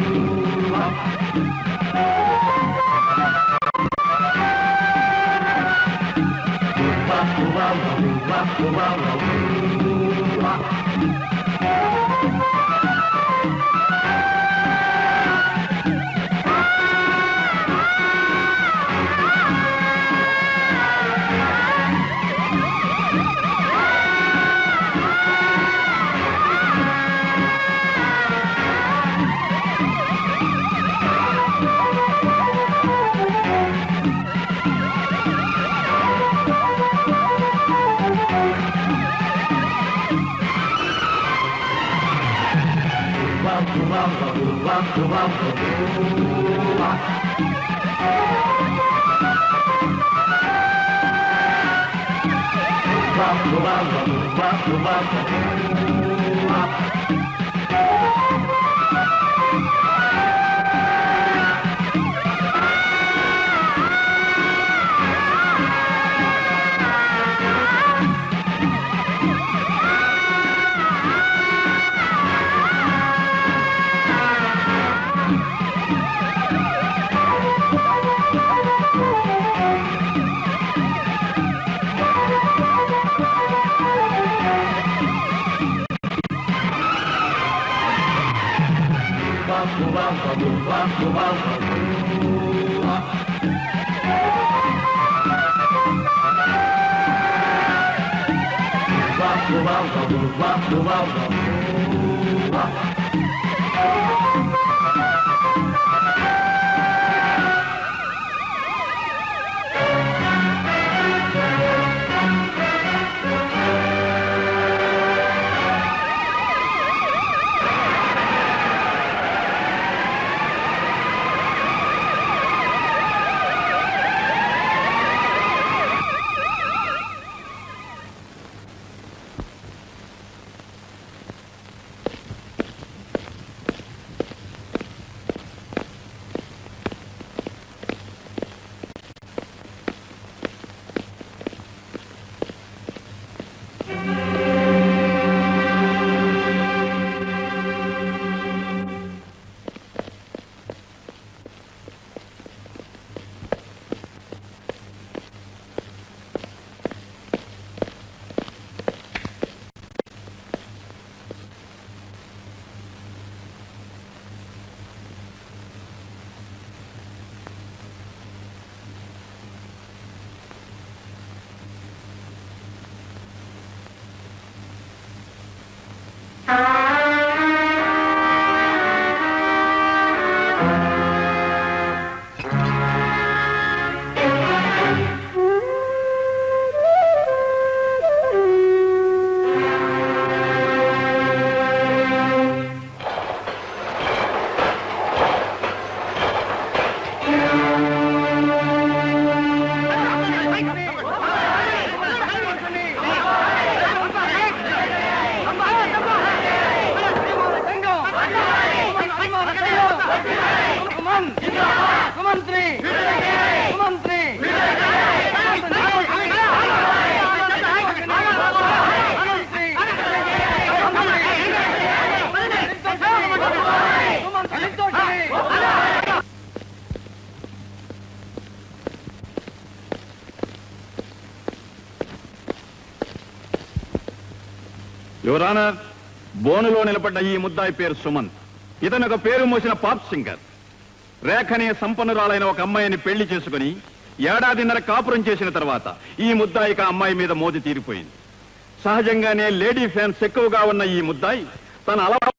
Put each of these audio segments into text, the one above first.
Your honour బోనులో నిలబడ్డ ఈ ముద్దాయి పేరు సుమంత్ ఇతను ఒక పేరు మోసిన పాప్ సింగర్ రేఖనే సంపన్నురాలైన ఒక అమ్మాయిని పెళ్లి చేసుకుని ఏడాదిన్నర కాపురం చేసిన తర్వాత ఈ ముద్దాయికి ఆ అమ్మాయి మీద మోది తీరిపోయింది సహజంగానే లేడీ ఫ్యాన్స్ ఎక్కువగా ఉన్న ఈ ముద్దాయి తన అలవాటు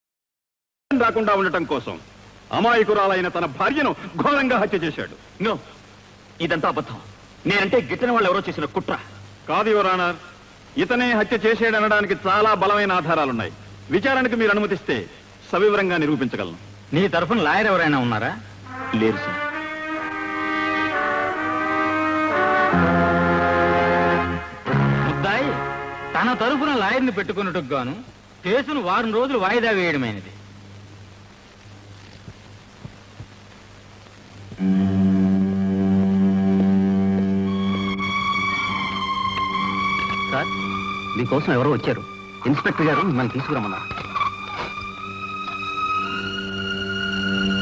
రాకుండా ఉండటం కోసం అమాయకురాలైన తన భార్యను ఘోరంగా హత్య చేశాడు నో ఇదంతా అబద్ధం నేనంటే గిట్టని వాళ్ళు ఎవరో చేసిన కుట్ర కాదు యువరానర్ ఇతనే హత్య చేసేడనడానికి చాలా బలమైన ఆధారాలున్నాయి విచారణకు మీరు అనుమతిస్తే సవివరంగా నిరూపించగలను నీ తరఫున లాయర్ ఎవరైనా ఉన్నారా లేరు సార్ ముద్దాయి తన తరఫున లాయర్ని పెట్టుకున్నట్టుకు గాను కేసును వారం రోజులు వాయిదా వేయడమైనది సార్ మీకోసం ఎవరో వచ్చారు ఇన్స్పెక్టర్ గారు మిమ్మల్ని తీసుకురమ్మన్నారు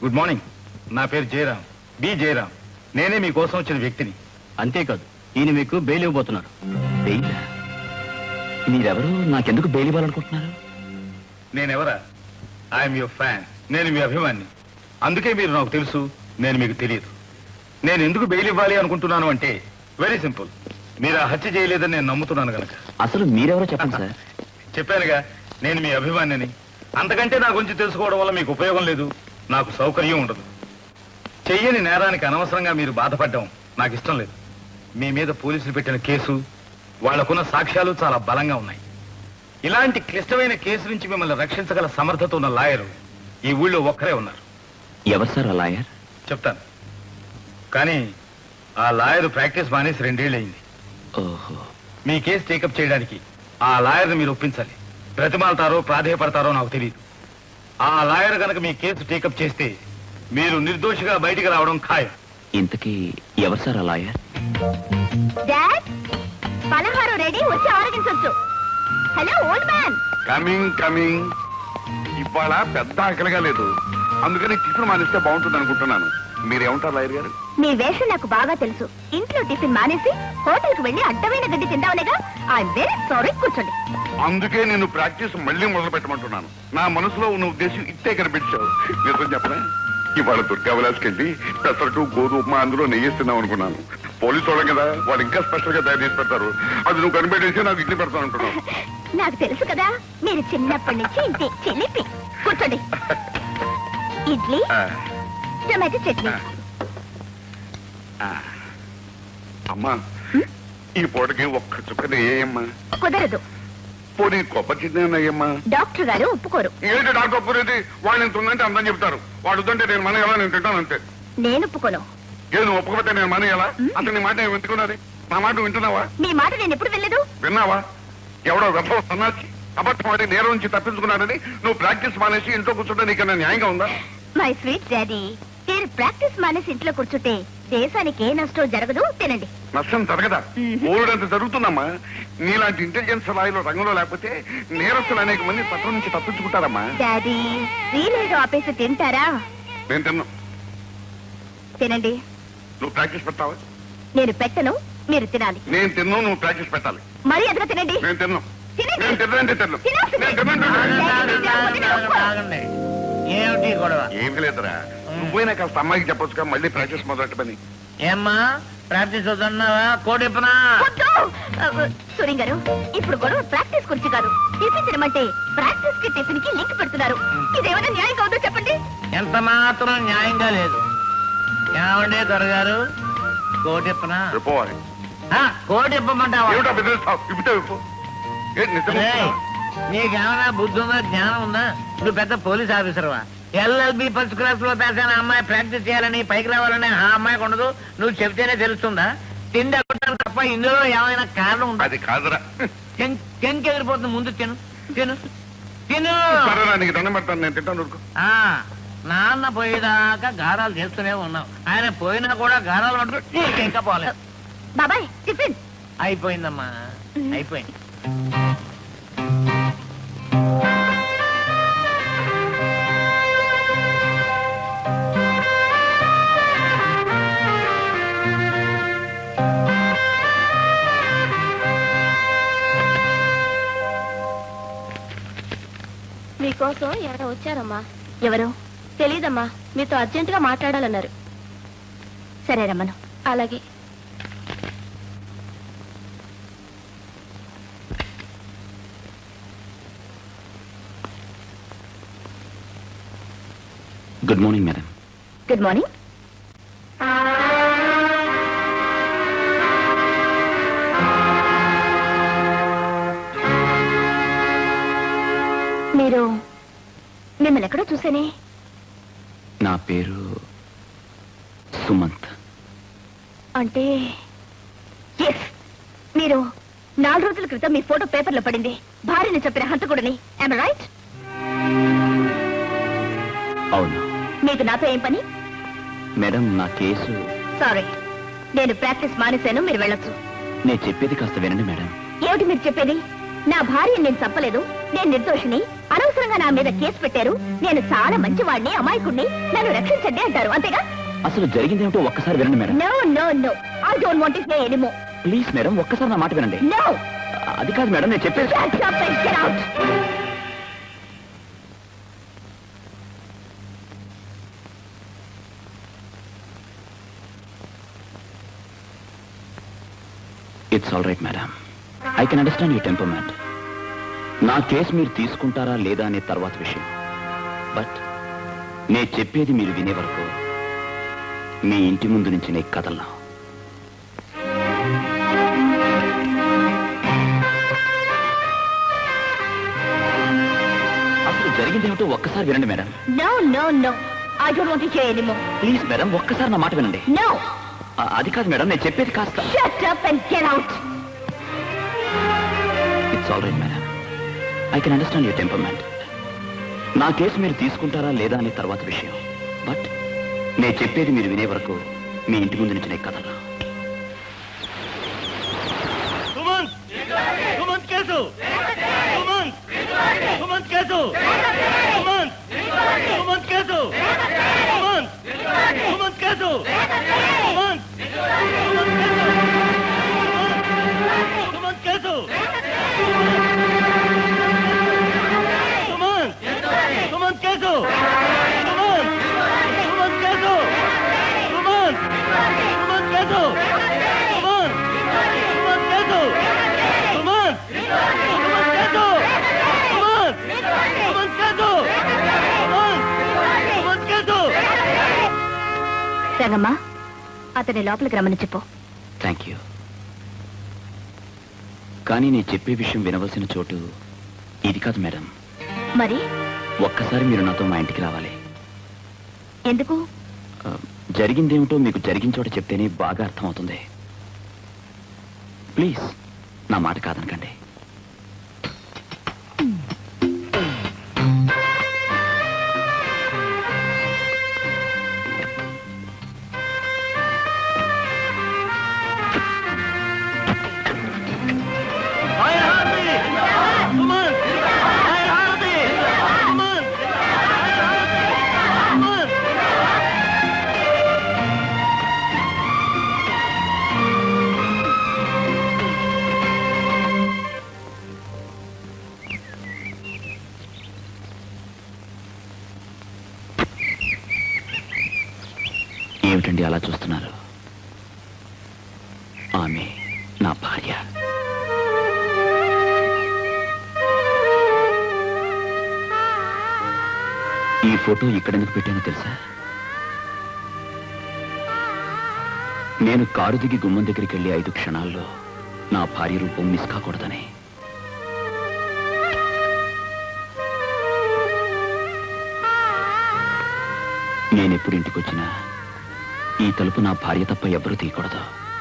గుడ్ మార్నింగ్ నా పేరు జయరాం బి జయరాం నేనే మీకోసం వచ్చిన వ్యక్తిని అంతేకాదు ఈయన మీకు బెయిల్ ఇవ్వబోతున్నారు బెయిల్ మీరెవరు నాకెందుకు బెయిల్ ఇవ్వాలనుకుంటున్నారు నేనెవరా ఐఎమ్ యువర్ ఫ్యాన్ నేను మీ అభిమాని అందుకే మీరు నాకు తెలుసు నేను మీకు తెలియదు నేను ఎందుకు బెయిల్ ఇవ్వాలి అనుకుంటున్నాను అంటే వెరీ సింపుల్ మీరు ఆ హత్య చేయలేదని నేను నమ్ముతున్నాను గనక అసలు మీరెవరో చెప్పండి సార్ చెప్పానుగా నేను మీ అభిమానిని అంతకంటే నా గురించి తెలుసుకోవడం వల్ల మీకు ఉపయోగం లేదు నాకు సౌకర్యం ఉండదు చెయ్యని నేరానికి అనవసరంగా మీరు బాధపడడం నాకు ఇష్టం లేదు మీ మీద పోలీసులు పెట్టిన కేసు వాళ్లకున్న సాక్ష్యాలు చాలా బలంగా ఉన్నాయి ఇలాంటి క్లిష్టమైన కేసు నుంచి మిమ్మల్ని రక్షించగల సమర్థత ఉన్న లాయరు ఈ ఊళ్ళో ఒక్కరే ఉన్నారు ఎవరు సార్ ఆ లాయర్ చెప్తాను కానీ ఆ లాయర్ ప్రాక్టీస్ మానేసి రెండేళ్ళు అయింది ఓహో మీ కేసు టేకప్ చేయడానికి ఆ లాయర్ని మీరు ఒప్పించాలి ప్రతిమాలతారో ప్రాధేయపడతారో నాకు తెలియదు ఆ లాయర్ కనుక మీ కేసు టేకప్ చేస్తే మీరు నిర్దోషిగా బయటికి రావడం ఖాయం ఇంతకీ ఎవరు సార్ ఆ లాయర్ డాడ్ పలహారం రెడీ వచ్చి ఆరగించొచ్చు hello old man coming coming ఇవాళ పెద్ద ఆకలిగా లేదు అందుకని టిఫిన్ మానేస్తే బాగుంటుంది అనుకుంటున్నాను మీరేమంటారు లాయర్ గారు మీ వేషం నాకు బాగా తెలుసు ఇంట్లో టిఫిన్ మానేసి హోటల్ కి వెళ్ళి అడ్డమైన గడ్డి తిందామనేగా ఐఎమ్ వెరీ సారీ కూర్చోండి అందుకే నేను ప్రాక్టీస్ మళ్ళీ మొదలు పెట్టమంటున్నాను నా మనసులో ఉన్న ఉద్దేశం ఇట్టే కనిపించావు నిజం చెప్పనా ఇవాళ దుర్గా విలాస్కి వెళ్ళి పెసరట్టు గోధుమ ఉప్మా అందులో నెయ్యిస్తున్నాం అనుకున్నాను పోలీసు వాళ్ళం కదా వాళ్ళు ఇంకా స్పెషల్ గా తయారు చేసి పెడతారు అది నువ్వు కనిపెట్టేసి నాకు ఇడ్లీ పెడతాను అనుకున్నాను నాకు తెలుసు కదా మీరు చిన్నప్పటి నుంచి ఇంతే చిలిపి కూర్చోండి ఇడ్లీ ఆ, టమాటో చట్నీ ఆ. అమ్మా ఈ పూటకి ఒక్క చుక్క నెయ్యమ్మా కుదరదు పోనీ కొబ్బరి చిన్న అయ్యమ్మా డాక్టర్ గారు ఒప్పుకోరు ఏంటి డాక్టర్ ఒప్పురేది వాళ్ళు ఎంత ఉందంటే అందని చెప్తారు వాడు వద్దంటే నేను మన ఎలా నేను తింటాను అంతే నేను ఒప్పుకోను ఏది నువ్వు ఒప్పుకపోతే నేను మన ఎలా అతని మాట నేను వింటున్నది నా మాట వింటున్నావా మీ మాట నేను ఎప్పుడు వెళ్ళదు విన్నావా ఎవడో గర్భం సన్నాసి అబద్ధం ఆడి నేరం నుంచి తప్పించుకున్నాడని నువ్వు ప్రాక్టీస్ మానేసి ఇంట్లో కూర్చుంటే నీకన్నా న్యాయంగా ఉందా మై స్వీట్ డాడీ మీరు ప్రాక్టీస్ మానేసి ఇంట్లో కూర్చుంటే దేశానికి ఏ నష్టం జరగదు తినండి నష్టం జరగదా ఓరుడంత జరుగుతుందమ్మా నీలాంటి ఇంటెలిజెన్స్ లాయలో రంగంలో లేకపోతే నేరస్తులు అనేక మంది పత్రం నుంచి తప్పించుకుంటారమ్మా డాడీ వీలేదో ఆపేసి తింటారా నేను తిన్నా తినండి నువ్వు ప్రాక్టీస్ పెట్టావా నేను పెట్టను మీరు తినాలి నేను తిన్నా నువ్వు ప్రాక్టీస్ పెట్టాలి మరి అదిగా తినండి నేను తిన్నా తినండి. నేను తిన్నంటే తిన్నా తినాల్సిందే. నేను తిన్నంటే డాడీ, నేను ఒప్పుకోను. ఆగండి ఏమిటి గొడవ ఏమి లేదురా నువ్వైనా కాస్త అమ్మాయికి చెప్పొచ్చుగా మళ్ళీ ప్రాక్టీస్ మొదలెట్టమని ఏమ్మా ప్రాక్టీస్ వద్దన్నావా కోడిప్పనా వద్దు. ఆ, సూరి గారు ఇప్పుడు గొడవ ప్రాక్టీస్ గురించి కాదు టిఫిన్ తినమంటే ప్రాక్టీస్ కి టిఫిన్ కి లింక్ పెడుతున్నారు ఇదేమైనా న్యాయం కావద్దో చెప్పండి ఎంత మాత్రం న్యాయంగా లేదు ఏమండి దొరగారు కోటిప్పనా పోవాలి ఆ, కోటి ఇప్పమంటావా ఏమిటా బెదిరిస్తావు ఇప్పుడే విప్పు ఏంటి నిజం రేయ్, చెప్తున్నావా? నీకేమైనా బుద్ధి ఉందా జ్ఞానం ఉందా నువ్వు పెద్ద పోలీస్ ఆఫీసర్వా ఎల్ఎల్బి ఫస్ట్ క్లాస్ లో పాస్ అయిన అమ్మాయి ప్రాక్టీస్ చేయాలని పైకి రావాలని ఆ అమ్మాయికి ఉండదు నువ్వు చెప్తేనే తెలుస్తుందా తిండి అవ్వడానికి తప్ప ఇందులో ఏమైనా కారణం ఉందా అది కాదురా చెంకి ఎగిరిపోతుంది ముందు తిను తిను తిను సరేనా నీకు దండం పెడతాను నేను తింటాను ఊరుకో. ఆ నాన్న పోయేదాకా గారాలు చేస్తూనే ఉన్నావు ఆయన పోయినా కూడా గారాలు పట్టుకో నీకు ఇంకా పోలేదు బాబాయ్ టిఫిన్ అయిపోయిందమ్మా అయిపోయింది మీకోసం ఎవరో వచ్చారమ్మా ఎవరు తెలీదమ్మా మీతో అర్జెంటుగా మాట్లాడాలన్నారు సరే రమ్మను అలాగే good morning madam good morning మీరు మిమ్మల్ని ఎక్కడో చూసానే నా పేరు సుమంత్ అంటే ఎస్ మీరు నాలుగు రోజుల క్రితం మీ ఫోటో పేపర్లో పడింది భార్యని చెప్పిన హంతకుడిని ఐమ్ రైట్ అవును మీకు నాతో ఏం పని మేడం నా కేసు సారీ నేను ప్రాక్టీస్ మానేశాను మీరు వెళ్ళొచ్చు నేను చెప్పేది కాస్త వినండి మేడం ఏమిటి మీరు చెప్పేది నా భార్య నేను చంపలేదు నేను నిర్దోషిని అనవసరంగా నిజంగా నా మీద కేసు పెట్టారు నేను చాలా మంచివాడిని అమాయకుడిని నన్ను రక్షించండి అంటారు అంతేగా అసలు జరిగిందేమిటో ఒక్కసారి వినండి madam no no no I don't want to say anymore please madam ఒక్కసారి నా మాట వినండి నో అది కాదు మేడం నేను చెప్పేది shut up and get out it's all right madam I can understand you temperament నా కేసు మీరు తీసుకుంటారా లేదా అనే తర్వాత విషయం బట్ నేను చెప్పేది మీరు వినే వరకు మీ ఇంటి ముందు నుంచి నేను కదలను అసలు జరిగిందేమిటో ఒక్కసారి వినండి madam no no no I don't want to say anymore please madam ఒక్కసారి నా మాట వినండి నో ఆ, అది కాదు మేడం నేను చెప్పేది కాస్త shut up and get out it's all right madam I can understand your temperament నా కేసు మీరు తీసుకుంటారా లేదా అనే తర్వాత విషయం బట్ నేను చెప్పేది మీరు వినే వరకు మీ ఇంటి ముందు నుంచి నేను కదలను Sumanth Sumanth case Sumanth Sumanth case Sumanth Sumanth case Sumanth Sumanth case Sumanth Sumanth case Sumanth Sumanth case Sumanth Sumanth case Sumanth Sumanth case Sumanth Sumanth case Sumanth Sumanth case Sumanth Sumanth case Sumanth Sumanth case Rangamma అతని లోపలికి రమ్మని చెప్పు థ్యాంక్ యూ కానీ నేను చెప్పే విషయం వినవలసిన చోటు ఇది కాదు మేడం మరి ఒక్కసారి మీరు నాతో మా ఇంటికి రావాలి ఎందుకు ఆ, జరిగిందేమిటో మీకు జరిగిన చోట చెప్తేనే బాగా అర్థమవుతుంది ప్లీజ్ నా మాట కాదనకండి ఆయన హారతి సుమంత్ ఆయన హారతి సుమంత్ సుమంత్ ఏమిటండి అలా చూస్తున్నారు ఆమె నా భార్య ఈ ఫోటో ఇక్కడెందుకు పెట్టానో తెలుసా నేను కారు దిగి గుమ్మం దగ్గరికి వెళ్ళి ఐదు క్షణాల్లో నా భార్య రూపం మిస్ కాకూడదని నేనెప్పుడు ఇంటికి వచ్చినా ఈ తలుపు నా భార్య తప్ప ఎవ్వరూ తీయకూడదు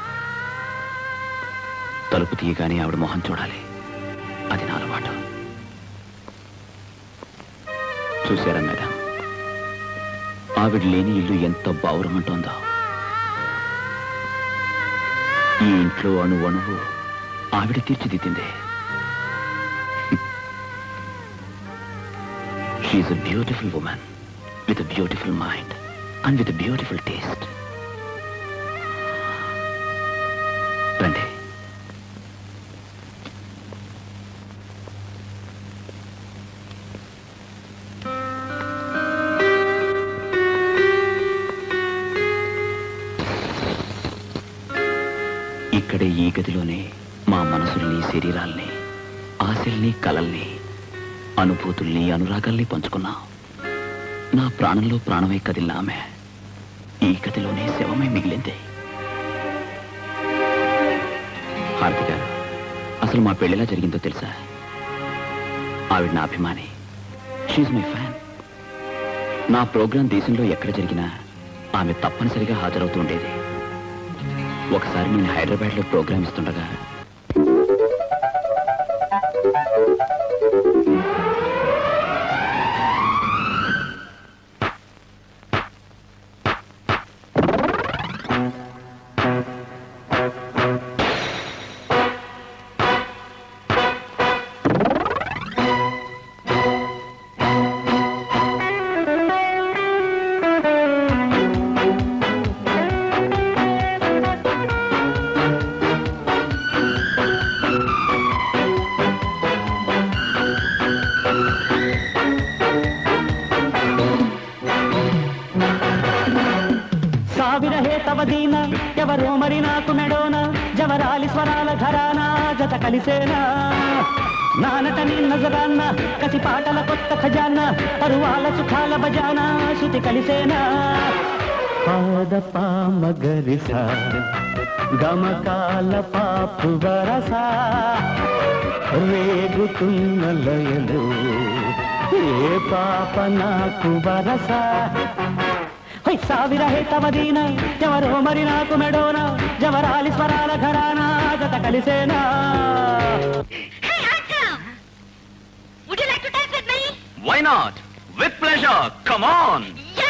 తలుపు తీయగానే ఆవిడ మొహం చూడాలి అది నా అలవాటు చూశారా మేడం ఆవిడ లేని ఇల్లు ఎంత బావురమంటోందో ఈ ఇంట్లో అణు అణువు ఆవిడ తీర్చిదిద్దింది she's a beautiful woman with a beautiful mind and with beautiful taste రండి ఇక్కడే ఈ గదిలోనే మా మనసుల్ని శరీరాల్ని ఆశల్ని కలల్ని అనుభూతుల్ని అనురాగాల్ని పంచుకున్నాం నా ప్రాణంలో ప్రాణమై కదిలిన ఆమె ఈ గదిలోనే శవమై మిగిలింది హారతి గారు అసలు మా పెళ్లిలా జరిగిందో తెలుసా ఆవిడ నా అభిమాని షీజ్ మై ఫ్యాన్ నా ప్రోగ్రాం దేశంలో ఎక్కడ జరిగినా ఆమె తప్పనిసరిగా హాజరవుతూ ఉండేది ఒకసారి నేను హైదరాబాద్లో ప్రోగ్రాం ఇస్తుండగా తవదీన ఎవరో మరి నాకు మెడోన జవరాలి స్వరాల ఘరానా జత కలిసేనా నానట నీ నజరాన్న కసి పాటల కొత్త ఖజానా పరువాల సుఖాల బజానా శృతి కలిసేనా పాద పామగరిస గమకాల పాపు వరస రేగుతున్న లయలు ఏ పాప నాకు వరస హై ಸಾವಿರ ಹೇತವದೀನ ఎవరో మరి నాకు మెడోన జవరాలి స్వరాల ఘరానా జత కలిసేనా Would you like to dance with me? Why not with pleasure come on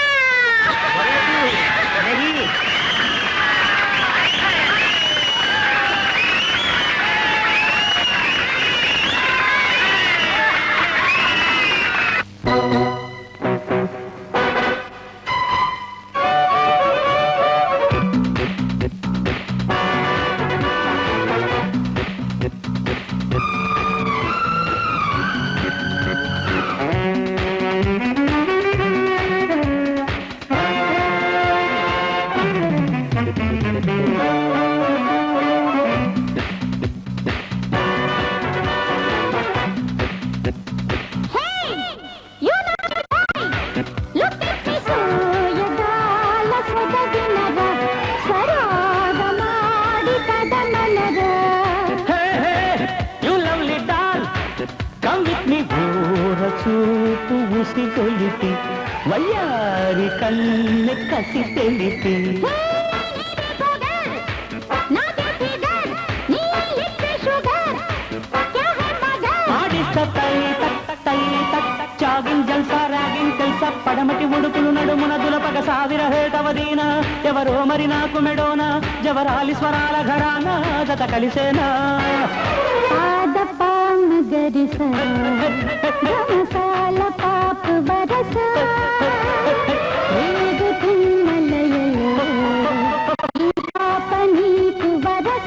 You naughty boy! Look at me, ಸೋಯಗಾಲ ಸೊಬಗಿನರ ಸರಾಗ ಮಾಡಿದ ಮನರ you lovely doll come with me ఊర చూపు ఉసి కొలిపి వయ్యారి కన్నె కసి తెలిపి ఆడిస్త తై తక్ తై తక్ చాగిన్ జల్సా రాగిన్ తెలుసా పడమటి ఉడుకులు నడుమున దులపగ సావిర హేతవదీన ఎవరో మరి నాకు మెడోన జవరాలి స్వరాల ఘరానా జత కలిసేనా పాద పామ గరిస గమసాల పాపు బరస రేగుతున్న లయలో ఈ పాప నీకు వరస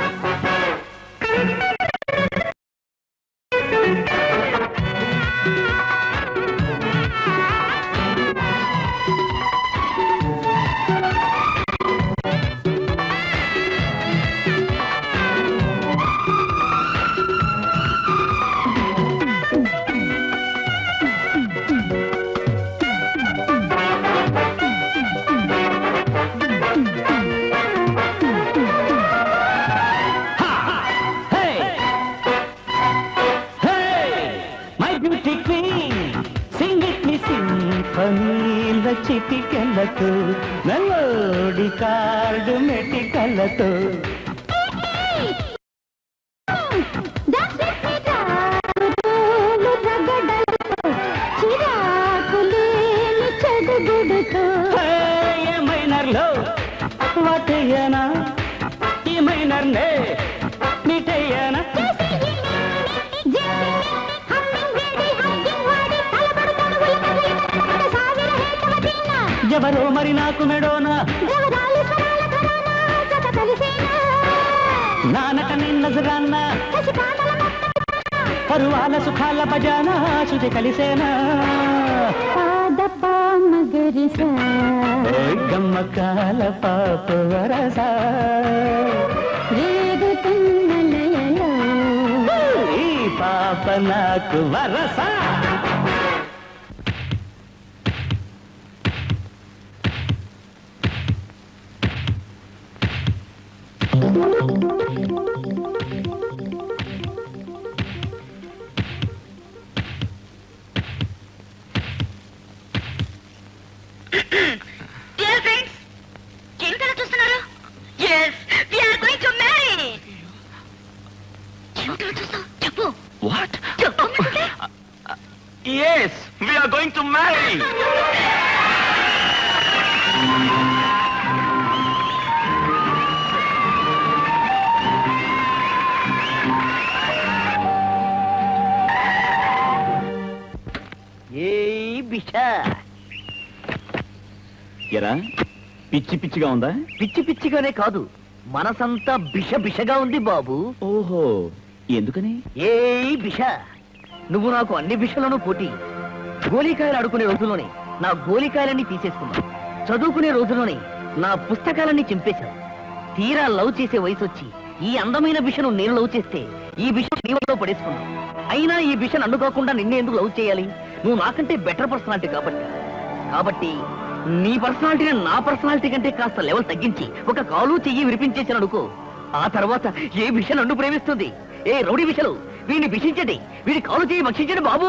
Hey! Hey! My beauty queen! Sing it me సింఫనీల చిటికెళ్ళతో మెలోడి కార్డు మెటికలతో Dance with me, రాములు రగడలతో, చిరాకులేని చెడుగుడుతో. ఏ మైనర్లో వాటయ్యనా ఈ మైనర్నే మీటయ్యనా ఎవరో మరి నాకు మెడోనా నానక నిన్న నజరాన్న పరువాల సుఖాల బజానా శుచి కలిసేనా ఓయ్ గమ్మకాల పాప వరస ఈ పాప నాకు వరస Dear friends, ఏమిటలా చూస్తున్నారు yes we are going to marry ఏమిటలా చూస్తావు చెప్పు వాట్ చెప్పమంటే yes we are going to marry ఏ బిషా ఎరా పిచ్చి పిచ్చిగా ఉందా పిచ్చి పిచ్చిగానే కాదు మనసంతా బిష బిషగా ఉంది బాబు ఓహో ఎందుకని ఏ బిష నువ్వు నాకు అన్ని బిషలను పోటీ గోలీకాయలు ఆడుకునే రోజుల్లోనే నా గోలీకాయలన్నీ తీసేసుకున్నా చదువుకునే రోజుల్లోనే నా పుస్తకాలన్నీ చింపేశావు తీరా లవ్ చేసే వయసు వచ్చి ఈ అందమైన బిషను నేను లవ్ చేస్తే ఈ బిషను నీ వల్ల పడేసుకున్నావు అయినా ఈ బిషన్ అడ్డుకోకుండా నిన్నే ఎందుకు లవ్ చేయాలి నువ్వు నాకంటే బెటర్ పర్సనాలిటీ కాబట్టి కాబట్టి నీ పర్సనాలిటీని నా పర్సనాలిటీ కంటే కాస్త లెవెల్ తగ్గించి ఒక కాలు చెయ్యి విరిపించేసాను అనుకో ఆ తర్వాత ఏ విషయం నన్ను ప్రేమిస్తుంది ఏ రౌడీ విషలు వీడిని భీషించండి వీడి కాలు చెయ్యి భక్షించండి బాబు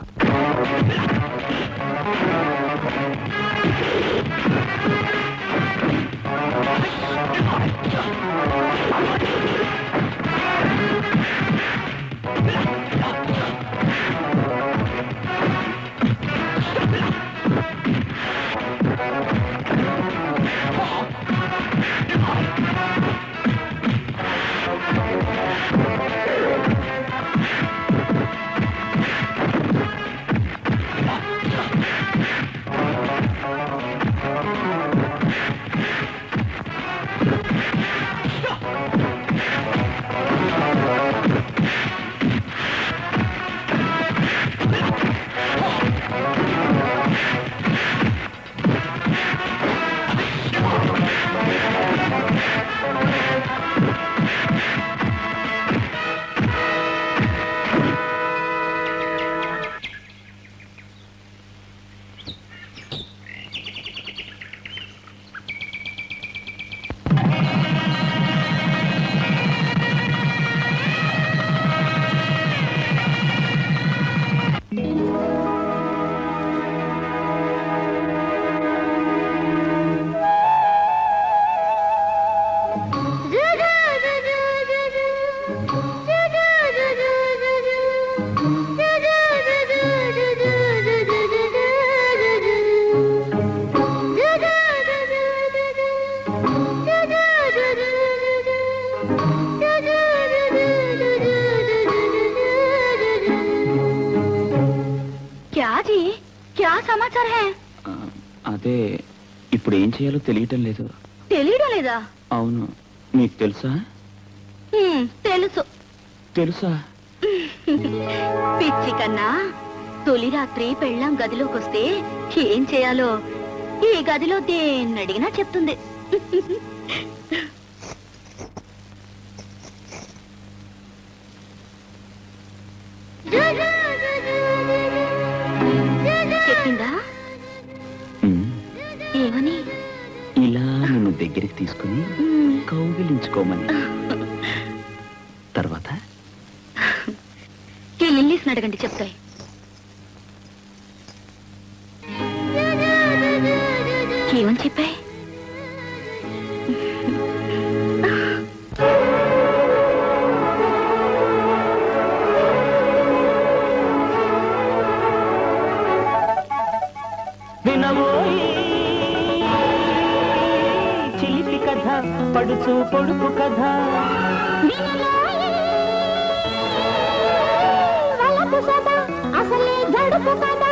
क्या जी क्या समाचार है ఆ, అదే ఇప్పుడు ఏం చేయాలో తెలియటం లేదు తెలియడం లేదా అవును మీకు తెలుసా హ్మ్, తెలుసు తెలుసా పిచ్చి కన్నా తొలి రాత్రి పెళ్ళాం గదిలోకి వస్తే ఏం చేయాలో ఈ గదిలో దేన్ని అడిగినా చెప్తుంది చెప్పిందా ఉమ్, ఏమని ఇలా నిన్ను దగ్గరికి తీసుకుని మ్మ్. కౌగిలించుకోమని తర్వాత ఈ లిల్లీస్ని అడగండి చెప్తాయి ఏమని చెప్పాయి వినవోయి చిలిపి కథ పడుచు పొడుపు కథ అసలే గడుపు కదా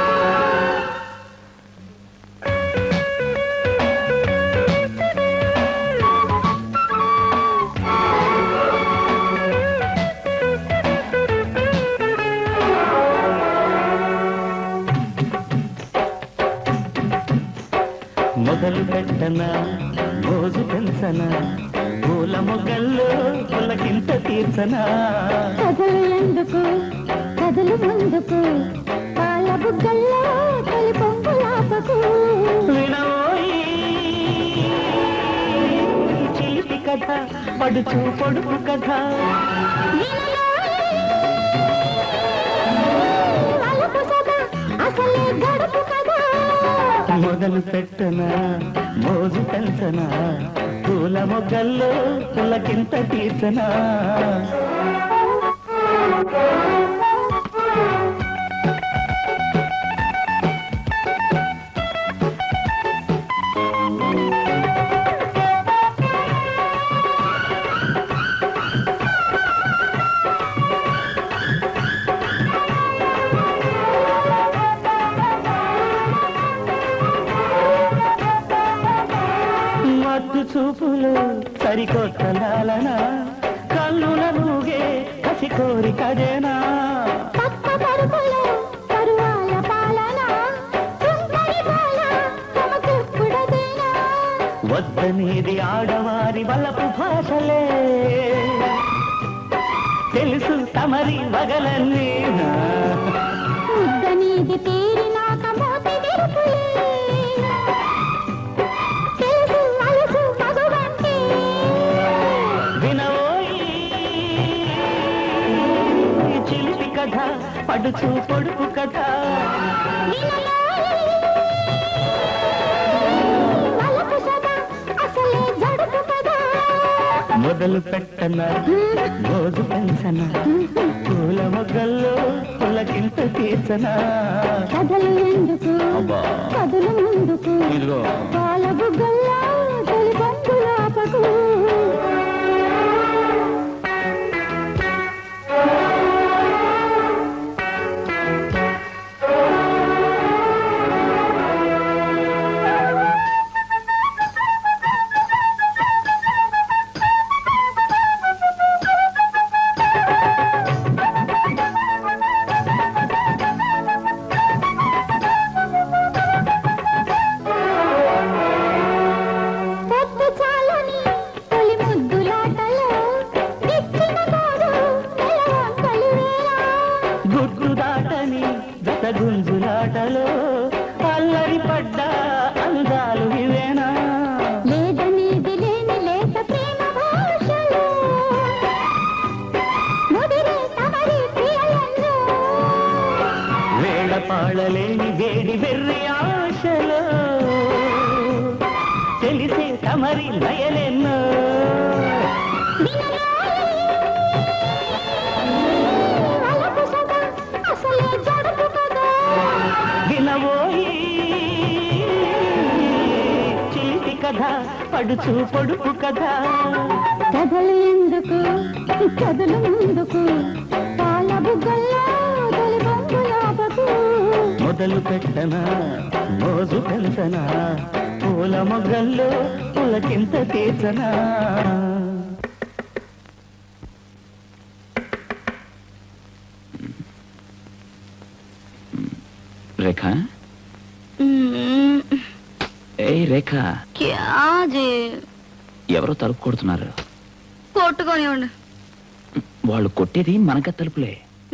మొదలు పెట్టనా రోజు పెంచనా పూల మొగ్గల్లో పులకింత తీర్చనా కథలు ఎందుకు కథలు ముందుకు పాల బుగ్గల్లో తొలి పొంగులాపకు వినవోయి చిలిపి కథ పడుచు పొడుపు కథ అసలే గడుపు కదా మొదలు పెట్టనా మోజు పెంచనా పూల మొగ్గల్లో పులకింత తీర్చనా మత్తు చూపులు సరికొత్త లాలన కన్నుల నూగే కసి కోరికదేనా పక్క పరుపులో పరువాల పాలన సుందరి బాల తమకెప్పుడదేనా వద్దనేది ఆడవారి వలపు భాషలే తెలుసు తమరి వగలన్నీ ముద్దనీది తీరినాక మోతి విరుపులే తెలుసు అలసు మగువంటే వినవోయి చిలిపి కథ పడుచు పొడుపు కథ వలపు సదా అసలే జడుపు కదా మొదలు పెట్టన రోజు పెంచన పూల మొగ్గల్లో పులకింత తీర్చన కథలు ఎందుకు కథలు ముందుకు ఇదిగో పాల బుగ్గల్లో తొలి బంధులాపకు పొద్దు చాలని తొలి ముద్దులాటలో తెచ్చిన తోడు నెలవంకలు వేళ గుడ్డు దాటని గత గుంజులాటలో అల్లరి పడ్డ అందాలు ఇవేనా లేదనేది లేని లేత ప్రేమ భాషలో ముదిరే తమరి ప్రియలెన్నో వేళ పాడలేని వేడి వెర్రి ఆశలో తెలిసే తమరి లయలెన్నో అలపు సదా అసలే జడుపు కదా వినవోయి చిలిపి కథ పడుచు పొడుపు కథ కథలు ఎందుకు కథలు ముందుకు పాల బుగ్గల్లో తొలి బంగులాపకు మొదలు పెట్టనా మోజు పెంచనా పూల మొగ్గల్లో పులకింత తీర్చనా రేఖ ఏయ్ రేఖ క్యాజే ఎవరో తలుపు కొడుతున్నారు కొట్టుకోనివ్వండి వాళ్ళు కొట్టేది మనక తలుపులే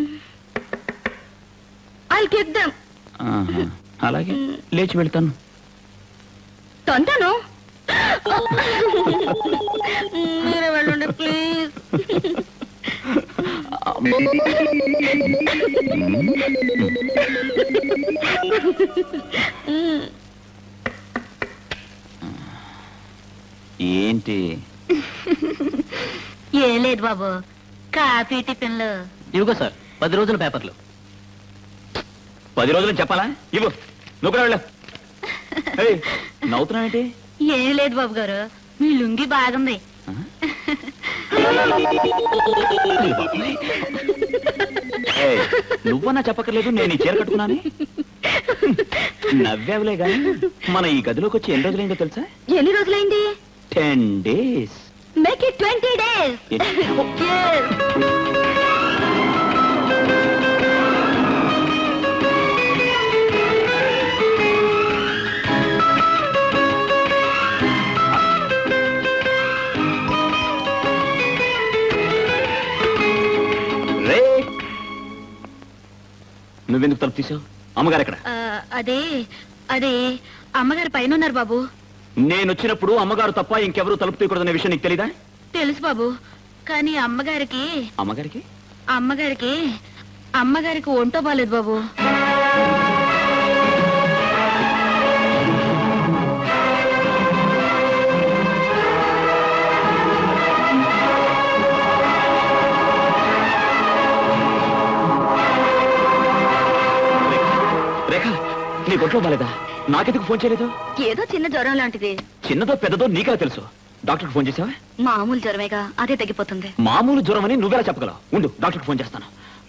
ఐ కిక్ దెమ్ ఆహా. అలాగే లేచి వెళ్తాను తంతాను మీరే వెళ్ళండి ప్లీజ్ ఏంటి ఏం లేదు బాబు కాఫీ టిఫిన్లు ఇవిగో సార్ పది రోజుల పేపర్లు పది రోజులు చెప్పాలా ఇవ్వు నువ్వు కూడా వెళ్ళు ఏయ్, నవ్వుతున్నావేంటి ఏం లేదు బాబు గారు మీ లుంగి బాగుంది ఆ? ఏయ్, నువ్వన్నా చెప్పక్కర్లేదు నేను ఈ చీర కట్టుకున్నాను నవ్వేవలే గాని మన ఈ గదిలోకి వచ్చి ఎన్ని రోజులైందో తెలుసా ఎన్ని రోజులైంది ten days make it twenty days రే నువ్వెందుకు తలుపు తీసావు అమ్మగారు ఎక్కడ అదే అదే అమ్మగారు పైన ఉన్నారు బాబు నేను వచ్చినప్పుడు అమ్మగారు తప్ప ఇంకెవరూ తలుపు తీయకూడదనే విషయం నీకు తెలీదా తెలుసు బాబు కానీ అమ్మగారికి అమ్మగారికి అమ్మగారికి అమ్మగారికి ఒంటో బాలేదు బాబు రేఖ నీ ఒంట్లో బాలేదా నాకెందుకు ఫోన్ చేయలేదు ఏదో చిన్న జ్వరం లాంటిది చిన్నదో పెద్దదో నీకే తెలుసు డాక్టర్కి ఫోన్ చేసావా మామూలు జ్వరమేగా అదే తగ్గిపోతుంది మామూలు జ్వరం అని నువ్వెలా చెప్పగలవు ఉండు డాక్టర్కి ఫోన్ చేస్తాను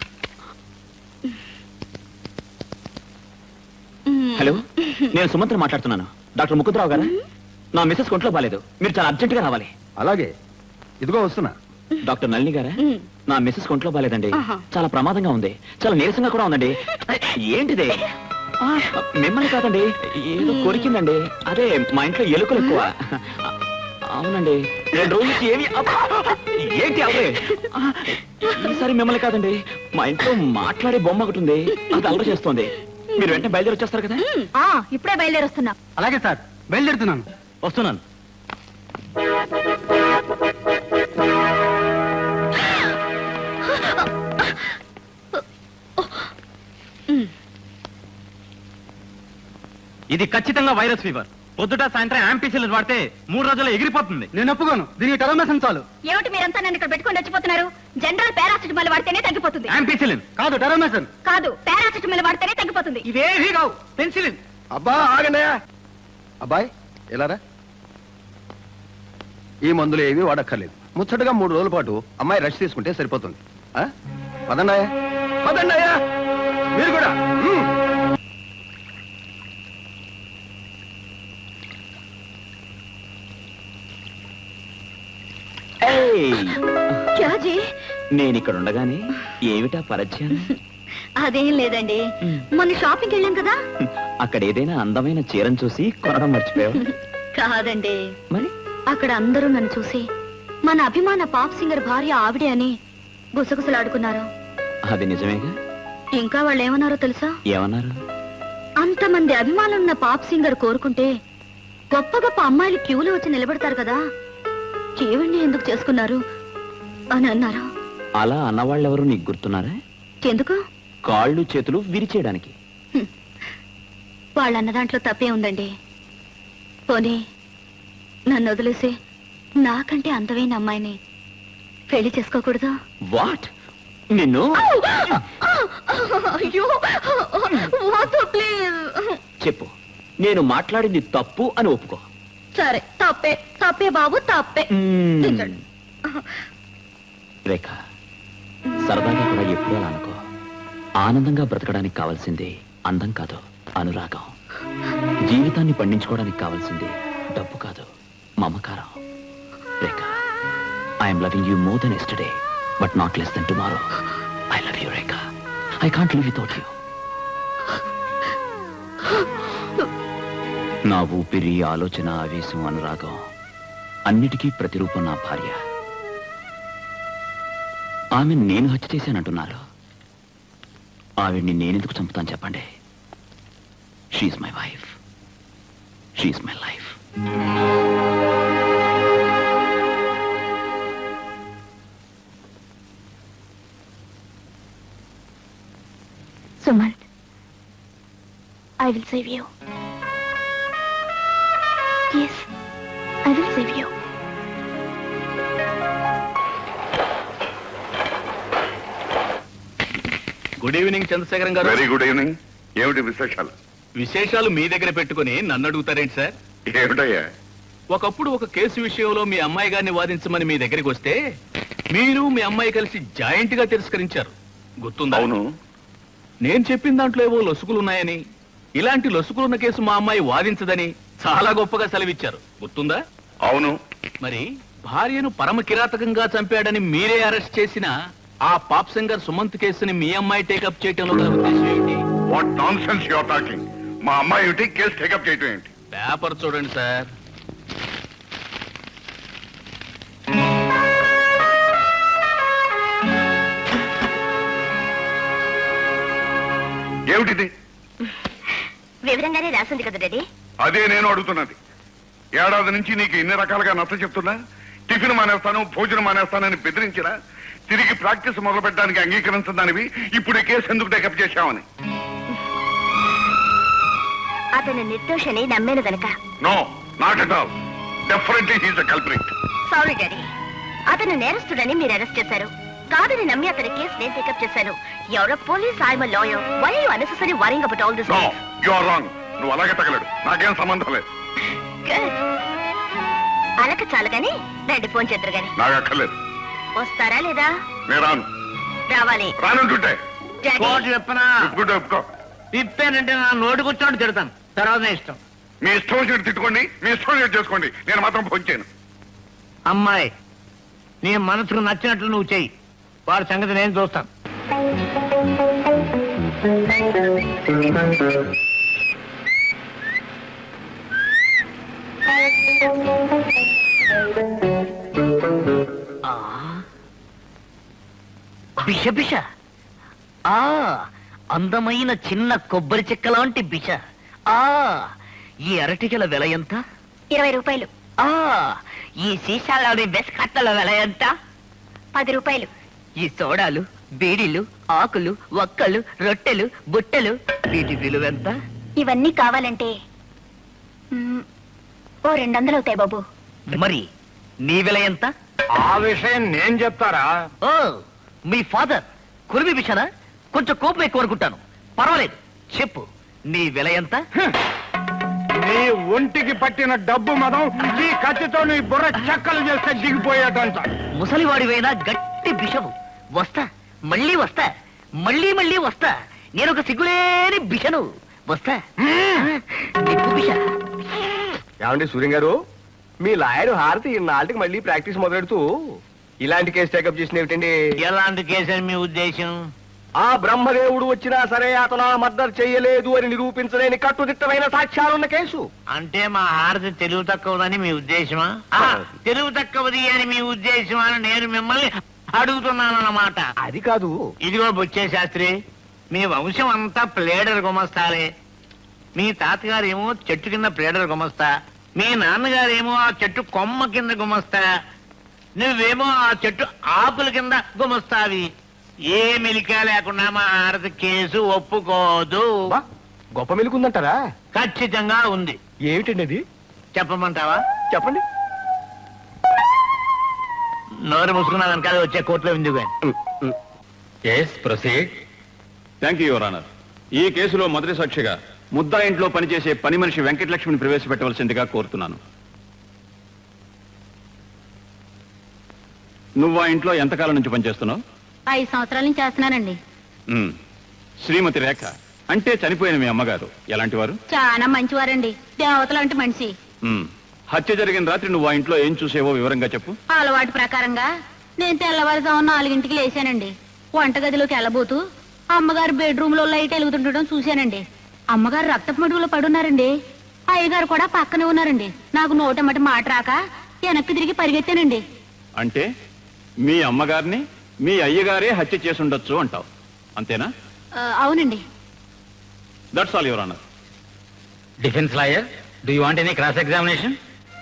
హలో నేను సుమంత్ర మాట్లాడుతున్నాను డాక్టర్ ముకుందరావు గారా నా మిసెస్ ఒంట్లో బాలేదు మీరు చాలా అర్జెంట్ గా రావాలి అలాగే ఇదిగో వస్తున్నా డాక్టర్ నళిని గారా మ్. నా మిసెస్ ఒంట్లో బాలేదండి ఆహా. చాలా ప్రమాదంగా ఉంది చాలా నీరసంగా కూడా ఉందండి ఏంటిది ఆ, మిమ్మల్ని కాదండి ఏదో కొరికిందండి అదే మా ఇంట్లో ఎలుకలు ఎక్కువ అవునండి రెండు రోజుల నుంచి ఏమి అబ్బా! ఏంటి అవే ఆ, ఈసారి మిమ్మల్ని కాదండి మా ఇంట్లో మాట్లాడే బొమ్మ ఒకటి ఉంది అది అల్లరి చేస్తోంది మీరు వెంటనే బయలుదేరి వచ్చేస్తారు కదా ఆ ఇప్పుడే బయలుదేరొస్తున్నా అలాగే సార్ బయలుదేరుతున్నాను వస్తున్నాను ఇది ఖచ్చితంగా వైరస్ ఫీవర్ పొద్దుట సాయంత్రం యాంపీసీలు వాడితే మూడు రోజుల్లో ఎగిరిపోతుంది నేను ఒప్పుకోను దీనికి టెరమేసం చాలు ఏమిటి మీరంతా నన్ను ఇక్కడ పెట్టుకొని చచ్చిపోతున్నారు జనరల్ పారాసిటమాల్ వాడితేనే తగ్గిపోతుంది యాంపీసిలిన్ కాదు టెరమేసన్ కాదు పారాసిటమాల్ వాడితేనే తగ్గిపోతుంది ఇవేవి కావు పెన్సిలిన్ అబ్బా ఆగండియా అబ్బాయి ఎలారా ఈ మందులు ఏవి వాడక్కర్లేదు ముచ్చటగా మూడు రోజుల పాటు అమ్మాయి రెస్ట్ తీసుకుంటే సరిపోతుంది ఆ? పదండాయా పదండాయా మీరు కూడా ఉమ్. ఏయ్! క్యాజీ నేను ఇక్కడ ఉండగానే ఏమిటా పరిచయం అదేం లేదండి మొన్న షాపింగ్ వెళ్ళాం కదా అక్కడ ఏదైనా అందమైన చీరను చూసి కొనడం మర్చిపోయావు కాదండి మరి అక్కడ అందరూ నన్ను చూసి మన అభిమాన పాప్ సింగర్ భార్య ఆవిడే అని గుసగుసలాడుకున్నారు అది నిజమేగా ఇంకా వాళ్ళు ఏమన్నారో తెలుసా ఏమన్నారు అంతమంది అభిమానులున్న పాప్ సింగర్ కోరుకుంటే గొప్ప గొప్ప అమ్మాయిలు క్యూలో వచ్చి నిలబడతారు కదా కేవణ్ణి ఎందుకు చేసుకున్నారు అని అన్నారు అలా అన్నవాళ్ళెవరు నీకు గుర్తున్నారా ఎందుకు కాళ్ళు చేతులు విరిచేయడానికి వాళ్ళన్న దాంట్లో తప్పే ఉందండి పోనీ నన్ను వదిలేసి నాకంటే అందమైన అమ్మాయిని పెళ్లి చేసుకోకూడదు వాట్ నిన్ను అయ్యో వద్దు ప్లీజ్ చెప్పు నేను మాట్లాడింది తప్పు అని ఒప్పుకో సరే తప్పే తప్పే బాబు తప్పే మ్మ్. దించండి. రేఖ సరదాగా కూడా ఎప్పుడూ అలా అనుకో ఆనందంగా బ్రతకడానికి కావాల్సింది అందం కాదు అనురాగం జీవితాన్ని పండించుకోవడానికి కావాల్సింది డబ్బు కాదు మమకారం Rekha I'm loving you more than yesterday but not less than tomorrow I love you Rekha I can't live without you నా ఊపిరి ఆలోచన ఆవేశం అనురాగం అన్నిటికీ ప్రతిరూపం నా భార్య ఆమె నేను హత్య చేశానంటున్నారు ఆవిడ్ని నేనెందుకు చంపుతాను చెప్పండి she's my wife she's my life Suman I will save you yes I will save you good evening Chandrasekharam garu very good evening ఏమిటి విశేషాలు విశేషాలు మీ దగ్గర పెట్టుకుని నన్ను అడుగుతారేంటి సార్ ఏమిటయ్యా ఒకప్పుడు ఒక కేసు విషయంలో మీ అమ్మాయి గారిని వాదించమని మీ దగ్గరికి వస్తే మీరు మీ అమ్మాయి కలిసి జాయింట్ గా తిరస్కరించారు గుర్తుందా అవును నేను చెప్పిన దాంట్లో ఏవో లొసుకులున్నాయని ఇలాంటి లొసుకులున్న కేసు మా అమ్మాయి వాదించదని చాలా గొప్పగా సెలవిచ్చారు గుర్తుందా అవును మరి భార్యను పరమ కిరాతకంగా చంపాడని మీరే అరెస్ట్ చేసిన ఆ పాప్ సింగర్ సుమంత్ కేసుని మీ అమ్మాయి టేకప్ చేయటంలో గల ఉద్దేశం ఏంటి what nonsense you're talking మా అమ్మాయి ఏమిటి కేసు టేకప్ చేయటం ఏంటి పేపర్ చూడండి సార్ ఏమిటిది వివరంగానే రాసింది కదా డాడీ అదే నేను అడుగుతున్నది ఏడాది నుంచి నీకు ఇన్ని రకాలుగా నచ్చ చెప్తున్నా టిఫిన్ మానేస్తాను భోజనం మానేస్తానని బెదిరించినా తిరిగి ప్రాక్టీస్ మొదలు పెట్టడానికి అంగీకరించదానివి ఇప్పుడు ఈ కేసు ఎందుకు టేకప్ చేశామని అతను నిర్దోషని నమ్మేను గనక no not at all definitely he's a culprit sorry daddy అతను నేరస్తుడని మీరు అరెస్ట్ చేశారు కాదని నమ్మి అతని కేసు నేను పికప్ చేశాను ఎవరో police I'm lawyer why you unnecessary worrying about all this no you are wrong నువ్వు అలాగే తగలడు నాకేం సంబంధం లేదు అలక చాలు గాని రండి ఫోన్ చేద్దరు గాని నాకు అక్కర్లేదు వస్తారా లేదా నేను రాను రావాలి రానుంటుంటే డాడీ కోర్టు చెప్పనా ఒప్పుకుంటే ఒప్పుకో తిప్పానంటే నా నోటి కూర్చోండి తిడతాను తర్వాత నా ఇష్టం మీ ఇష్టం వచ్చినట్టు తిట్టుకోండి మీ ఇష్టం వచ్చినట్టు చేసుకోండి నేను మాత్రం పొంచాను అమ్మాయి నీ మనసుకు నచ్చినట్లు నువ్వు చెయ్యి వాడి సంగతి నేను చూస్తాను బిష బిష ఆ అందమైన చిన్న కొబ్బరి చెక్క లాంటి బిష ఆ ఈ అరటికల వెల ఎంత ఇరవై రూపాయలు ఆ ఈ సీసాలోని బెస్కట్ల వెల ఎంత పది రూపాయలు ఈ సోడాలు బీడీలు ఆకులు ఒక్కలు రొట్టెలు బుట్టెలు వీటి విలువ ఎంత ఇవన్నీ కావాలంటే మ్, ఓ రెండు వందలు అవుతాయి బాబు మరి నీ వెల ఎంత ఆ విషయం నేను చెప్తారా ఓ మీ ఫాదర్ కురిమి బిషనా కొంచెం కోపం ఎక్కువ అనుకుంటాను పర్వాలేదు చెప్పు నీ వెల ఎంత నీ ఒంటికి పట్టిన డబ్బు మదం ఈ కత్తితో నీ బుర్ర చెక్కలు చేస్తే దిగిపోయేటంట ముసలివాడివైనా గట్టి బిషవు వస్తా మళ్ళీ వస్తా మళ్ళీ మళ్ళీ వస్తా నేను ఒక సిగ్గులేని బిషను వస్తా నిప్పు బిష ఏమండి సూర్యం గారు మీ లాయర్ హారతి ఇన్నాళ్ళకి మళ్ళీ ప్రాక్టీస్ మొదలెడుతూ ఇలాంటి కేసు టేకప్ చేసిన ఏమిటండి ఎలాంటి కేసు అని మీ ఉద్దేశం ఆ బ్రహ్మదేవుడు వచ్చినా సరే అతను ఆ మర్డర్ చేయలేదు అని నిరూపించలేని కట్టుదిట్టమైన సాక్ష్యాలున్న కేసు అంటే మా హారతి తెలుగు తక్కువదని మీ ఉద్దేశమా ఆ, తెలుగు తక్కువది అని మీ ఉద్దేశమా అని నేను మిమ్మల్ని అడుగుతున్నాను అన్నమాట అది కాదు ఇదిగో బుచ్చే శాస్త్రి మీ వంశం అంతా ప్లేడర్ గుమస్తాలే మీ తాతగారేమో చెట్టు కింద ప్లేడర్ గుమస్తా మీ నాన్నగారేమో ఆ చెట్టు కొమ్మ కింద గుమస్తా నువ్వేమో ఆ చెట్టు ఆకుల కింద గుమస్తావి ఏ మెలిక లేకుండా మా ఆడది కేసు ఒప్పుకోదు బా, గొప్ప మెలుకుందంటారా ఖచ్చితంగా ఉంది ఏమిటండి అది చెప్పమంటావా చెప్పండి నోరు మూసుకున్నా వెనకాల వచ్చే కోర్టులో ఉంది కానీ yes proceed thank you your honour ఈ కేసులో మొదటి సాక్షిగా ముద్దా ఇంట్లో పనిచేసే పని మనిషి వెంకటలక్ష్మిని ప్రవేశపెట్టవలసిందిగా కోరుతున్నాను నువ్వు ఆ ఇంట్లో ఎంతకాలం నుంచి పనిచేస్తున్నావు ఐదు సంవత్సరాల నుంచి చేస్తున్నానండి ఉమ్. శ్రీమతి రేఖ అంటే చనిపోయిన మీ అమ్మగారు ఎలాంటి వారు చాలా మంచివారండి దేవతలాంటి మనిషి ఉమ్. హత్య జరిగిన రాత్రి నువ్వు ఆ ఇంట్లో ఏం చూసేవో వివరంగా చెప్పు అలవాటు ప్రకారంగా నేను తెల్లవారుజామున నాలుగింటికి లేచానండి వంటగదిలోకి వెళ్ళబోతూ అమ్మగారు బెడ్రూమ్ లో లైట్ వెలుగుతుండడం చూశానండి అమ్మగారు రక్తపు మడుగులో పడున్నారండి అయ్యగారు కూడా పక్కనే ఉన్నారండి నాకు నోటమ్మటి మాట రాక వెనక్కి తిరిగి పరిగెత్తానండి అంటే మీ అమ్మగారిని మీ అయ్యగారే హత్య చేసుండొచ్చు అంటావు అంతేనా ఆ, అవునండి that's all your honour defence lawyer do you want any cross examination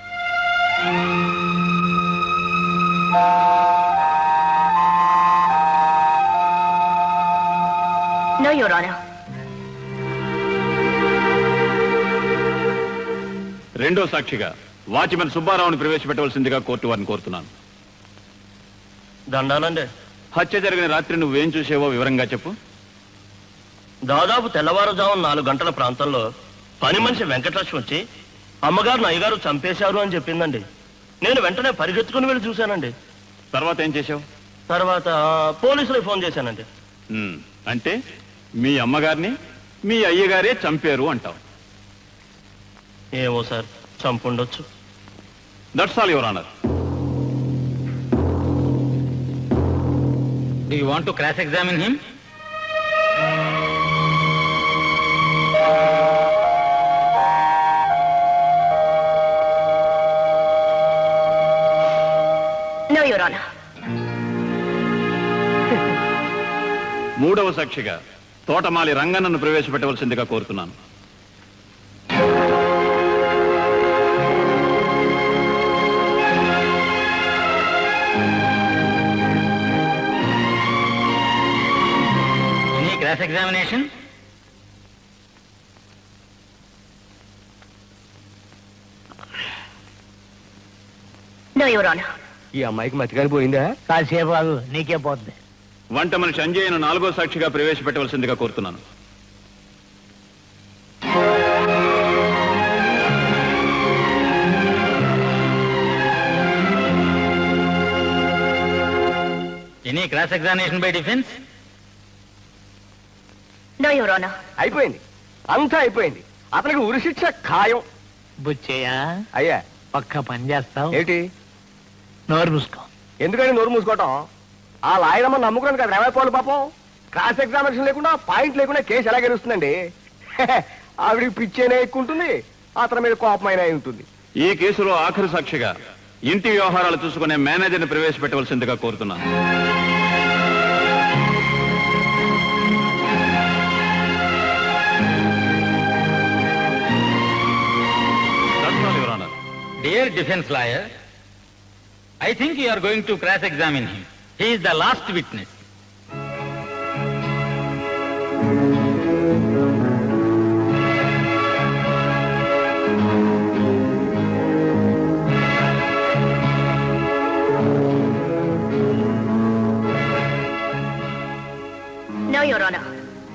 no your honour రెండో సాక్షిగా వాచ్మెన్ సుబ్బారావుని ప్రవేశపెట్టవలసిందిగా కోర్టు వారిని కోరుతున్నాను దండాలండి హత్య జరిగిన రాత్రి నువ్వేం చూసేవో వివరంగా చెప్పు దాదాపు తెల్లవారుజాము నాలుగు గంటల ప్రాంతంలో పని మనిషి వెంకటలక్ష్మి వచ్చి అమ్మగారు అయ్యగారు చంపేశారు అని చెప్పిందండి నేను వెంటనే పరిగెత్తుకుని వెళ్ళి చూశానండి తర్వాత ఏం చేశావు తర్వాత పోలీసులకు ఫోన్ చేశానండి ఉమ్, అంటే మీ అమ్మగారిని మీ అయ్యగారే చంపారు అంటావు ఏమో సార్ చంపుండొచ్చు that's all your honour do you want to cross examine him no your honour మూడవ సాక్షిగా తోటమాలి రంగన్నను ప్రవేశపెట్టవలసిందిగా కోరుతున్నాను any cross examination no your honour ఈ అమ్మాయికి మతిగాని పోయిందా కాసేపు ఆగు, నీకే పోతుంది వంట మనిషి అంజయ్యను నాలుగో సాక్షిగా ప్రవేశపెట్టవలసిందిగా కోరుతున్నాను any cross examination by defence no your honour అయిపోయింది అంతా అయిపోయింది అతనికి ఉరి శిక్ష ఖాయం బుచ్చయ్యా అయ్యా ఒక్క పని చేస్తావు ఏంటి నోరు మూసుకో ఎందుకని నోరు మూసుకోవటం ఆ లాయరమ్మ నమ్ముకున్నాను కదా ఏమైపోవాలి పాపం క్రాస్ ఎగ్జామినేషన్ లేకుండా పాయింట్ లేకుండా కేసు ఎలా గెలుస్తుందండి ఆవిడికి పిచ్చేనే ఎక్కువ ఉంటుంది అతని మీద కోపమైనా ఉంటుంది ఈ కేసులో ఆఖరి సాక్షిగా ఇంటి వ్యవహారాలు చూసుకునే మేనేజర్ని ప్రవేశపెట్టవలసిందిగా కోరుతున్నాను That's all, Your Honor. Dear defence lawyer I think you are going to cross examine him he's the last witness no your honour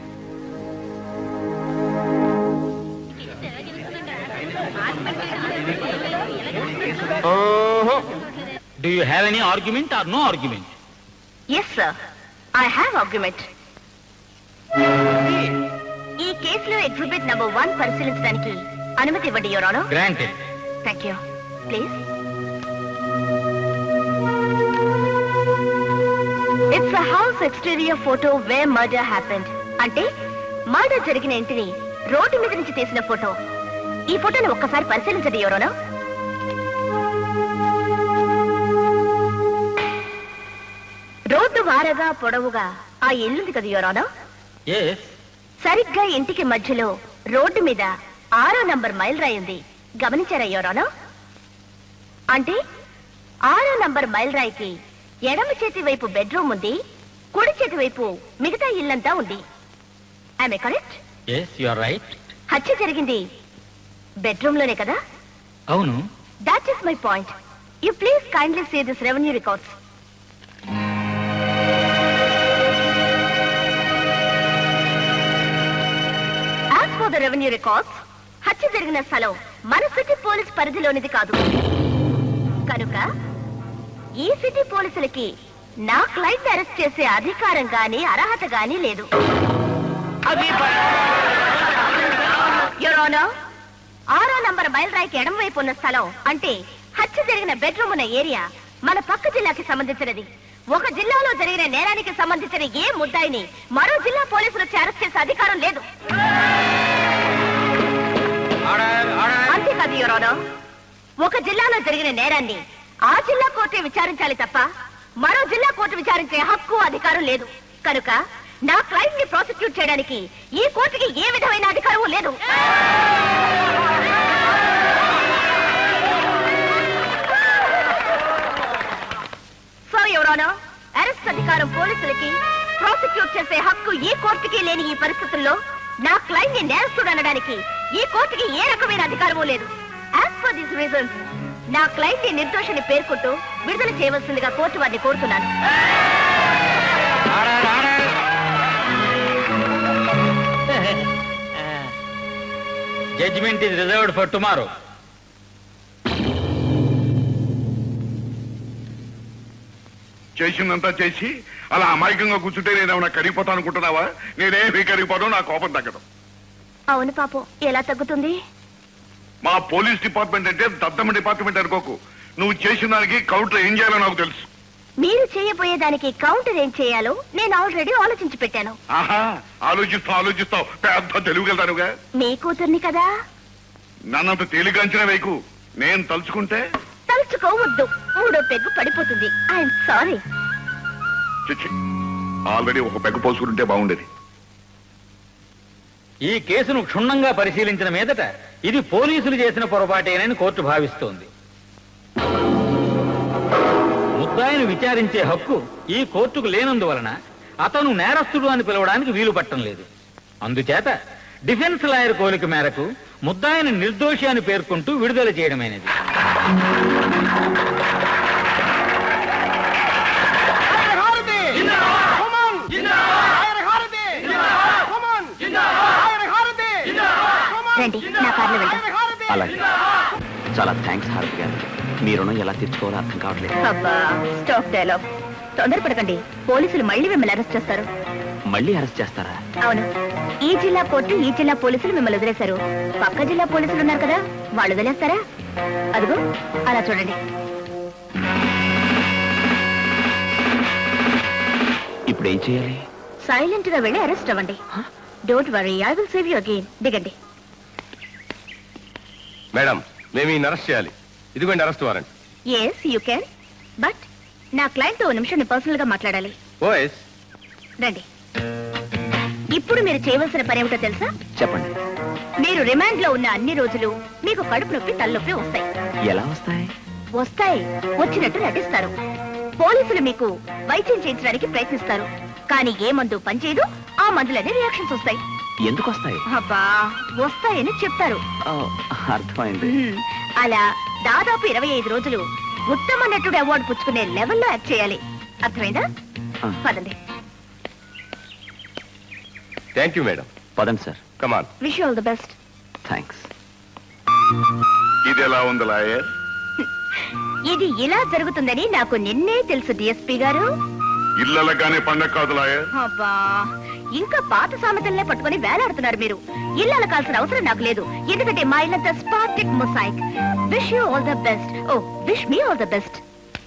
do you have any argument or no argument yes sir I have argument ఈ కేసులో exhibit number one పరిశీలించడానికి అనుమతి ఇవ్వండి your honour granted thank you please it's a house exterior photo where murder happened అంటే murder జరిగిన ఇంటిని road మీద నుంచి తీసిన ఫోటో ఈ ఫోటోని ఒక్కసారి పరిశీలించండి ఎవరోనా రోడ్డు వారగా పొడవుగా ఆ ఇల్లుంది కదా ఎవరోనా ఎస్ సరిగ్గా ఇంటికి మధ్యలో రోడ్డు మీద ఆరో నంబర్ మైల్ రాయి ఉంది గమనించారా ఎవరోనా అంటే ఆరో నంబర్ మైల్ రాయికి ఎడమ చేతి వైపు బెడ్రూమ్ ఉంది కుడి చేతి వైపు మిగతా ఇల్లంతా ఉంది ఆమె correct yes you are right హత్య జరిగింది బెడ్రూమ్ లోనే కదా అవును that is my point you please kindly see this revenue records as per the revenue records హత్య జరిగిన స్థలం మన సిటీ పోలీస్ పరిధిలోనిది కాదు కనుక ఈ సిటీ పోలీసులకి నా క్లయింట్ అరెస్ట్ చేసే అధికారం గాని అర్హత గాని లేదు Your Honor, ఆరో నంబర్ బయలురాయికి ఎడమ వైపు ఉన్న స్థలం అంటే హత్య జరిగిన బెడ్రూమ్ ఉన్న ఏరియా మన పక్క జిల్లాకి సంబంధించినది ఒక జిల్లాలో జరిగిన నేరానికి సంబంధించిన ఏ ముద్దాయిని మరో జిల్లా పోలీసులు వచ్చి అరెస్ట్ చేసే అధికారం లేదు అంతేకాదు Your Honor, ఒక జిల్లాలో జరిగిన నేరాన్ని ఆ జిల్లా కోర్టే విచారించాలి తప్ప మరో జిల్లా కోర్టు విచారించే హక్కు అధికారం లేదు కనుక నా క్లయింట్ ని ప్రాసిక్యూట్ చేయడానికి ఈ కోర్టుకి ఏ విధమైన అధికారం లేదు సో ఎవరోనో అరెస్ట్ అధికారం పోలీసులకి ప్రాసిక్యూట్ చేసే హక్కు ఈ కోర్టుకి లేని ఈ పరిస్థితుల్లో నా క్లయింట్ ని నేరస్తుడు అనడానికి ఈ కోర్టుకి ఏ రకమైన అధికారమూ లేదు యాజ్ ఫర్ దిస్ రీజన్స్ నా క్లయింట్ ని నిర్దోషిని పేర్కొంటూ విడుదల చేయవలసిందిగా కోర్టు వారిని కోరుతున్నాను judgement is reserved for tomorrow చేసిందంతా చేసి అలా అమాయకంగా కూర్చుంటే నేనేమన్నా కరిగిపోతా అనుకుంటున్నావా నేనేమీ కరిగిపోను నా కోపం తగ్గదు అవును పాపం ఎలా తగ్గుతుంది మా పోలీస్ డిపార్ట్మెంట్ అంటే దద్దమ్మ డిపార్ట్మెంట్ అనుకోకు నువ్వు చేసిన దానికి కౌంటర్ ఏం చేయాలో నాకు తెలుసు మీరు చేయబోయే దానికి కౌంటర్ ఏం చేయాలో నేను ఆల్రెడీ ఆలోచించి పెట్టాను ఆహా ఆలోచిస్తావు ఆలోచిస్తావు పెద్ద తెలివిగలుగుతానుగా మీ కూతుర్ని కదా నన్నంత తేలిక అంచనా వేయకు నేను తలుచుకుంటే తలుచుకోవద్దు మూడో పెగ్గు పడిపోతుంది ఐఎమ్ సారీ చిచ్చి ఆల్రెడీ ఒక పెగ్గ పోసుకుంటే బాగుండేది ఈ కేసును క్షుణ్ణంగా పరిశీలించిన మీదట ఇది పోలీసులు చేసిన పొరపాటేనని కోర్టు భావిస్తోంది ముద్దాయిని విచారించే హక్కు ఈ కోర్టుకు లేనందువలన అతను నేరస్తుడు అని పిలవడానికి వీలు పట్టం లేదు అందుచేత డిఫెన్స్ లాయర్ కోరిక మేరకు ముద్దాయిని నిర్దోషి అని పేర్కొంటూ విడుదల చేయడమైనది రండి నా కార్లో వెళ్దాం అలాగే చాలా థ్యాంక్స్ హారతి గారు మీ రుణం ఎలా తీర్చుకోవాలో అర్థం కావట్లేదు అబ్బా స్టాప్ డైలాగ్ తొందరపడకండి పోలీసులు మళ్ళీ మిమ్మల్ని అరెస్ట్ చేస్తారు మళ్ళీ అరెస్ట్ చేస్తారా అవును ఈ జిల్లా కోర్టు ఈ జిల్లా పోలీసులు మిమ్మల్ని వదిలేశారు పక్క జిల్లా పోలీసులు ఉన్నారు కదా వాళ్ళు వదిలేస్తారా అదిగో అలా చూడండి ఇప్పుడు ఏం చేయాలి సైలెంట్ గా వెళ్ళి అరెస్ట్ అవ్వండి don't worry I will save you again దిగండి మేడం మేము ఈ అరెస్ట్ చేయాలి ఇదిగోండి arrest warrant yes you can but నా క్లయింట్ తో ఓ నిమిషం పర్సనల్ గా మాట్లాడాలి ఓఎస్ రండి ఇప్పుడు మీరు చేయవలసిన పని ఏమిటో తెలుసా చెప్పండి మీరు రిమాండ్ లో ఉన్న అన్ని రోజులు మీకు కడుపు నొప్పి తలనొప్పి వస్తాయి ఎలా వస్తాయి వస్తాయి వచ్చినట్టు నటిస్తారు పోలీసులు మీకు వైద్యం చేయించడానికి ప్రయత్నిస్తారు కానీ ఏ మందు పనిచేయదు ఆ మందులనే రియాక్షన్స్ వస్తాయి ఎందుకు వస్తాయి అబ్బా వస్తాయని చెప్తారు ఓ, అర్థమైంది మ్మ్. అలా దాదాపు ఇరవై ఐదు రోజులు ఉత్తమ నటుడు అవార్డు పుచ్చుకునే లెవెల్లో యాక్ట్ చేయాలి అర్థమైందా ఆ. పదండి థ్యాంక్ యూ మేడం పదండి sir come on wish all the best thanks ఇది ఎలా ఉంది లాయర్ ఇది ఇలా జరుగుతుందని నాకు నిన్నే తెలుసు డిఎస్పీ గారు ఇళ్ళలగానే పండగ కాదు లాయర్ అబ్బా ఇంకా పాత సామెతల్నే పట్టుకొని వేలాడుతున్నారు మీరు ఇల్లు కాల్సిన అవసరం నాకు లేదు ఎందుకంటే మా ఇల్లంతా స్పార్టిక్ mosaic wish you all the best oh wish me all the best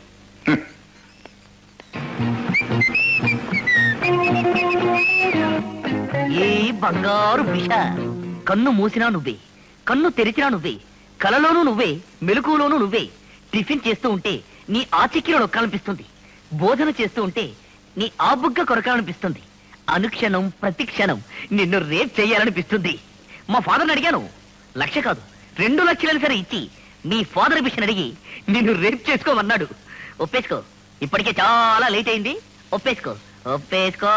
ఏ బంగారు బిష కన్ను మూసినా నువ్వే కన్ను తెరిచినా నువ్వే కలలోనూ నువ్వే మెలకులోనూ నువ్వే టిఫిన్ చేస్తూ ఉంటే నీ ఆచిక్కిలో నొక్కాలనిపిస్తుంది బోధన చేస్తూ ఉంటే నీ ఆబుగ్గ కొరకాలనిపిస్తుంది అనుక్షణం ప్రతి క్షణం నిన్ను రేప్ చేయాలనిపిస్తుంది మా ఫాదర్ని అడిగాను లక్ష కాదు రెండు లక్షలను సరే ఇచ్చి మీ ఫాదర్ బిషన్ అడిగి నిన్ను రేప్ చేసుకోమన్నాడు ఒప్పేసుకో ఇప్పటికే చాలా లేట్ అయింది ఒప్పేసుకో ఒప్పేసుకో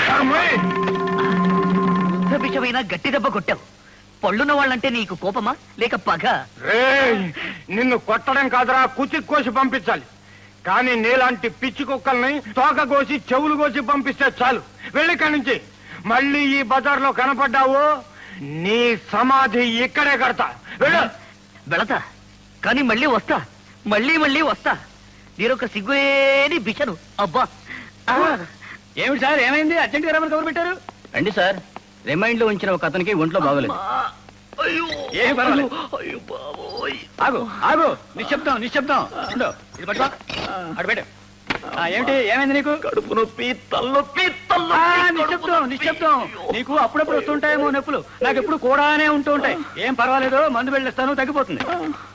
బిషమైన గట్టి దెబ్బ కొట్టావు పళ్ళున్న వాళ్ళంటే నీకు కోపమా లేక పగ నిన్ను కొట్టడం కాదురా కుచి కోసి పంపించాలి కానీ నీలాంటి పిచ్చి కుక్కల్ని తోక కోసి చెవులు కోసి పంపిస్తే చాలు వెళ్ళి ఇక్కడి నుంచి మళ్ళీ ఈ బజార్లో కనపడ్డావు నీ సమాధి ఇక్కడే కడతా వెళ్ళు వెళతా కానీ మళ్ళీ వస్తా మళ్ళీ మళ్ళీ వస్తా నేనొక సిగ్గులేని బిషను అబ్బా ఆ. ఏమిటి సార్ ఏమైంది అర్జెంట్ గా రమ్మని కబురు పెట్టారు రండి సార్ రిమైండ్ లో ఉంచిన ఒక అతనికి ఒంట్లో బాగోలేదు అయ్యో ఏం పర్వాలేదు. అయ్యో బాబోయ్ ఆగు ఆగు నిశ్శబ్దం నిశ్శబ్దం ఉండు, ఇది పట్టుకో అటు పెట్టు ఆ, ఏమిటి ఏమైంది నీకు కడుపు నొప్పి తలనొప్పి ఆ, తలనొప్పి నిశ్శబ్దం నిశ్శబ్దం నీకు అప్పుడప్పుడు వస్తుంటాయేమో నొప్పులు నాకు ఎప్పుడు కూడానే ఉంటూ ఉంటాయి ఏం పర్వాలేదు మందు వెళ్ళిస్తాను తగ్గిపోతుంది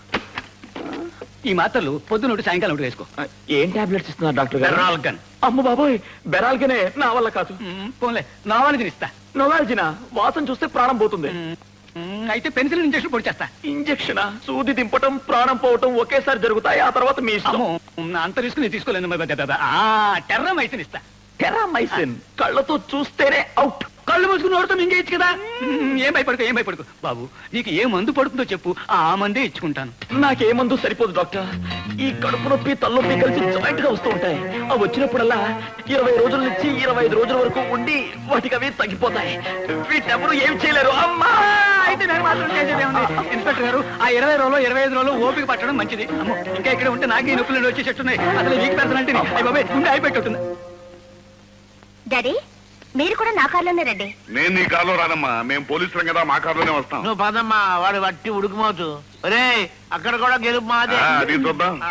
ఈ మాత్రలు పొద్దున ఒకటి సాయంకాలం ఒకటి వేసుకో ఏం టాబ్లెట్స్ ఇస్తున్నారు డాక్టర్ గారు బెర్రాల్గన్ అమ్మ బాబోయ్ బెరాల్గనే నా వల్ల కాదు మ్మ్, పోన్లే నావాలని తినిస్తా నొవాల్జిన వాసన చూస్తే ప్రాణం పోతుంది మ్మ్, అయితే పెన్సిల్ ఇంజక్షన్ పొడిచేస్తా ఇంజక్షన్ సూది దింపటం ప్రాణం పోవటం ఒకేసారి జరుగుతాయి ఆ తర్వాత మీ ఇష్టం అమ్మో నా అంత రిస్క్ నేను తీసుకోలేను మరి, బా, బా, బా. ఆ టెర్ర మైసిన్ ఇస్తా టెరామైసిన్ కళ్ళతో చూస్తేనే అవుట్ కళ్ళు మూసుకుని నోడుతో మింగేయచ్చు కదా మ్మ్, ఏం భయపడుకో ఏం భయపడుకో బాబు నీకు ఏ మందు పడుతుందో చెప్పు ఆ మందే ఇచ్చుకుంటాను నాకే మందు సరిపోదు డాక్టర్ ఈ కడుపు నొప్పి తలనొప్పి కలిసి జాయింట్ గా వస్తూ ఉంటాయి అవి వచ్చినప్పుడల్లా ఇరవై రోజుల నుంచి ఇరవై ఐదు రోజుల వరకు ఉండి వాటికి అవి తగ్గిపోతాయి వీటెవరు ఏం చేయలేరు అమ్మా అయితే నేను మాత్రం చేసేది ఏముంది ఇన్స్పెక్టర్ గారు ఆ ఇరవై రోజులు ఇరవై ఐదు రోజులు ఓపిక పట్టడం మంచిది అమ్మో ఇంకా ఇక్కడ ఉంటే నాకే ఈ నొప్పులు వచ్చేటట్టున్నాయి అసలు వీక్ పర్సన్ అంటే అయ్యి బాబాయ్ ఉండి అయిపోయి డాడీ మీరు కూడా నా కార్లోనే రండి నేను నీ కారులో రానమ్మా మేము పోలీసులం కదా మా కారులోనే వస్తాం నువ్వు పదమ్మా వాడు వట్టి ఉడుకుమోచు రే అక్కడ కూడా గెలుపు మాదే ఆ, అది చూద్దాం ఆ.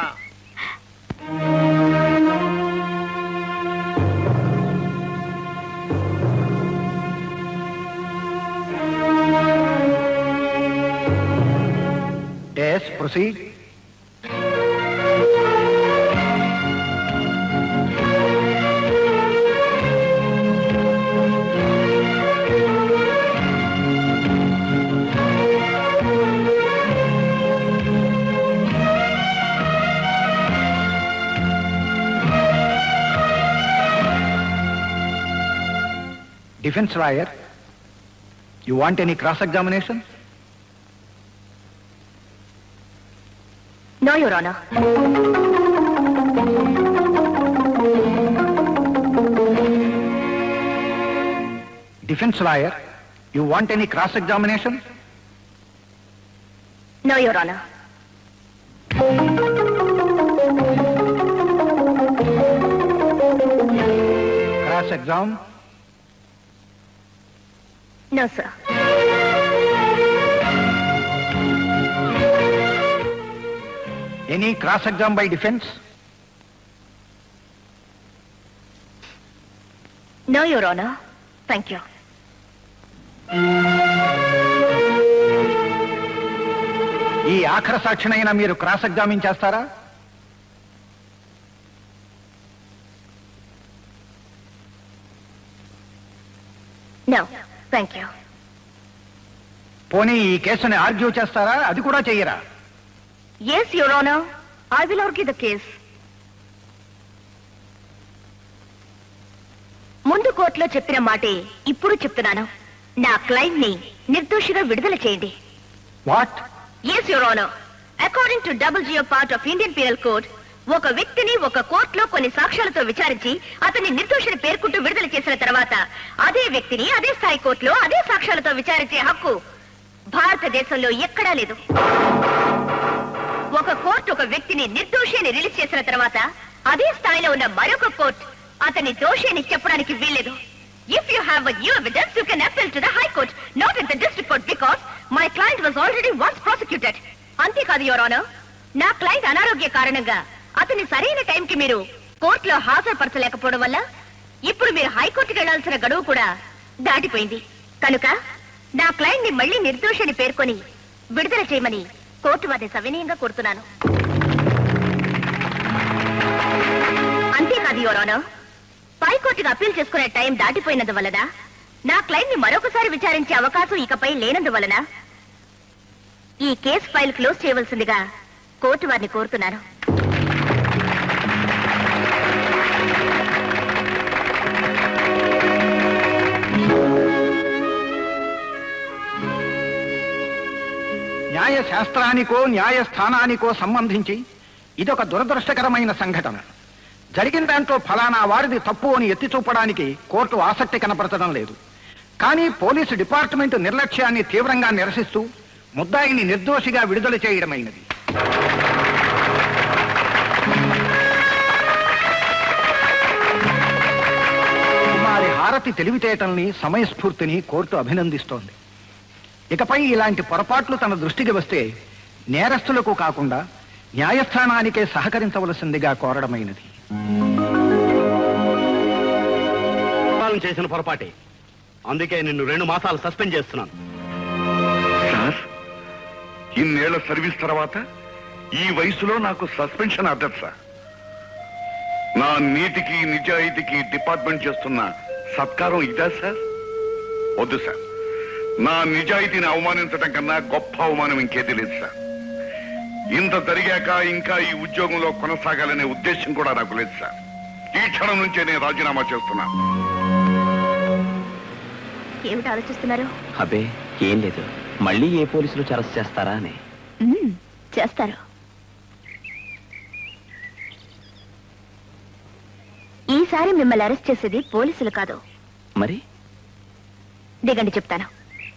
Yes proceed defence lawyer you want any cross examination no your honour defence lawyer you want any cross examination no your honour cross exam no sir any cross exam by defence no your honour thank you ఈ ఆఖర సాక్షినైనా మీరు cross examine చేస్తారా no thank you పోనీ ఈ కేసుని argue చేస్తారా అది కూడా చెయ్యరా yes your honour I will argue the case ముందు కోర్టులో చెప్పిన మాటే ఇప్పుడు చెప్తున్నాను నా క్లయింట్ ని నిర్దోషిగా విడుదల చేయండి what yes your honour according to double jeopardy of Indian penal code ఒక వ్యక్తిని ఒక కోర్టులో కొన్ని సాక్ష్యాలతో విచారించి అతన్ని నిర్దోషిని పేర్కొంటూ విడుదల చేసిన తర్వాత అదే వ్యక్తిని అదే స్థాయి కోర్టులో అదే సాక్ష్యాలతో విచారించే హక్కు భారతదేశంలో ఎక్కడా లేదు ఒక కోర్టు ఒక వ్యక్తిని నిర్దోషి అని రిలీజ్ చేసిన తర్వాత అదే స్థాయిలో ఉన్న మరొక కోర్టు అతని దోషి అని చెప్పడానికి వీల్లేదు if you have new evidence you can appeal to the high court not in the district court because my client was already once prosecuted అంతేకాదు యువర్ ఆనర్ నా క్లయింట్ అనారోగ్య కారణంగా అతని సరైన టైంకి మీరు కోర్టులో హాజరుపరచలేకపోవడం వల్ల ఇప్పుడు మీరు హైకోర్టుకి వెళ్లాల్సిన గడువు కూడా దాటిపోయింది కనుక నా క్లయింట్ ని మళ్ళీ నిర్దోషిని పేర్కొని విడుదల చేయమని కోర్టు వారిని సవినయంగా కోరుతున్నాను అంతేకాదు యువరానో పై కోర్టుకు అప్పీల్ చేసుకునే టైం దాటిపోయినందువలన నా క్లయింట్ ని మరొకసారి విచారించే అవకాశం ఇకపై లేనందువలన ఈ కేసు ఫైల్ క్లోజ్ చేయవలసిందిగా కోర్టు వారిని కోరుతున్నాను న్యాయ శాస్త్రానికో న్యాయస్థానానికో సంబంధించి ఇదొక దురదృష్టకరమైన సంఘటన జరిగిన దాంట్లో ఫలానా వారిది తప్పు అని ఎత్తి చూపడానికి కోర్టు ఆసక్తి కనపరచడం లేదు కానీ పోలీసు డిపార్ట్మెంట్ నిర్లక్ష్యాన్ని తీవ్రంగా నిరసిస్తూ ముద్దాయిని నిర్దోషిగా విడుదల చేయడమైనది కుమారి హారతి తెలివితేటల్ని సమయస్ఫూర్తిని కోర్టు అభినందిస్తోంది ఇకపై ఇలాంటి పొరపాట్లు తన దృష్టికి వస్తే నేరస్తులకు కాకుండా న్యాయస్థానానికే సహకరించవలసిందిగా కోరడమైనది పాలన చేసిన పొరపాటే అందుకే నిన్ను రెండు మాసాలు సస్పెండ్ చేస్తున్నాను సార్ ఇన్నేళ్ల సర్వీస్ తర్వాత ఈ వయసులో నాకు సస్పెన్షన్ ఆర్డర్ సార్ నా నీతికి నిజాయితీకి డిపార్ట్మెంట్ చేస్తున్న సత్కారం ఇదా సార్ వద్దు సార్ నా నిజాయితీని అవమానించడం కన్నా గొప్ప అవమానం ఇంకేది లేదు సార్ ఇంత జరిగాక ఇంకా ఈ ఉద్యోగంలో కొనసాగాలనే ఉద్దేశం కూడా నాకు లేదు సార్ ఈ క్షణం నుంచే నేను రాజీనామా చేస్తున్నాను ఏమిటి ఆలోచిస్తున్నారు అబే ఏం లేదు మళ్ళీ ఏ పోలీసులు అరెస్ట్ చేస్తారా అని మ్మ్, చేస్తారు ఈసారి మిమ్మల్ని అరెస్ట్ చేసేది పోలీసులు కాదు మరి దిగండి చెప్తాను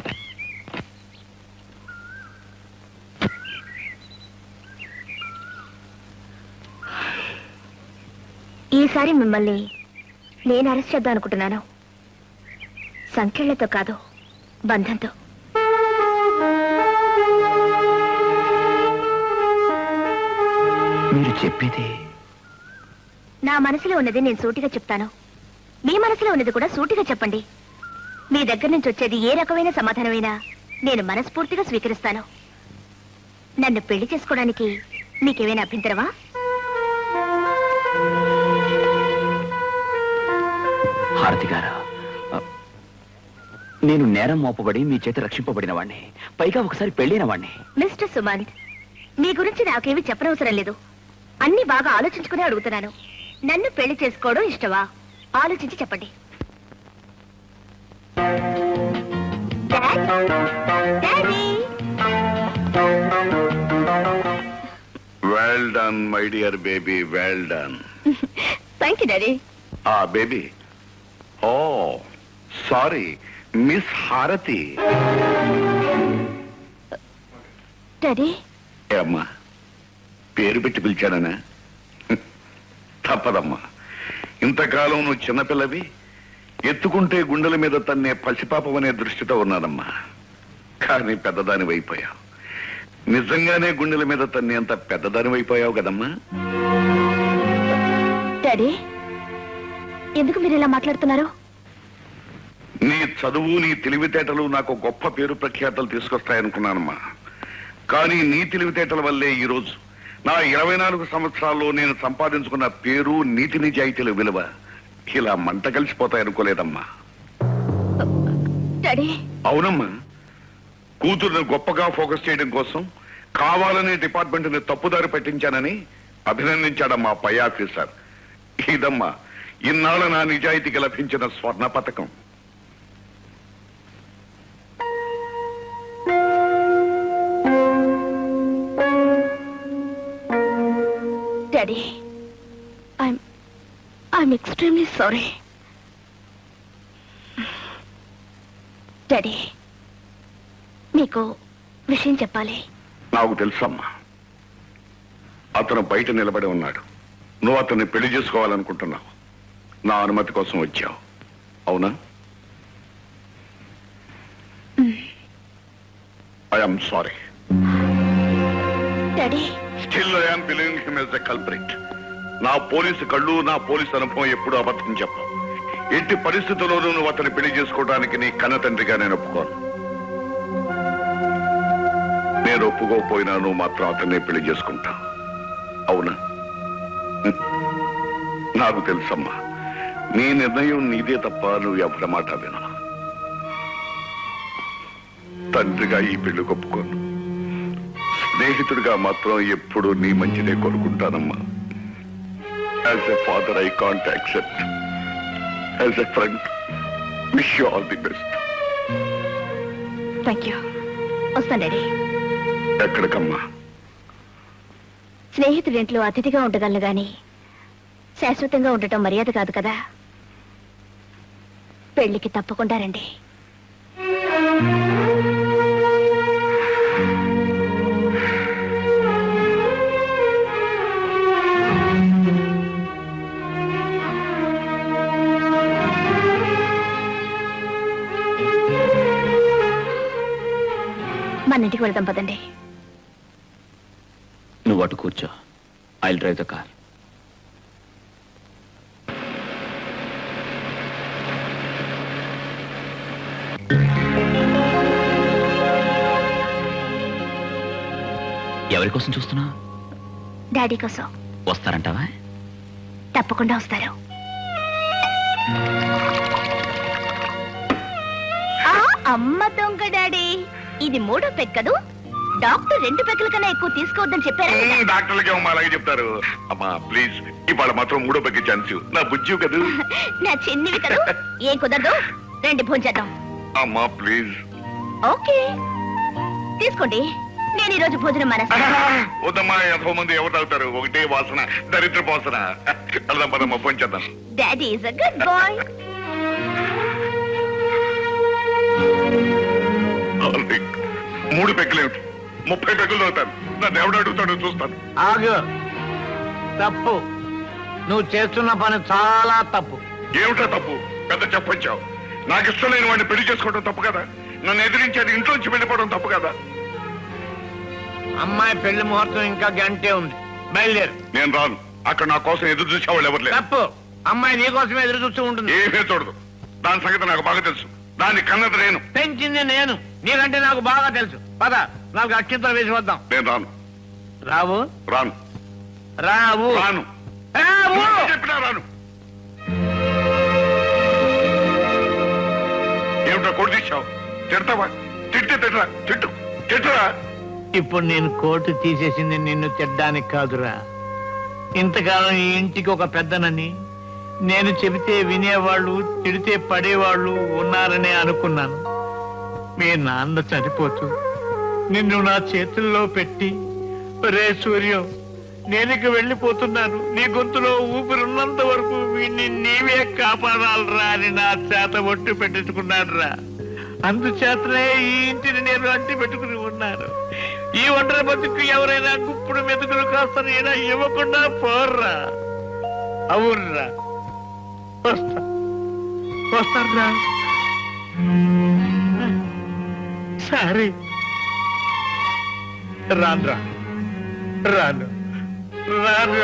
ఈసారి మిమ్మల్ని నేను అరెస్ట్ చేద్దాం అనుకుంటున్నాను సంఖ్యలతో కాదు బంధంతో మీరు చెప్పేది నా మనసులో ఉన్నది నేను సూటిగా చెప్తాను మీ మనసులో ఉన్నది కూడా సూటిగా చెప్పండి మీ దగ్గర నుంచి వచ్చేది ఏ రకమైన సమాధానమైనా నేను మనస్ఫూర్తిగా స్వీకరిస్తాను నన్ను పెళ్లి చేసుకోవడానికి మీకేమైనా అభ్యంతరమా హారతి గారు ఆ, నేను నేరం మోపబడి మీ చేత రక్షింపబడిన వాణ్ణి పైగా ఒకసారి పెళ్ళైన వాణ్ణి మిస్టర్ సుమంత్ మీ గురించి నాకేమీ చెప్పనవసరం లేదు అన్ని బాగా ఆలోచించుకుని అడుగుతున్నాను నన్ను పెళ్లి చేసుకోవడం ఇష్టమా ఆలోచించి చెప్పండి daddy well done my dear baby well done thank you daddy ఆ baby oh sorry miss Harathi daddy ఏ అమ్మా పేరు పెట్టి పిలిచాడనా తప్పదమ్మా ఇంతకాలం నువ్వు చిన్నపిల్లవి ఎత్తుకుంటే గుండెల మీద తన్నే పసిపాపమనే దృష్టితో ఉన్నానమ్మా కానీ పెద్దదాని అయిపోయావు నిజంగానే గుండెల మీద తన్నేంత పెద్దదాని అయిపోయావు కదమ్మా డాడీ ఎందుకు మీరు ఇలా మాట్లాడుతున్నారు నీ చదువు నీ తెలివితేటలు నాకు గొప్ప పేరు ప్రఖ్యాతలు తీసుకొస్తాయనుకున్నానమ్మా కానీ నీ తెలివితేటల వల్లే ఈరోజు నా ఇరవై నాలుగు సంవత్సరాల్లో నేను సంపాదించుకున్న పేరు నీతి నిజాయితీల విలువ ఇలా మంట కలిసిపోతాయనుకోలేదమ్మా డాడీ అవునమ్మా కూతురుని గొప్పగా ఫోకస్ చేయడం కోసం కావాలనే డిపార్ట్మెంట్ ని తప్పుదారి పట్టించానని అభినందించాడమ్మా పై ఆఫీసర్ ఇదమ్మా ఇన్నాళ్ళ నా నిజాయితీకి లభించిన స్వర్ణ పథకం daddy I'm I'm extremely sorry daddy మీకు విషయం చెప్పాలి నాకు తెలుసమ్మా అతను బయట నిలబడి ఉన్నాడు నువ్వు అతన్ని పెళ్లి చేసుకోవాలనుకుంటున్నావు నా అనుమతి కోసం వచ్చావు అవునా I'm sorry daddy still I'm believing him as a culprit నా పోలీసు కళ్ళు నా పోలీసు అనుభవం ఎప్పుడు అబద్ధం చెప్పవు ఎట్టి పరిస్థితుల్లోనూ నువ్వు అతన్ని పెళ్లి చేసుకోవడానికి నీ కన్న తండ్రిగా నేను ఒప్పుకోను నేను ఒప్పుకోకపోయినా నువ్వు మాత్రం అతన్నే పెళ్లి చేసుకుంటా అవునా హ్మ్. నాకు తెలుసమ్మా నీ నిర్ణయం నీదే తప్ప నువ్వు ఎవరి మాట వినా తండ్రిగా ఈ పెళ్లి ఒప్పుకోను స్నేహితుడిగా మాత్రం ఎప్పుడు నీ మంచిదే కోరుకుంటానమ్మా as a father I can't accept as a friend wish you all the best thank you వస్తాను డాడీ ఎక్కడికమ్మా స్నేహితుడింట్లో అతిథిగా ఉండగలను గాని శాశ్వతంగా ఉండటం మర్యాద కాదు కదా పెళ్లికి తప్పకుండా రండి మన ఇంటికి వెళ్దాం పదండి నువ్వు అటు కూర్చో ఐ డ్రైవ్ ద కార్ ఎవరి కోసం చూస్తున్నా డాడీ కోసం వస్తారంటావా తప్పకుండా వస్తారు ఆ, అమ్మ దొంగ డాడీ ఇది మూడో పెగ్ కదూ డాక్టర్ రెండు పెగ్గుల కన్నా ఎక్కువ తీసుకోవద్దని చెప్పారా లేదా? డాక్టర్లకి ఏమో అలాగే చెప్తారు అమ్మా ప్లీజ్ ఇవాళ మాత్రం మూడో పెగ్గి ఛాన్స్ నా బుజ్జి కదూ నా చిన్నివి కదూ ఏం కుదరదు రండి భోంచేద్దాం అమ్మా ప్లీజ్ ఓకే తీసుకోండి నేను ఈరోజు భోజనం మానేస్తాను వద్దమ్మా ఎంతో మంది ఎవరు తాగుతారు ఒకటే వాసన దరిద్ర వాసన వెళ్దాం పదమ్మా ఫోన్ చేద్దాం daddy is a good boy మూడు పెగ్గులేమిటి ముప్పై పెగ్గులు అవుతాను నా దేవుడు అడుగుతాడు చూస్తాను ఆగు తప్పు నువ్వు చేస్తున్న పని చాలా తప్పు ఏమిటా తప్పు పెద్ద చెప్పొచ్చావు నాకు ఇష్టం లేని వాడిని పెళ్లి చేసుకోవడం తప్పు కదా నన్ను ఎదిరించేది ఇంట్లోంచి వెళ్ళిపోవడం తప్పు కదా అమ్మాయి పెళ్లి ముహూర్తం ఇంకా గంటే ఉంది బయలుదేరు నేను రాను అక్కడ నా కోసం ఎదురు చూసేవాళ్ళు ఎవరు లేరు తప్పు అమ్మాయి నీకోసమే ఎదురు చూస్తూ ఉంటుంది ఏమీ చూడదు దాని సంగతి నాకు బాగా తెలుసు దాన్ని కన్నది నేను పెంచింది నేను నీకంటే నాకు బాగా తెలుసు పద నాలుగు అక్షంతలు వేసి వద్దాం నేను రాను రావు రాను రావు రాను రావు నువ్వు చెప్పినా రాను ఏమిటో కొడు తీసావు తిడతావా తిట్టి తిట్టరా తిట్టు తిట్టరా ఇప్పుడు నేను కోర్టు తీసేసింది నిన్ను తిడ్డానికి కాదురా ఇంతకాలం ఈ ఇంటికి ఒక పెద్దనని నేను చెబితే వినేవాళ్ళు తిడితే పడేవాళ్ళు ఉన్నారనే అనుకున్నాను మీ నాన్న చనిపోతూ నిన్ను నా చేతుల్లో పెట్టి రే సూర్యం నేను ఇక వెళ్ళిపోతున్నాను నీ గొంతులో ఊపిరున్నంత వరకు వీడిని నీవే కాపాడాలరా అని నా చేత ఒట్టు పెట్టించుకున్నాను రా అందుచేతనే ఈ ఇంటిని నేను అంటి పెట్టుకుని ఉన్నాను ఈ ఒంటరి బతుకు ఎవరైనా గుప్పుడు మెతుకులు కాస్త నేను ఇవ్వకుండా పోర్రా అవునరా వస్తా వస్తారా సరే రాను రా రాను రాను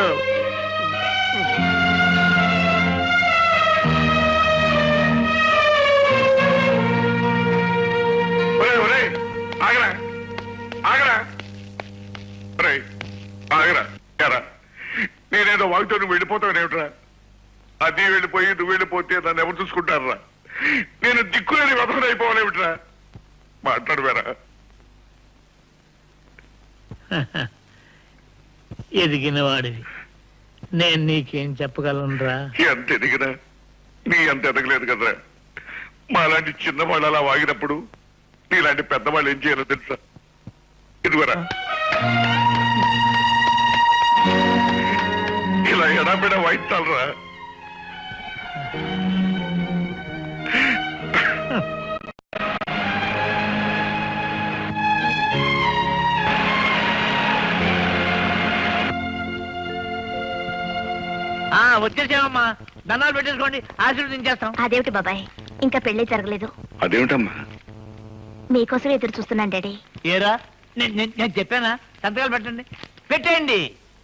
ఆగరా ఎరా నేనేదో వాగితో నువ్వు వెళ్ళిపోతావునేమిట్రా అది వెళ్ళిపోయి నువ్వు వెళ్ళిపోతే నన్ను ఎవరు చూసుకుంటారా నేను దిక్కులేని వ్యవహారం అయిపోవాలేమిట్రా మాట్లాడు వేరా ఎదిగిన వాడివి నేను నీకేం చెప్పగలనురా ఎంత ఎదిగినా నీ అంత ఎదగలేదు కదరా మాలాంటి చిన్నవాళ్ళు అలా వాగినప్పుడు నీలాంటి పెద్దవాళ్ళు ఏం చేయాలో తెలుసా ఇదిగోరా ఇలా ఎడాపెడ వాయించాలరా ఆ వచ్చేసామమ్మా దండాలు పెట్టేసుకోండి ఆశీర్వదించేస్తాం అదేమిటి బాబాయ్ ఇంకా పెళ్లి జరగలేదు అదేమిటమ్మా మీకోసం ఎదురు చూస్తున్నాను డాడీ ఏరా నే- నే- నేను చెప్పానా సంతకాలు పెట్టండి పెట్టేయండి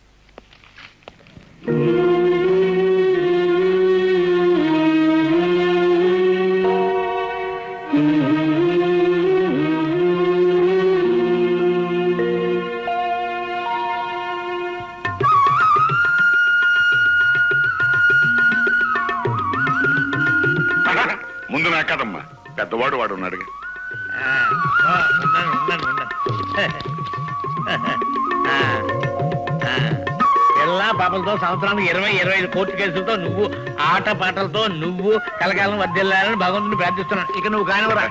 ముందు నా కదమ్మా పెద్దవాడు వాడు ఉన్నాడు ఆ, ఆ, ఉన్నాను ఉన్నాను ఉన్నాను ఆ, ఆ. పిల్ల పాపలతో సంవత్సరానికి ఇరవై ఇరవై ఐదు కోర్టు కేసులతో నువ్వు ఆట పాటలతో నువ్వు కలకాలం వర్దిల్లాలని భగవంతుని ప్రార్థిస్తున్నాను ఇక నువ్వు కానివరా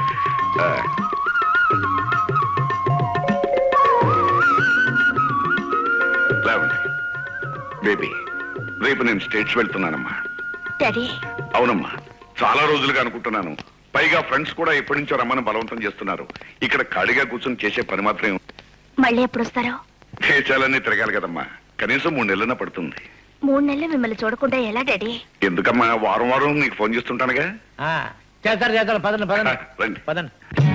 లేవండి బేబీ రేపు నేను స్టేట్స్ వెళ్తున్నానమ్మా డాడీ అవునమ్మా చాలా రోజులుగా అనుకుంటున్నాను పైగా ఫ్రెండ్స్ కూడా ఎప్పటి నుంచో రమ్మని బలవంతం చేస్తున్నారు ఇక్కడ ఖాళీగా కూర్చొని చేసే పని మాత్రం ఏం- మళ్ళీ ఎప్పుడు వస్తారో దేశాలన్నీ తిరగాలి కదమ్మా కనీసం మూడు నెలలైనా పడుతుంది మూడు నెలలు మిమ్మల్ని చూడకుండా ఎలా డాడీ ఎందుకమ్మా వారం వారం నీకు ఫోన్ చేస్తుంటానుగా ఆ, చేస్తారు చేస్తారు పదండి పదండి రండి పదండి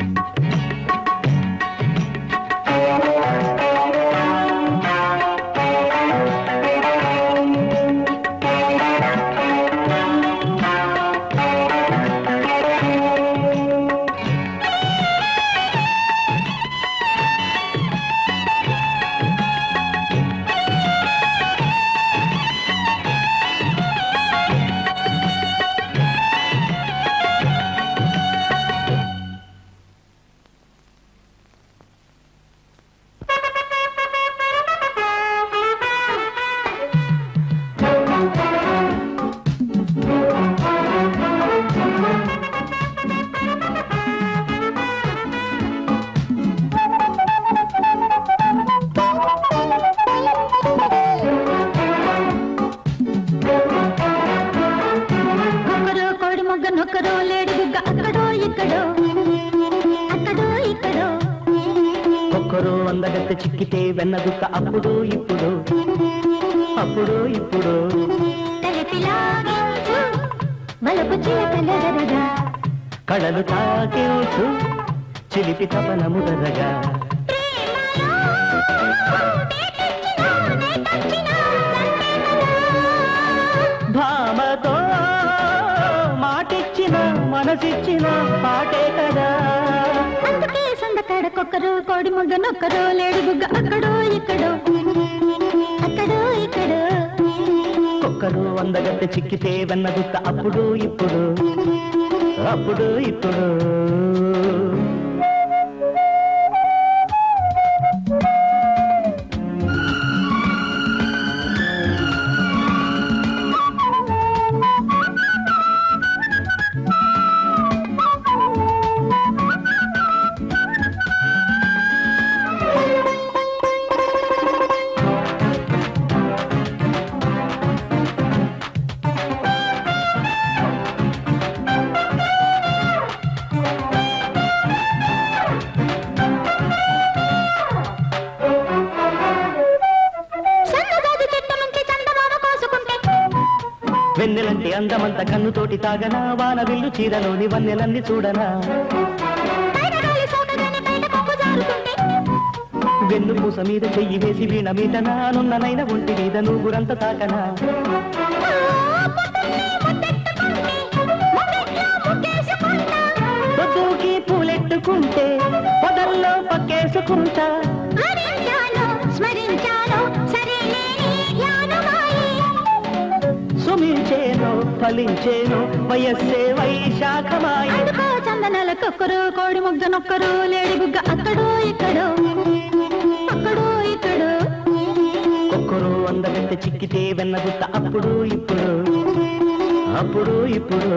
ఒక్కరో కోడి మొగ్గ నొక్కరో లేడి బుగ్గ అక్కడో ఇక్కడో అక్కడో ఇక్కడో ఒక్కరు అందగత్తె చిక్కితే వెన్నదుక్క అప్పుడు ఇప్పుడు అప్పుడు ఇప్పుడు తలపిలాగించు బలపు చిలకలరగా కళలు తాకించు చిలిపి తపనముదరగా భామతో మాటిచ్చిన మనసిచ్చిన పాటే కదా అందుకే సందకాడకొక్కరు కోడి మొగ్గ నొక్కరో లేడి బుగ్గ అక్కడో ఇక్కడో అక్కడో ఇక్కడో ఒక్కరు అందగత్తె చిక్కితే వెన్నదుక్క అప్పుడు ఇప్పుడు అప్పుడు ఇప్పుడు సన్నగాది చెట్టు నుంచి చందమామ కోసుకుంటే వెన్నెలంటే అందమంత కన్నుతోటి తాగనా వాన విల్లు చీరలోని వన్నెలన్నీ చూడనా బయటగాలి సోకగానే బయట పొక్కు జారుతుంటే వెన్ను పూస మీద చెయ్యి వేసి వీణ మీటనా నున్ననైన ఒంటి మీద నూగురంత తాకనా పొద్దుకి పూలెట్టుకుంటే పొదల్లో పక్కేసుకుంటా ఆనందాలు స్మరించు భరించాను సరేలేని ధ్యానమాయి సుమించేను ఫలించేను వయస్సే వైశాఖమాయి అందుకో చందనాల కొక్కరు కోడి ముగ్గ నొక్కరు లేడి బుగ్గ అక్కడో ఇక్కడో అక్కడో ఇక్కడో ఒక్కరు అందగత్తె చిక్కితే వెన్నగుత్త అప్పుడు ఇప్పుడు అప్పుడు ఇప్పుడు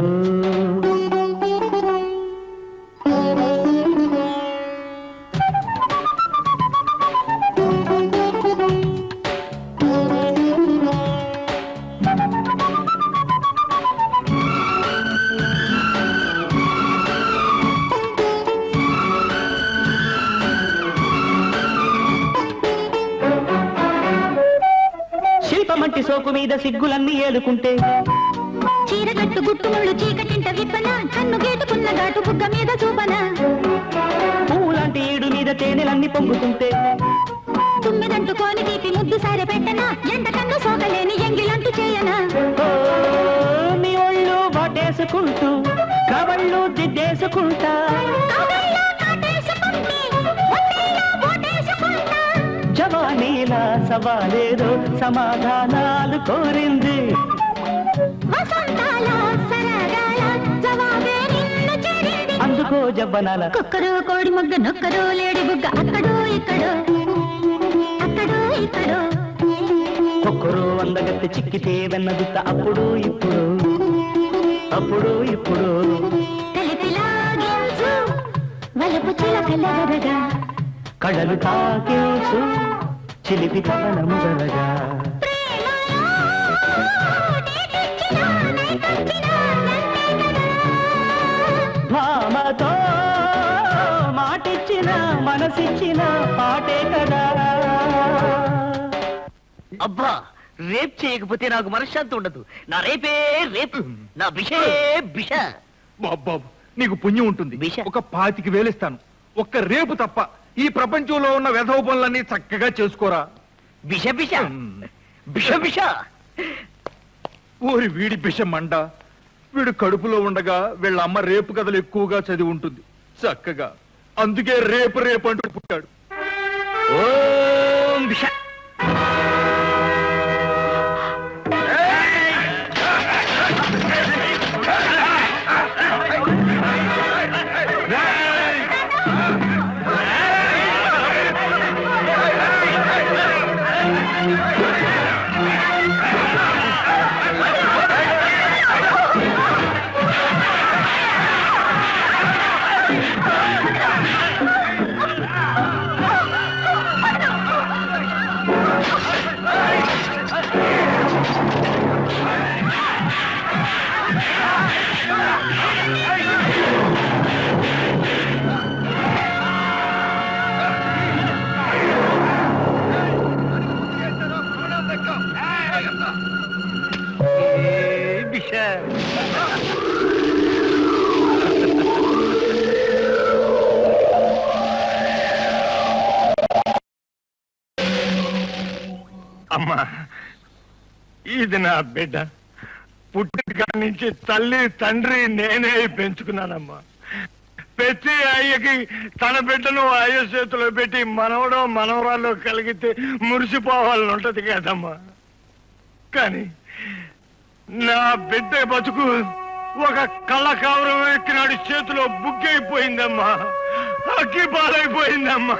శిల్పమంటి సోకు మీద సిగ్గులన్నీ ఏలుకుంటే చీరగట్టు గుట్టుముళ్ళు చీకటింట విప్పన కన్ను గేటుకున్న ఘాటు బుగ్గ మీద చూపన పూలాంటి ఈడు మీద తేనెలన్నీ పొంగుతుంటే తుమ్మిదంటుకోని తీపి ముద్దు సారె పెట్టనా ఎంట కన్ను సోకలేని ఎంగిలంటు చేయనా ఓ, మీ ఒళ్ళు వాటేసుకుంటూ కవళ్ళు దిద్దేసుకుంటా కౌగిల్లో కాటేసుకుంటే, ఒంటెల్లో ఓటేసుకుంటా. జవానీలా సవాలేదో సమాధానాలు కోరింది వసంతాల సరగాల జవాబే నిన్ను చేరింది అందుకో జవ్వనాల కుక్కరు కోడి ముగ్గ నొక్కరు లేడి బుగ్గ అక్కడో ఇక్కడో అక్కడో ఇక్కడో ఒక్కరు అందగత్తె చిక్కితే వెన్నదుత్త అప్పుడు ఇప్పుడు అప్పుడు ఇప్పుడు కలిపి లాగించు వలపు చిలకలరగా కడలు తాకించు చిలిపి కవనము జరగా భామతో మాటిచ్చిన మనసిచ్చిన పాటే కదా అబ్బా రేప్ చేయకపోతే నాకు మనశ్శాంతి ఉండదు నా రేపే రేపు నా బిషే బిష బాబు బాబు నీకు పుణ్యం ఉంటుంది బిష. ఒక పాతికి వేలిస్తాను ఒక్క రేపు తప్ప ఈ ప్రపంచంలో ఉన్న వెధవ పనులన్నీ చక్కగా చేసుకోరా బిష బిష బిష బిష ఊరి వీడి బిషం మండ వీడు కడుపులో ఉండగా వీళ్ళ అమ్మ రేపు కథలు ఎక్కువగా చదివి ఉంటుంది చక్కగా అందుకే రేపు రేపు అంటూ పుట్టాడు ఓం బిష బిష అమ్మా ఇది నా బిడ్డ పుట్టిన నుంచి తల్లి తండ్రి నేనే పెంచుకున్నానమ్మా పెట్టి అయ్యకి తన బిడ్డను అయ్య చేతిలో పెట్టి మనవడో మనవరాల్లో కలిగితే మురిసిపోవాలని ఉంటది కదమ్మా కానీ నా బిడ్డ బతుకు ఒక కళ్ళ కావరం ఎక్కినాడు చేతిలో బుగ్గైపోయిందమ్మా అగ్గి పాలైపోయిందమ్మా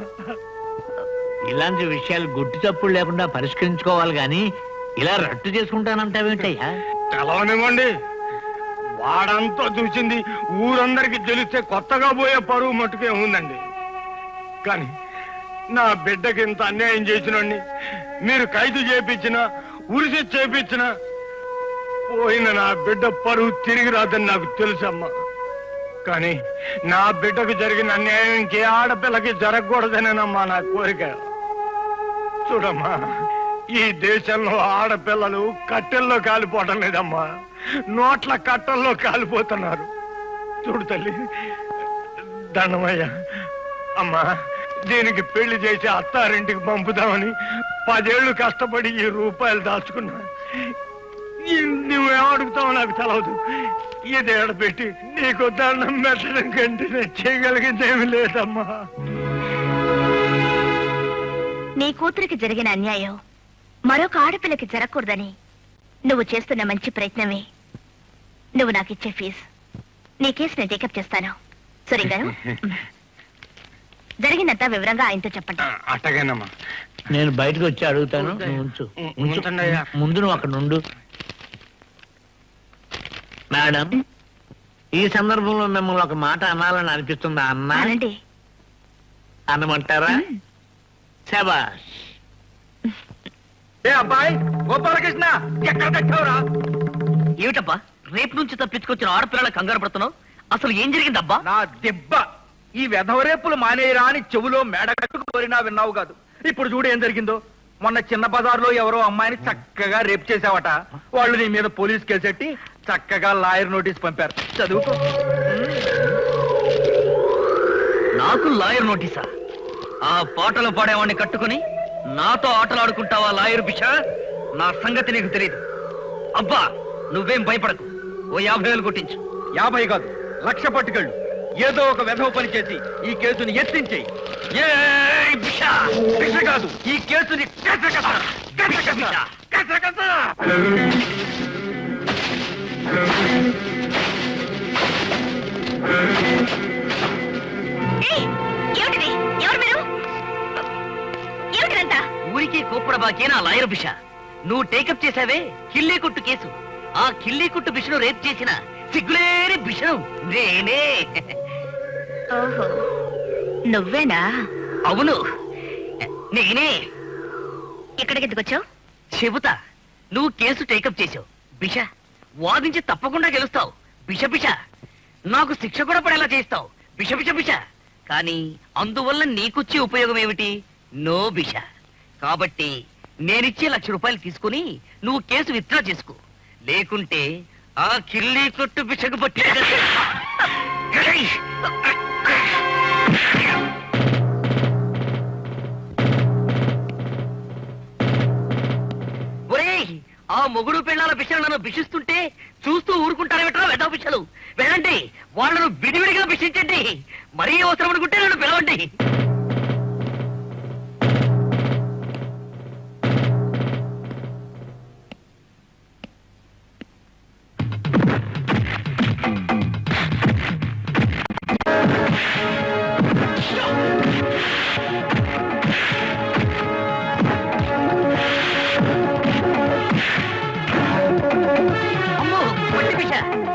ఇలాంటి విషయాలు గుట్టు చప్పుడు లేకుండా పరిష్కరించుకోవాలి గాని ఇలా రట్టు చేసుకుంటానంటావేంటయ్యా తెలవనివ్వండి వాడంతా చూసింది ఊరందరికి తెలిస్తే కొత్తగా పోయే పరువు మట్టుకే ఉందండి కానీ నా బిడ్డకి ఇంత అన్యాయం చేసినండి మీరు ఖైదు చేపించిన ఉరిసి చేపించిన పోయిన నా బిడ్డ పరువు తిరిగి రాదని నాకు తెలుసమ్మా కానీ నా బిడ్డకు జరిగిన అన్యాయం ఇంకే ఆడపిల్లకి జరగకూడదనేనమ్మా నా కోరిక చూడమ్మా ఈ దేశంలో ఆడపిల్లలు కట్టెల్లో కాలిపోవటం లేదమ్మా నోట్ల కట్టల్లో కాలిపోతున్నారు చూడు తల్లి దండమయ్య అమ్మా దీనికి పెళ్లి చేసి అత్తారింటికి పంపుదామని పదేళ్లు కష్టపడి ఈ రూపాయలు దాచుకున్నా ఈ- నువ్వేమడుగుతావో నాకు తెలవదు ఇది ఎడబెట్టి నీకు దండం పెట్టడం కంటే నేను చేయగలిగిందేమీ లేదమ్మా నీ కూతురికి జరిగిన అన్యాయం మరొక ఆడపిల్లకి జరగకూడదని నువ్వు చేస్తున్న మంచి ప్రయత్నమే నువ్వు నాకు ఇచ్చే ఫీజు నీ కేసు నేను టేకప్ చేస్తాను సురేం గారు జరిగిందంతా వివరంగా ఆయనతో చెప్పండి అట్టగేనమ్మా నేను బయటకు వచ్చి అడుగుతాను నువ్వు ఉంచు ఉంచు. ఉంచండి అయ్యా. ముందు నువ్వు అక్కడ నుండు మేడం ఈ సందర్భంలో మిమ్మల్ని ఒక మాట అనాలని అనిపిస్తుందా అన్న అనండి అనమంటారా శబాష్ ఏ అబ్బాయి గోపాలకృష్ణ ఎక్కడ తెచ్చావురా ఏమిటబ్బా రేపు నుంచి తప్పించుకొచ్చిన ఆడపిల్లల కంగారు పడుతున్నావు అసలు ఏం జరిగిందబ్బా నా దెబ్బ ఈ వెధవరేపులు మానేయరా అని చెవులో మేడగట్టుకు కోరినా విన్నావు కాదు ఇప్పుడు చూడు ఏం జరిగిందో మొన్న చిన్న బజార్లో ఎవరో అమ్మాయిని చక్కగా రేప్ చేసావట వాళ్ళు నీ మీద పోలీస్ కేసెట్టి చక్కగా లాయర్ నోటీస్ పంపారు చదువుకో నాకు లాయర్ నోటీసా ఆ పాటలు పాడేవాడిని కట్టుకుని నాతో ఆటలు ఆడుకుంటావా లాయర్ బిష నా సంగతి నీకు తెలియదు అబ్బా నువ్వేం భయపడకు ఓ యాభై వేలు కొట్టించు యాభై కాదు లక్ష పట్టుకెళ్ళు ఏదో ఒక వెధవ పని చేసి ఈ కేసుని ఎత్తించేయి ఏయ్ బిష! శిక్ష కాదు ఈ కేసుని కసకస, కసకస, కసకస. ఏయ్, ఏమిటిది ఎవరు మీరు ఏమిటిదంతా ఊరికి కోప్పడబాకే నా లాయర్ బిష నువ్వు టేకప్ చేసావే కిల్లీ కొట్టు కేసు ఆ కిల్లీ కొట్టు బిషను రేప్ చేసిన సిగ్గులేని బిషను నేనే ఓహో నువ్వేనా అవును నేనే ఇక్కడికి ఎందుకు వచ్చావు చెబుతా నువ్వు కేసు టేకప్ చేసావు బిష వాదించి తప్పకుండా గెలుస్తావు బిష బిష నాకు శిక్ష కూడా పడేలా చేస్తావు బిష బిష బిష కానీ అందువల్ల నీకొచ్చే ఉపయోగం ఏమిటి నో బిష కాబట్టి నేనిచ్చే లక్ష రూపాయలు తీసుకుని నువ్వు కేసు విత్డ్రా చేసుకో లేకుంటే ఆ కిల్లీ కొట్టు బిషకు పట్టి ఒరేయ్ ఆ మొగుడు పెళ్ళాల బిషలు నన్ను బిషిస్తుంటే చూస్తూ ఊరుకుంటారేమిట్రా వెదవ బిషలు వెళ్ళండి వాళ్ళను విడివిడిగా బిషించండి మరీ అవసరం అనుకుంటే నన్ను పిలవండి అమ్మో మట్టి బిష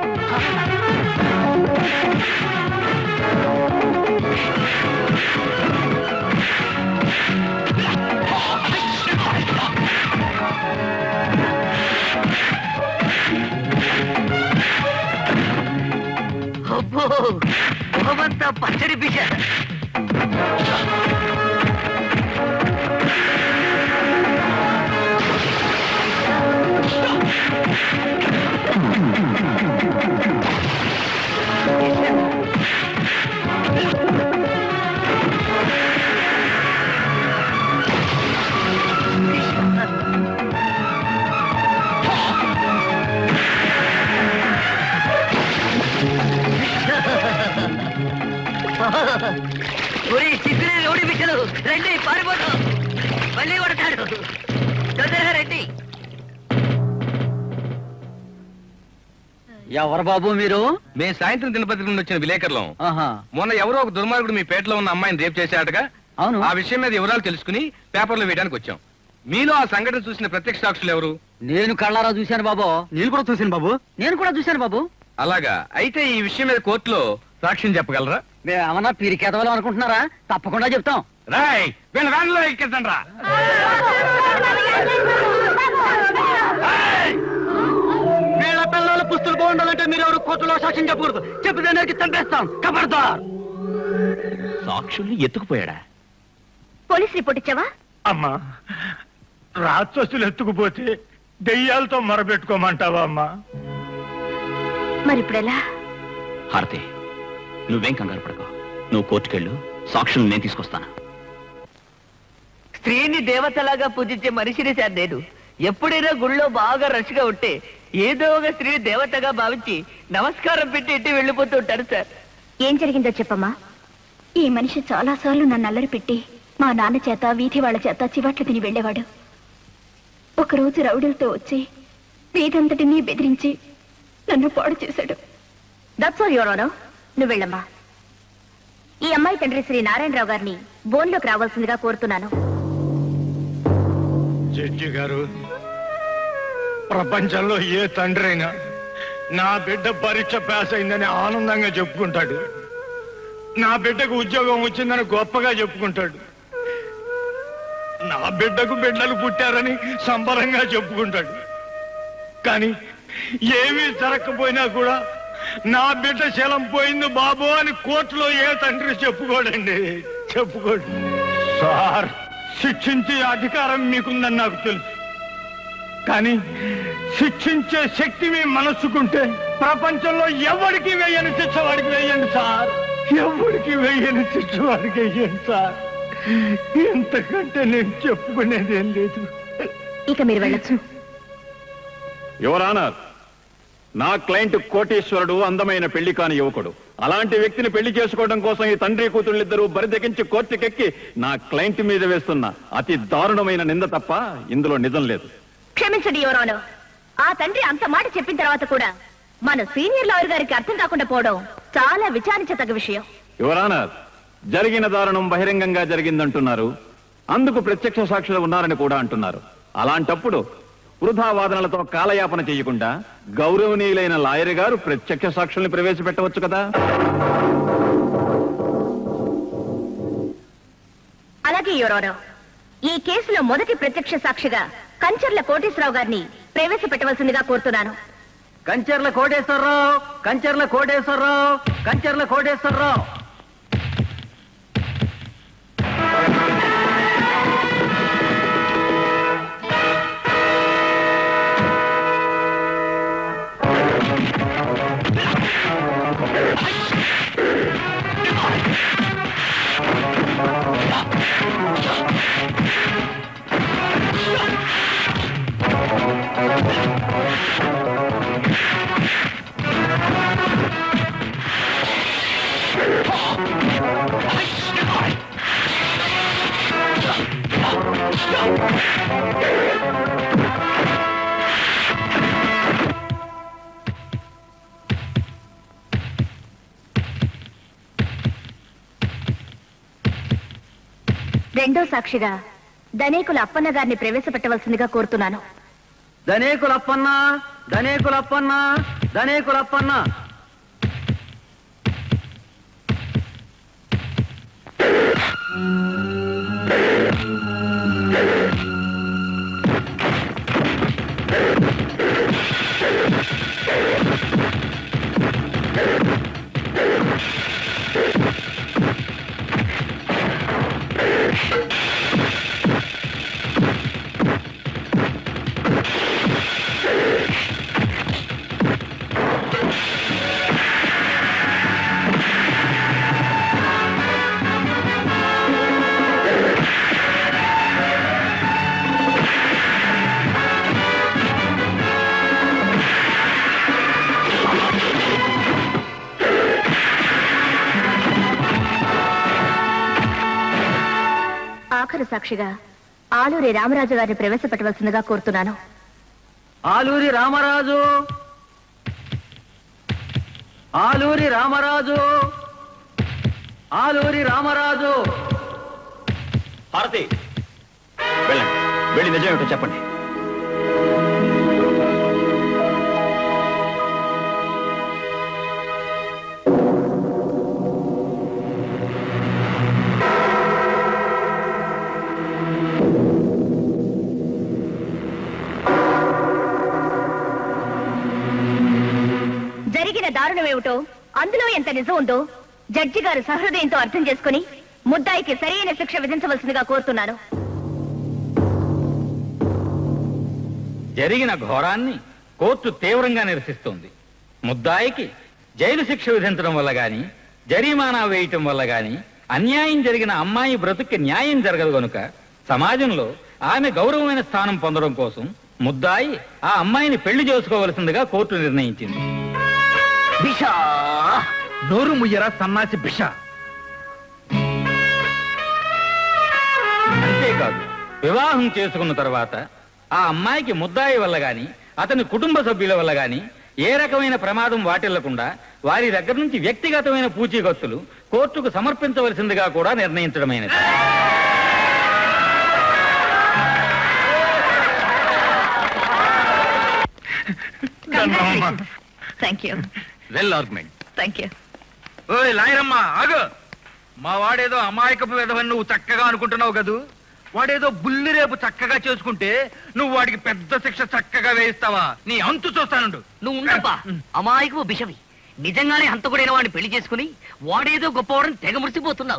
అబ్బో మొహమంతా పచ్చడి బిష ఒరే సిగ్గులే ఓడి బిడ్డలు రండి పారిపోతాం మళ్ళీ కొడతాడు తొందరగా రండి ఎవరు బాబు మీరు మేము సాయంత్రం దినపత్రిక నుండి వచ్చిన విలేకరులం ఆహా మొన్న ఎవరో ఒక దుర్మార్గుడు మీ పేటలో ఉన్న అమ్మాయిని రేప్ చేశాడగా అవును ఆ విషయం మీద వివరాలు తెలుసుకుని పేపర్లో వేయడానికి వచ్చాం మీలో ఆ సంఘటన చూసిన ప్రత్యక్ష సాక్షులు ఎవరు నేను కళ్ళారా చూశాను బాబు నేను కూడా చూశాను బాబు నేను కూడా చూశాను బాబు అలాగా అయితే ఈ విషయం మీద కోర్టులో సాక్ష్యం చెప్పగలరా మేము ఏమన్నా పిరికేతవాళ్ళం అనుకుంటున్నారా తప్పకుండా చెప్తాం రాయ్ వీళ్ళ వ్యాన్లో ఎక్కించండి రా వీళ్ళ పిల్లల పుస్తులు బాగుండాలంటే మీరు ఎవరు కోర్టులో సాక్ష్యం చెప్పకూడదు చెప్పితే నేను చంపేస్తాం కబర్దార్ సాక్షుల్ని ఎత్తుకుపోయాడా పోలీస్ రిపోర్ట్ ఇచ్చావా అమ్మా రాక్షసులు ఎత్తుకుపోతే దెయ్యాలతో మొరబెట్టుకోమంటావా అమ్మా మరి ఇప్పుడెలా హారతి నువ్వేం కంగారు పడకు నువ్వు కోర్టుకెళ్ళు సాక్షులు నేను తీసుకొస్తాను స్త్రీని దేవతలాగా పూజించే మనిషిని సార్ నేను ఎప్పుడైనా గుళ్ళో బాగా రష్గా ఉంటే ఏదో ఒక స్త్రీని దేవతగా భావించి నమస్కారం పెట్టి ఇంటి వెళ్ళిపోతూ ఉంటారు సార్ ఏం జరిగిందో చెప్పమ్మా ఈ మనిషి చాలా సార్లు నన్ను అల్లరి పెట్టి మా నాన్న చేత వీధి వాళ్ళ చేత చివట్లు తిని వెళ్ళేవాడు ఒకరోజు రౌడీలతో వచ్చి వీధంతటినీ బెదిరించి నన్ను పాడు చేశాడు దట్స్ ఆల్ యువర్ ఆనర్ నువ్వు వెళ్ళమ్మా ఈ అమ్మాయి తండ్రి శ్రీ నారాయణరావు గారిని బోన్లోకి రావాల్సిందిగా కోరుతున్నాను జడ్జి గారు ప్రపంచంలో ఏ తండ్రి అయినా నా బిడ్డ పరీక్ష పాస్ అయిందని ఆనందంగా చెప్పుకుంటాడు నా బిడ్డకు ఉద్యోగం వచ్చిందని గొప్పగా చెప్పుకుంటాడు నా బిడ్డకు బిడ్డలు పుట్టారని సంబరంగా చెప్పుకుంటాడు కానీ ఏమీ జరగకపోయినా కూడా నా బిడ్డ శలం పోయింది బాబు అని కోర్టులో ఏ తండ్రి చెప్పుకోడండి చెప్పుకోడు సార్ శిక్షించే అధికారం మీకుందని నాకు తెలుసు కానీ శిక్షించే శక్తి మీ మనస్సుకుంటే ప్రపంచంలో ఎవరికి వేయని శిక్ష వాడికి వేయండి సార్ ఎవరికి వేయని శిక్ష వాడికి వేయండి సార్ ఇంతకంటే నేను చెప్పుకునేది ఏం లేదు ఇక మీరు వెళ్ళొచ్చు యువర్ ఆనర్ నా క్లయింట్ కోటేశ్వరుడు అందమైన పెళ్లి కాని యువకుడు అలాంటి వ్యక్తిని పెళ్లి చేసుకోవడం కోసం ఈ తండ్రి కూతుళ్ళిద్దరూ బరిదెగించి కోర్టుకెక్కి నా క్లయింట్ మీద వేస్తున్న అతి దారుణమైన నింద తప్ప ఇందులో నిజం లేదు క్షమించండి యువరాను ఆ తండ్రి అంత మాట చెప్పిన తర్వాత కూడా మన సీనియర్ లాయర్ గారికి అర్థం కాకుండా పోవడం చాలా విచారించదగ్గ విషయం యువర్ ఆనర్ జరిగిన దారుణం బహిరంగంగా జరిగిందంటున్నారు అందుకు ప్రత్యక్ష సాక్షులు ఉన్నారని కూడా అంటున్నారు అలాంటప్పుడు వృధా వాదనలతో కాలయాపన చేయకుండా గౌరవనీయులైన లాయర్ గారు ప్రత్యక్ష సాక్షుల్ని ప్రవేశపెట్టవచ్చు కదా అలాగే యువరాను ఈ కేసులో మొదటి ప్రత్యక్ష సాక్షిగా కంచర్ల కోటేశ్వరరావు గారిని ప్రవేశపెట్టవలసిందిగా కోరుతున్నాను కంచర్ల కోటేశ్వరరావు కంచర్ల కోటేశ్వరరావు కంచర్ల కోటేశ్వరరావు రెండో సాక్షిగా ధనేకుల అప్పన్న గారిని ప్రవేశపెట్టవలసిందిగా కోరుతున్నాను ధనేకులప్పన్న ధనేకులప్పన్న ధనేకులప్పన్న ఆఖరు సాక్షిగా ఆలూరి రామరాజు గారిని ప్రవేశపెట్టవలసిందిగా కోరుతున్నాను ఆలూరి రామరాజు ఆలూరి రామరాజు ఆలూరి రామరాజు భారతి వెళ్ళండి వెళ్ళి నిజం ఏమిటో చెప్పండి జరిగిన దారుణమేమిటో అందులో ఎంత నిజం ఉందో జడ్జి గారు సహృదయంతో అర్థం చేసుకుని ముద్దాయికి సరైన శిక్ష విధించవలసిందిగా కోరుతున్నాను జరిగిన ఘోరాన్ని కోర్టు తీవ్రంగా నిరసిస్తోంది ముద్దాయికి జైలు శిక్ష విధించడం వల్ల గాని జరిమానా వేయటం వల్ల గాని అన్యాయం జరిగిన అమ్మాయి బ్రతుక్కి న్యాయం జరగదు గనుక సమాజంలో ఆమె గౌరవమైన స్థానం పొందడం కోసం ముద్దాయి ఆ అమ్మాయిని పెళ్లి చేసుకోవలసిందిగా కోర్టు నిర్ణయించింది బిషా నోరు ముయ్యరా సన్నాసి బిష అంతేకాదు వివాహం చేసుకున్న తర్వాత ఆ అమ్మాయికి ముద్దాయి వల్ల గాని అతని కుటుంబ సభ్యుల వల్ల గాని ఏ రకమైన ప్రమాదం వాటిల్లకుండా వారి దగ్గర నుంచి వ్యక్తిగతమైన పూచీకత్తులు కోర్టుకు సమర్పించవలసిందిగా కూడా నిర్ణయించడమైనది thank you well argument thank you ఓయ్ లాయరమ్మా ఆగు మా వాడేదో అమాయకపు విధవని నువ్వు చక్కగా అనుకుంటున్నావు కదూ వాడేదో బుల్లి రేపు చక్కగా చేసుకుంటే నువ్వు వాడికి పెద్ద శిక్ష చక్కగా వేయిస్తావా నీ అంతు చూస్తానుండు నువ్వు ఉండబ్బా అమాయకపు బిషవి నిజంగానే హంతకుడైన వాడిని పెళ్లి చేసుకుని వాడేదో గొప్పవాడని తెగ మురిసిపోతున్నావు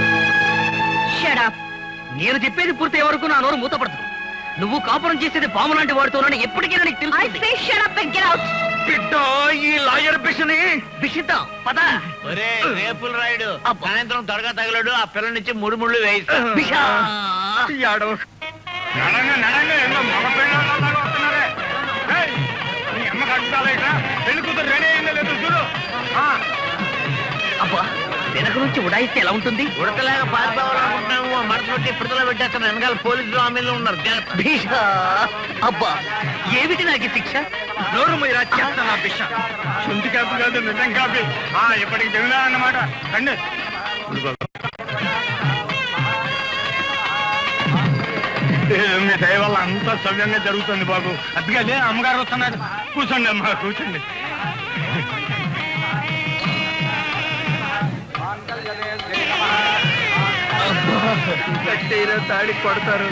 షడప్ నేను చెప్పేది పూర్తయ్యే వరకు నా నోరు మూతపడదు నువ్వు కాపురం చేసేది పాము లాంటి వాడుతోనని ఎప్పటికైనా నీకు తెలుసు షడప్ అండ్ గెట్ అవుట్ బిడ్డ ఈ లాయర్ బిషని బిషిద్దాం పద ఒరే రేపుల రాయుడు సాయంత్రం త్వరగా తగలడు ఆ పిల్ల నుంచి మూడు ముళ్ళు వేయిస్తా బిషా యాడో నడంగా నడంగా ఎన్నో మగ పిల్లలాగా వస్తున్నారే ఏయ్, నీ అమ్మ కట్టుతారా ఇక్కడ పెళ్లి కూతురు రెడీ అయిందో లేదో చూడు ఆ, అబ్బా వెనక నుంచి ఉడాయిస్తే ఎలా ఉంటుంది ఉడకలాగా పారిపోవాలనుకుంటున్నాము మనసు పెట్టి పిడతలో పెట్టేస్తాను వెనకాల పోలీసులు ఆమెలు ఉన్నారు జాగ్రత్త. భీషా అబ్బా ఏమిటి నాకు ఈ శిక్ష నోరు మీరా చేస్తాను ఆ బిష శుంఠి కాపీ కాదు నిజం కాపీ ఆ ఇప్పటికి తెలియదా అన్నమాట రండి ఏ, మీ దయ వల్ల అంతా సవ్యంగా జరుగుతుంది బాబు అందుకనే అమ్మగారు వస్తున్నారు కూర్చోండి అమ్మా కూర్చోండి కట్టేరా తాడి కొడతారు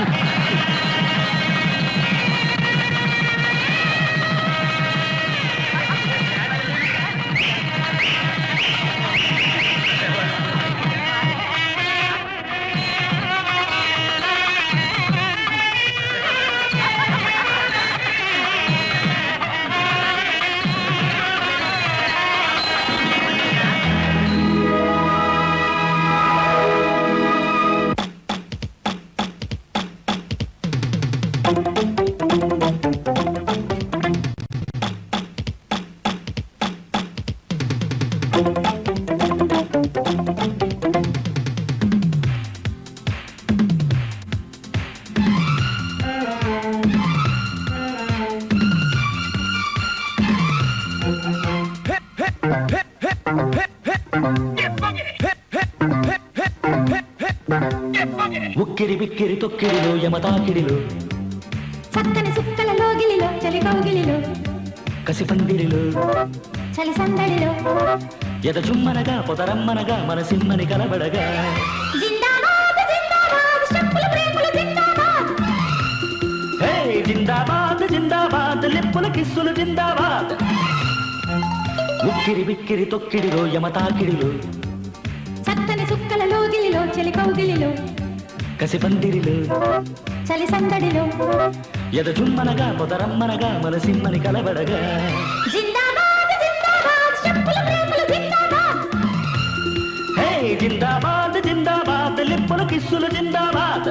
ఉక్కిరి బిక్కిరి తొక్కిడిలో యమతాకిడిలో చక్కని సుక్కల లోగిలిలో చలి కౌగిలిలో కసిపందిరిలో చలి సందడిలో ఎద జుమ్మనగా పొదరమ్మనగా మన సిమ్మని కలబడగా జిందాబాద్ జిందాబాద్ స్టెప్పుల బ్రేకులు జిందాబాద్ హే జిందాబాద్ జిందాబాద్ లిప్పుల కిస్సులు జిందాబాద్ ఉక్కిరి బిక్కిరి తొక్కిడిలో యమతాకిడిలో చక్కని సుక్కల లోగిలిలో చలి కౌగిలిలో కసిపందిరిలో చలి సందడిలో ఎద జుమ్మనగా పొదరమ్మనగా మన సిమ్మని కలబడగా జిందాబాద్ జిందాబాద్ స్టెప్పుల బ్రేకులు జిందాబాద్ హే జిందాబాద్ జిందాబాద్ లిప్పుల కిస్సులు జిందాబాద్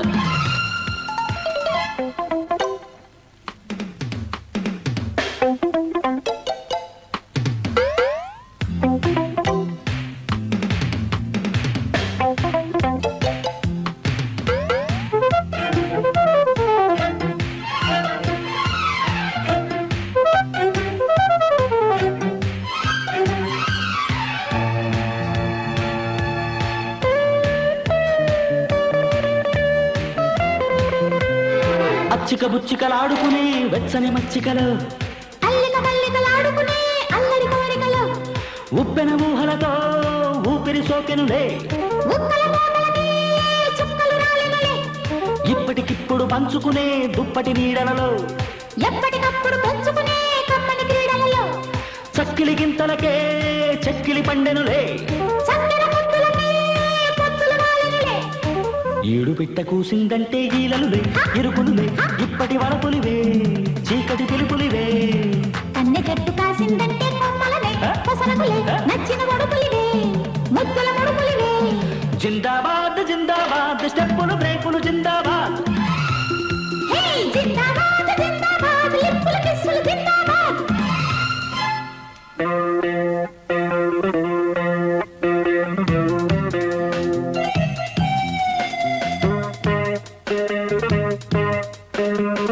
అచ్చిక బుచ్చికలాడుకునే వెచ్చని మచ్చికలు అల్లిక మల్లికలాడుకునే అల్లరి కోరికలో ఉప్పెన ఊహలతో ఊపిరి సోకెనులే ఉక్కల మోతలనే చుక్కలు రాలినలే ఇప్పటికిప్పుడు పంచుకునే దుప్పటి నీడలలో ఎప్పటికప్పుడు పంచుకునే కమ్మని క్రీడలలో చక్కిలి గింతలకే చెక్కిలి పండెనులే చక్కెర ముద్దులనే పొత్తులు వాలినులే ఏడు పిట్ట కూసిందంటే ఈలలులే ఇరుకులులే ఇప్పటి వడపులివే చీకటి పిలుపులివే కన్నె చెట్టు కాసిందంటే కొమ్మలనే పొసనకులే నచ్చిన ముడుపులివే ముద్దుల ముడుపులివే జిందాబాద్ జిందాబాద్ స్టెప్పులు బ్రేకులు జిందాబాద్ హే జిందాబాద్ జిందాబాద్ లిప్పుల కిస్సులు జిందాబాద్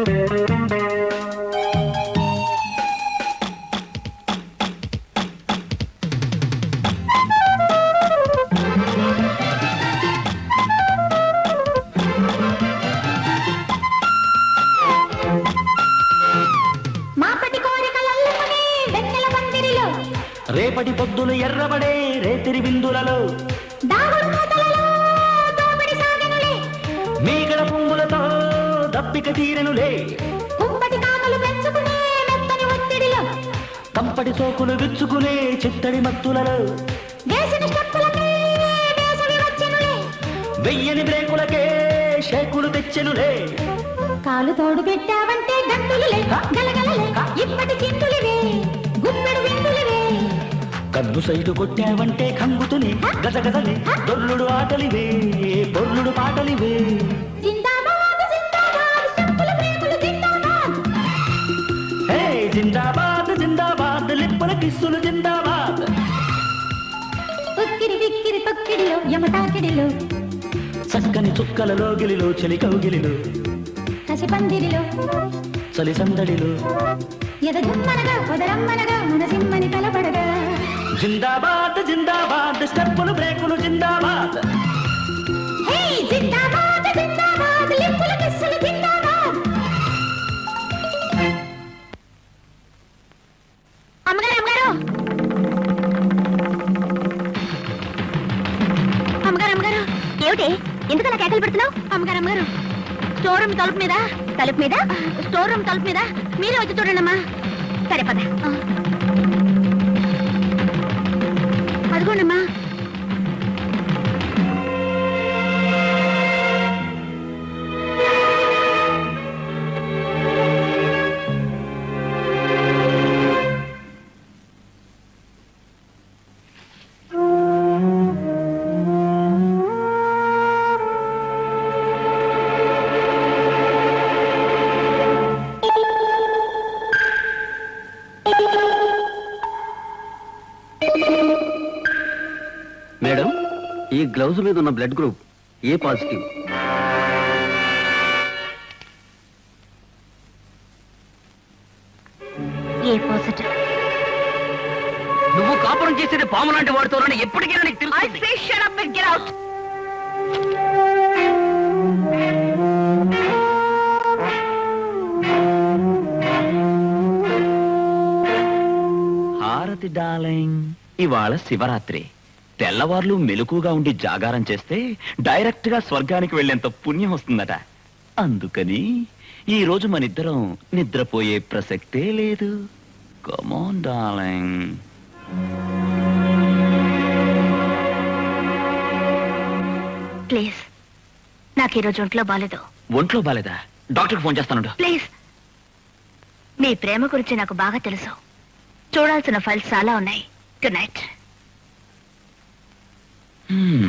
మాపటి కోరికలల్లుకుని వెన్నెల పందిరిలో రేపటి పొద్దులు ఎర్రబడే రేతిరి బిందులలో దాగుడు మూతలలో దోపిడి సాగెనులే మీగడ పొంగులతో దప్పిక తీరెనులే కుంపటి కాకలు పెంచుకునే మెత్తని ఒత్తిడిలో కంపటి సోకులు విచ్చుకునే చిత్తడి మత్తులలో వేసిన స్టెప్పులకే వేసవి వచ్చెనులే వెయ్యని బ్రేకులకే షేకులు తెచ్చెనులే కాలు తోడు పెట్టావంటే గంతులులే గలగలలే ఇప్పటి చింతులివే గుప్పెడు విందులివే కన్ను సైడు కొట్టావంటే కంగుతుని గజగజలే దొల్లుడు ఆటలివే బొల్లుడు పాటలివే జిందాబాద్ జిందాబాద్ స్టెప్పుల బ్రేకులు జిందాబాద్ హే జిందాబాద్ జిందాబాద్ లిప్పుల కిస్సులు జిందాబాద్ ఉక్కిరి విక్కిరి తొక్కిడిలో యమటాకిడిలో చక్కని చుక్కలలో గిలిలో చలి కౌగిలిలో కసి పందిరిలో చలి సందడిలో ఎద జుమ్మనగా ఉదరమ్మనగా మనసిమ్మని తలపడగా జిందాబాద్ జిందాబాద్ స్టెప్పులు బ్రేకులు జిందాబాద్ హే జిందాబాద్ జిందాబాద్ లిప్పుల కిస్సులు జిందాబాద్ అమ్మగారు అమ్మగారు అమ్మగారు అమ్మగారు ఏమిటి ఎందుకలా కేకలు పెడుతున్నావు అమ్మగారు అమ్మగారు స్టోర్ రూమ్ తలుపు మీద తలుపు మీద స్టోర్ రూమ్ తలుపు మీద మీరే వచ్చి చూడండి అమ్మా సరే పద అదిగోండమ్మా మేడం ఈ గ్లౌజ్ మీద ఉన్న blood group A positive A positive నువ్వు కాపురం చేసేది పాము లాంటి వాడుతారని ఎప్పటికైనా నీకు I తెలుస్తుంది say shut up and get out. Harathi darling ఇవాళ శివరాత్రి తెల్లవార్లు మెలకుగా ఉండి జాగారం చేస్తే డైరెక్ట్ గా స్వర్గానికి వెళ్ళేంత పుణ్యం వస్తుందట అందుకని ఈ రోజు మనిద్దరం నిద్రపోయే ప్రసక్తే లేదు కమోన్ డార్లింగ్ ప్లీజ్ నాకు ఈరోజు ఒంట్లో బాలేదు ఒంట్లో బాలేదా డాక్టర్కి ఫోన్ చేస్తానుండు ప్లీజ్ మీ ప్రేమ గురించి నాకు బాగా తెలుసు చూడాల్సిన ఫైల్స్ చాలా ఉన్నాయి good night Hmm.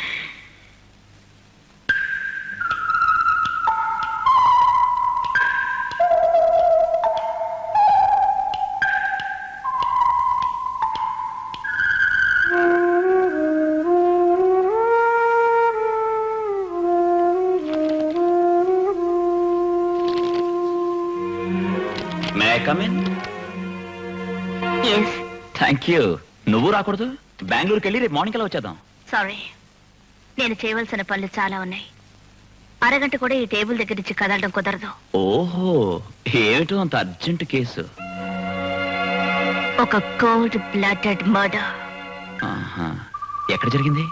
May come in yes thank you నువ్వు రాకూడదు బెంగళూరుకి వెళ్ళి రేపు మార్నింగ్ అలా వచ్చేద్దాం సారీ నేను చేయవలసిన పనులు చాలా ఉన్నాయి అరగంట కూడా ఈ టేబుల్ దగ్గర నుంచి కదలడం కుదరదు ఓహో ఏమిటో అంత అర్జెంట్ కేసు ఒక కోల్డ్ బ్లడెడ్ మర్డర్ ఆహా. ఎక్కడ జరిగింది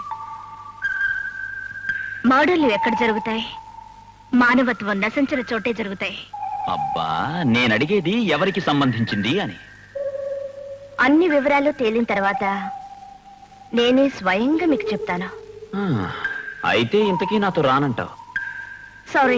మర్డర్లు ఎక్కడ జరుగుతాయి మానవత్వం నశించిన చోటే జరుగుతాయి అబ్బా నేను అడిగేది ఎవరికి సంబంధించింది అని అన్ని వివరాలు తేలిన తర్వాత నేనే స్వయంగా మీకు చెప్తాను ఆ, అయితే ఇంతకీ నాతో రానంటావు సారీ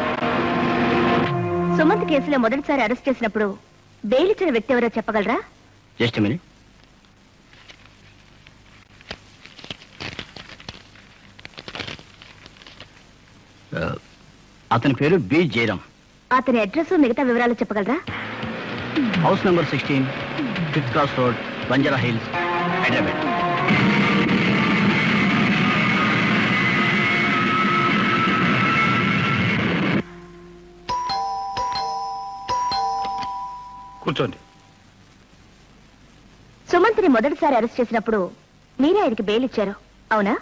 సుమంత్ కేసులో మొదటిసారి అరెస్ట్ చేసినప్పుడు బెయిల్ ఇచ్చిన వ్యక్తి ఎవరో చెప్పగలరా జస్ట్ మినిట్ అతని పేరు బి జయరాం అతని అడ్రస్ మిగతా వివరాలు చెప్పగలరా house number sixteen fifth cross road Banjara Hills Hyderabad కూర్చోండి సుమంత్ని మొదటిసారి అరెస్ట్ చేసినప్పుడు మీరే ఆయనకి బెయిల్ ఇచ్చారు అవునా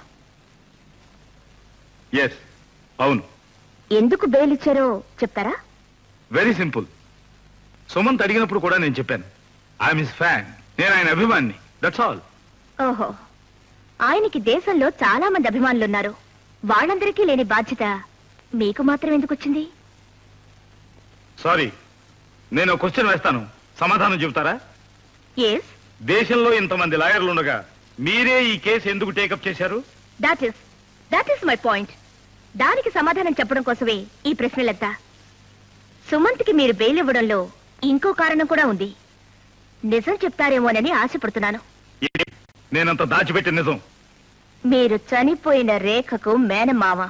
ఎస్ అవును ఎందుకు బెయిల్ ఇచ్చారో చెప్తారా వెరీ సింపుల్ సుమంత్ అడిగినప్పుడు కూడా నేను చెప్పాను ఐఎమ్ హిస్ ఫ్యాన్ నేను ఆయన అభిమాన్ని దట్స్ ఆల్ ఓహో ఆయనకి దేశంలో చాలా మంది అభిమానులు ఉన్నారు వాళ్ళందరికీ లేని బాధ్యత మీకు మాత్రం ఎందుకు వచ్చింది సారీ నేను క్వశ్చన్ వేస్తాను సమాధానం చెబుతారా ఎస్ దేశంలో ఇంతమంది లాయర్లు ఉండగా మీరే ఈ కేసు ఎందుకు టేకప్ చేశారు that is that is my point దానికి సమాధానం చెప్పడం కోసమే ఈ ప్రశ్నలెత్తా సుమంత్కి మీరు బెయిల్ ఇవ్వడంలో ఇంకో కారణం కూడా ఉంది నిజం చెప్తారేమోనని ఆశపడుతున్నాను ఏంటి? నేనంత దాచిపెట్టిన నిజం మీరు చనిపోయిన రేఖకు మేనమావ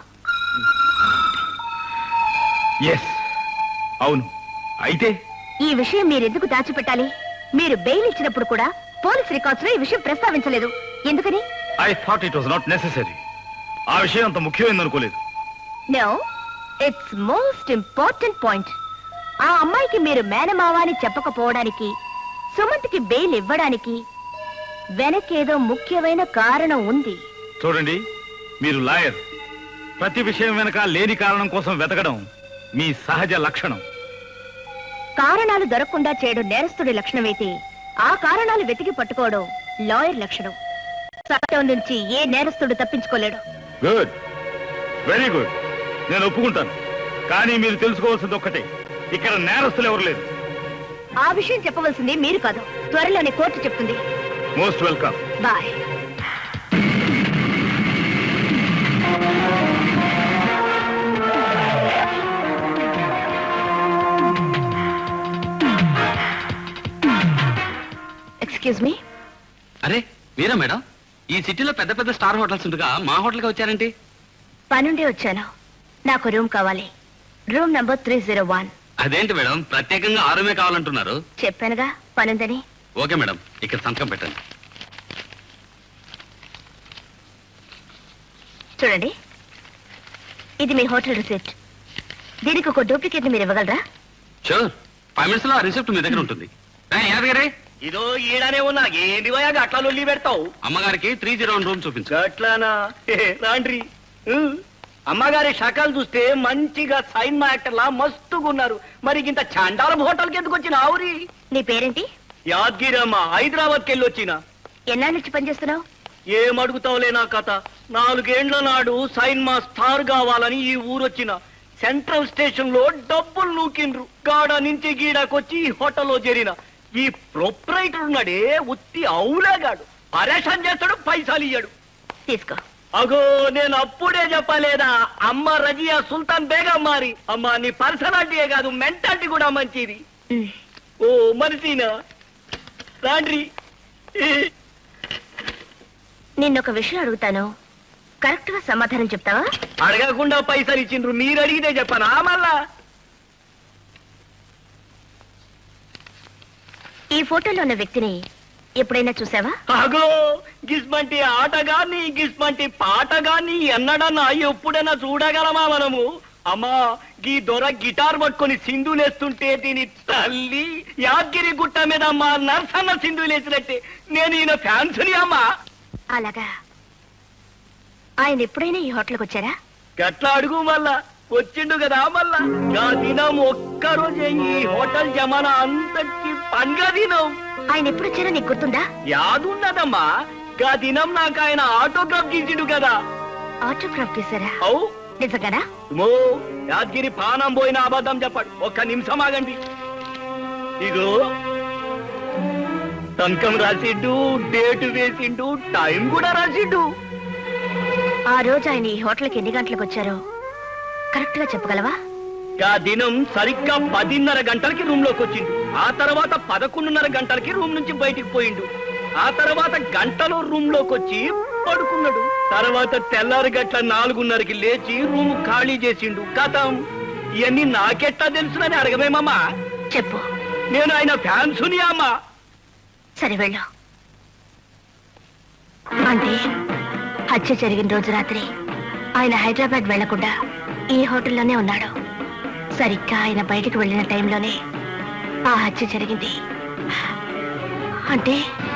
ఎస్ అవును అయితే ఈ విషయం మీరెందుకు దాచిపెట్టాలి మీరు బెయిల్ ఇచ్చినప్పుడు కూడా పోలీస్ రికార్డ్స్ లో ఈ విషయం ప్రస్తావించలేదు ఎందుకని I thought it was not necessary ఆ విషయం అంత ముఖ్యమైంది అనుకోలేదు no it's most important point ఆ అమ్మాయికి మీరు మేనమావా అని చెప్పకపోవడానికి సుమంత్కి బెయిల్ ఇవ్వడానికి వెనకేదో ముఖ్యమైన కారణం ఉంది చూడండి మీరు లాయర్ ప్రతి విషయం వెనక లేని కారణం కోసం వెతకడం మీ సహజ లక్షణం కారణాలు దొరకకుండా చేయడం నేరస్తుడి లక్షణమైతే ఆ కారణాలు వెతికి పట్టుకోవడం లాయర్ లక్షణం చట్టం నుంచి ఏ నేరస్తుడు తప్పించుకోలేడు గుడ్ వెరీ గుడ్ నేను ఒప్పుకుంటాను కానీ మీరు తెలుసుకోవాల్సింది ఒక్కటే ఇక్కడ నేరస్తులు ఎవరు లేరు ఆ విషయం చెప్పవలసింది మీరు కాదు త్వరలోనే కోర్టు చెప్తుంది most welcome boy excuse me అరే మీరా మేడం ఈ సిటీలో పెద్ద పెద్ద స్టార్ హోటల్స్ ఉండగా మా హోటల్కి వచ్చారేంటి పనుండి వచ్చాను నాకు రూమ్ కావాలి room number three zero one అదేంటి మేడం ప్రత్యేకంగా ఆ రూమే కావాలంటున్నారు చెప్పానుగా పనుందని ఓకే మేడం ఇక్కడ సంతకం పెట్టండి చూడండి ఇది మీ హోటల్ రిసిప్ట్ దీనికి ఒక డూప్లికేట్ మీరు ఇవ్వగలరా షూర్ ఫైవ్ మినిట్స్ లో ఆ రిసిప్ట్ మీ దగ్గర ఉంటుంది రే, యాదగిరి ఇదో ఈడనే ఉన్నా ఏంది పోయా గట్ల లొల్లి పెడతావు అమ్మగారికి త్రీ జీరో వన్ రూమ్ చూపించు గట్లానా హే, రాండ్రి ఉ. అమ్మగారి షకాలు చూస్తే మంచిగా సైన్ యాక్టర్లా మస్తుగున్నారు మరి ఇంత చండాల హోటల్కి ఎందుకు వచ్చిన ఆవురి నీ పేరేంటి యాద్గిరమ్మ హైదరాబాద్కి వెళ్ళి వచ్చిన ఎన్నాళ్ళ నుంచి పనిచేస్తున్నావు ఏం అడుగుతావులే నా కథ నాలుగేండ్ల నాడు సైన్ మా స్టార్ కావాలని ఈ ఊరొచ్చిన సెంట్రల్ స్టేషన్ లో డబ్బులు నూకిండ్రు గాడ నుంచి గీడాకొచ్చి ఈ హోటల్లో చేరిన ఈ ప్రొప్రైటర్ ఉన్నాడే ఉత్తి అవులేగాడు పరేషాన్ చేస్తాడు పైసలు ఇయ్యాడు తీసుకో అగో నేను అప్పుడే చెప్పలేదా అమ్మ రజియా సుల్తాన్ బేగం మారి అమ్మ నీ పర్సనాలిటీయే కాదు మెంటాలిటీ కూడా మంచిది ఓ మనిషినా రాండ్రి నిన్నొక విషయం అడుగుతాను కరెక్ట్ గా సమాధానం చెప్తావా అడగకుండా పైసలు ఇచ్చిండ్రు మీరు అడిగితే చెప్పనా మళ్ళా ఈ ఫోటోలో ఉన్న వ్యక్తిని ఎప్పుడైనా చూసావా అగో గిస్మంటి ఆట గాని గిస్మంటి పాట గాని ఎన్నడన్నా ఎప్పుడైనా చూడగలమా మనము అమ్మా గీ దొర గిటార్ పట్టుకొని సింధులేస్తుంటే దీని తల్లి యాదగిరి గుట్ట మీద అమ్మా నర్సన్న సింధులేసినట్టే నేను ఈయన ఫ్యాన్స్ని అమ్మా అలాగా ఆయన ఎప్పుడైనా ఈ హోటల్కి వచ్చారా గట్లా అడుగు మళ్ళా వచ్చిండు కదా మళ్ళా గా దినం ఒక్కరోజే ఈ హోటల్ జమానా అంతటి పండుగ దినం ఆయన ఎప్పుడు వచ్చారో నీకు గుర్తుందా యాదున్నదమ్మా గా దినం నాకు ఆయన ఆటోగ్రాఫ్ గీసిండు కదా ఆటోగ్రాఫ్ తీసారా అవు నిజంగానా మో యాదగిరి పానం పోయిన అబద్ధం చెప్పాడు ఒక్క నిమిషం ఆగండి ఇగో టంకం రాసిండు డేట్ వేసిండు టైం కూడా రాసిండు ఆ రోజు ఆయన ఈ హోటల్కి ఎన్ని గంటలకు వచ్చారో కరెక్ట్ గా చెప్పగలవా ఆ దినం సరిగ్గా పదిన్నర గంటలకి రూమ్ లోకి వచ్చిండు ఆ తర్వాత పదకొండున్నర గంటలకి రూమ్ నుంచి బయటికి పోయిండు ఆ తర్వాత గంటలో రూమ్ లోకి వచ్చి పడుకున్నాడు తర్వాత తెల్లారి గట్ల నాలుగున్నరకి లేచి రూమ్ ఖాళీ చేసిండు కథం ఇవన్నీ నాకెట్టా తెలుసునని అడగమేమమ్మా చెప్పు నేను ఆయన ఫ్యాన్సుని అమ్మా సరే వెళ్ళు అంటే హత్య జరిగిన రోజు రాత్రి ఆయన హైదరాబాద్ వెళ్లకుండా ఈ హోటల్లోనే ఉన్నాడు సరిగ్గా ఆయన బయటకు వెళ్ళిన టైంలోనే ఆ హత్య జరిగింది అంటే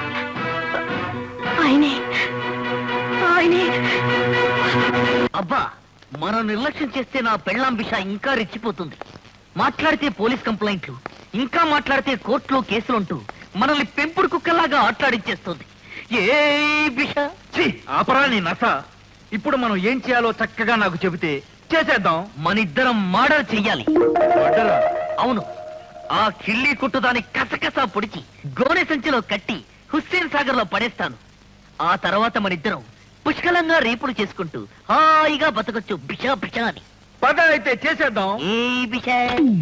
ఆయనే ఆయనే అబ్బా మనం నిర్లక్ష్యం చేస్తే నా పెళ్ళాం బిష ఇంకా రెచ్చిపోతుంది మాట్లాడితే పోలీస్ కంప్లైంట్లు ఇంకా మాట్లాడితే కోర్టులో కేసులుంటూ మనల్ని పెంపుడు కుక్కలాగా ఆట్లాడించేస్తుంది ఏ బిష ఆపరా నీ నస ఇప్పుడు మనం ఏం చేయాలో చక్కగా నాకు చెబితే చేసేద్దాం మనిద్దరం మర్డర్ చెయ్యాలి మర్డరా? అవును ఆ కిళ్ళి కుట్టుదాని కసకస పొడిచి గోనె సంచిలో కట్టి హుస్సేన్ సాగర్ లో పడేస్తాను ఆ తర్వాత మనిద్దరం పుష్కలంగా రేపుడు చేసుకుంటూ హాయిగా బతకొచ్చు బిషా బిషా అని పద అయితే చేసేద్దాం ఏ బిషా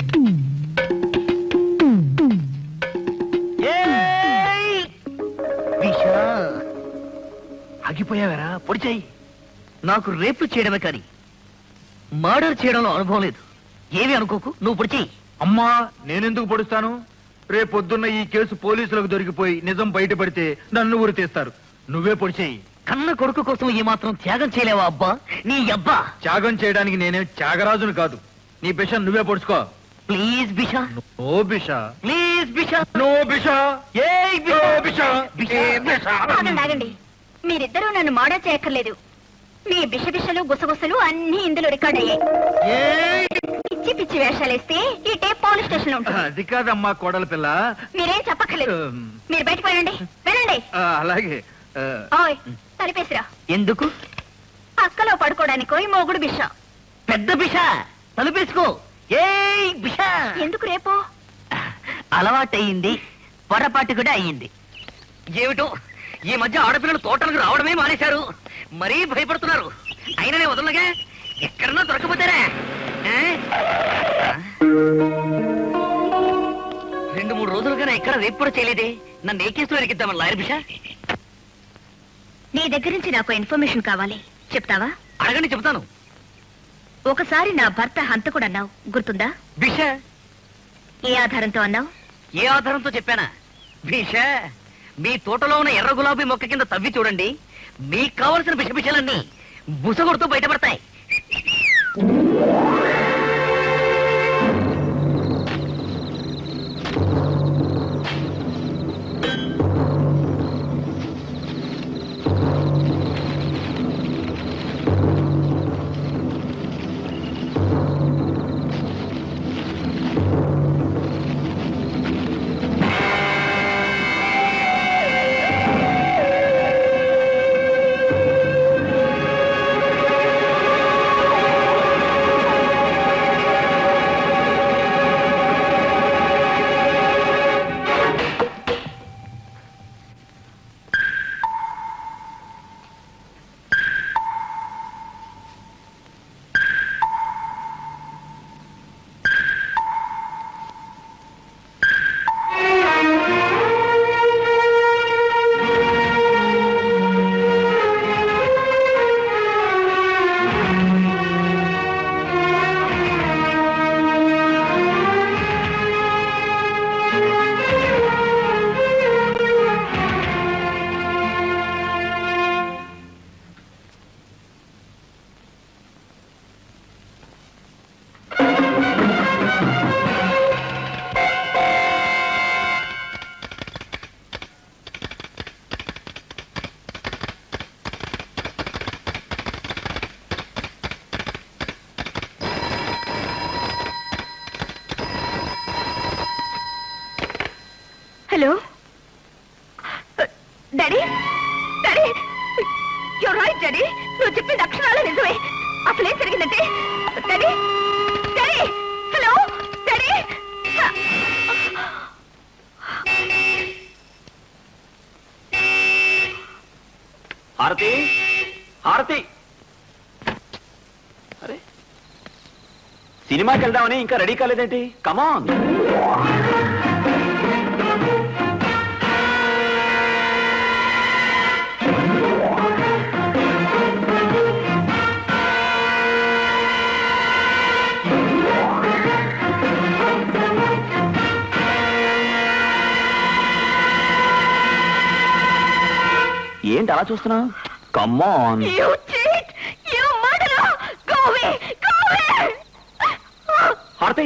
ఏయ్! బిషా ఆగిపోయావరా పొడి చెయ్యి నాకు రేపు చేయడమే కానీ మర్డర్ చేయడంలో అనుభవం లేదు ఏమి అనుకోకు నువ్వు పొడి చెయ్యి అమ్మా నేనెందుకు పొడుస్తాను రేపొద్దున్న ఈ కేసు పోలీసులకు దొరికిపోయి నిజం బయటపడితే నన్ను ఊరి తీస్తారు నువ్వే పొడి చెయ్యి కన్న కొడుకు కోసం ఈ మాత్రం త్యాగం చేయలేవా అబ్బా నీ అబ్బా త్యాగం చేయడానికి నేనేం త్యాగరాజును కాదు నీ బిష నువ్వే పొడుచుకో ప్లీజ్ బిషా ఓ బిష ప్లీజ్ బిషా నో బిష ఏ బిష ఆగండి ఆగండి మీరిద్దరూ నన్ను మర్డర్ చేయక్కర్లేదు మీ బిషబిషలు గుసగుసలు అన్ని ఇందులో రికార్డ్ అయ్యాయి పిచ్చి పిచ్చి వేషాలేస్తే ఈ టేప్ పోలీస్ స్టేషన్ లో ఉంటుంది అది కాదమ్మా కోడల పిల్ల మీరేం చెప్పక్కర్లేదు ఉమ్, మీరు బయటకు వెళ్ళండి వెళ్ళండి ఆ, అలాగే ఆ, ఓయ్ తలిపేసిరా ఎందుకు అక్కలో పడుకోవడానికో ఈ మొగుడు బిష పెద్ద బిషా తలుపేసుకో ఏయ్ బిషా ఎందుకు రేపు అలవాటయింది పొరపాటు కూడా అయ్యింది ఏమిటో ఈ మధ్య ఆడపిల్లలు తోటలకు రావడమే మానేశారు మరీ భయపడుతున్నారు అయిననే వదలగా ఎక్కడన్నా దొరకపోతారా ఆ? రెండు మూడు రోజులుగా ఎక్కడ రేపు కూడా చేయలేదే నన్ను ఏ కేసులో ఎరికిద్దామని లాయర్ బిషా నీ దగ్గర నుంచి నాకు ఇన్ఫర్మేషన్ కావాలి చెప్తావా అడగండి చెబుతాను ఒకసారి నా భర్త హంతకుడు అన్నావు గుర్తుందా బిషా ఏ ఆధారంతో అన్నావు ఏ ఆధారంతో చెప్పానా భీష మీ తోటలో ఉన్న ఎర్ర గులాబీ మొక్క కింద తవ్వి చూడండి మీకు కావలసిన బిషబిషలన్నీ బుసగొడుతూ బయటపడతాయి hello daddy daddy you right daddy నువ్వు చెప్పింది అక్షరాలే నిజమే అసలేం జరిగిందంటే డాడీ డాడీ హలో డాడీ హారతి హారతి అరే సినిమాకి వెళ్దామని ఇంకా రెడీ కాలేదేంటి కమాన్ ఏంటి అలా చూస్తున్నావు come on You cheat! You murderer! Go away! Go away! హారతి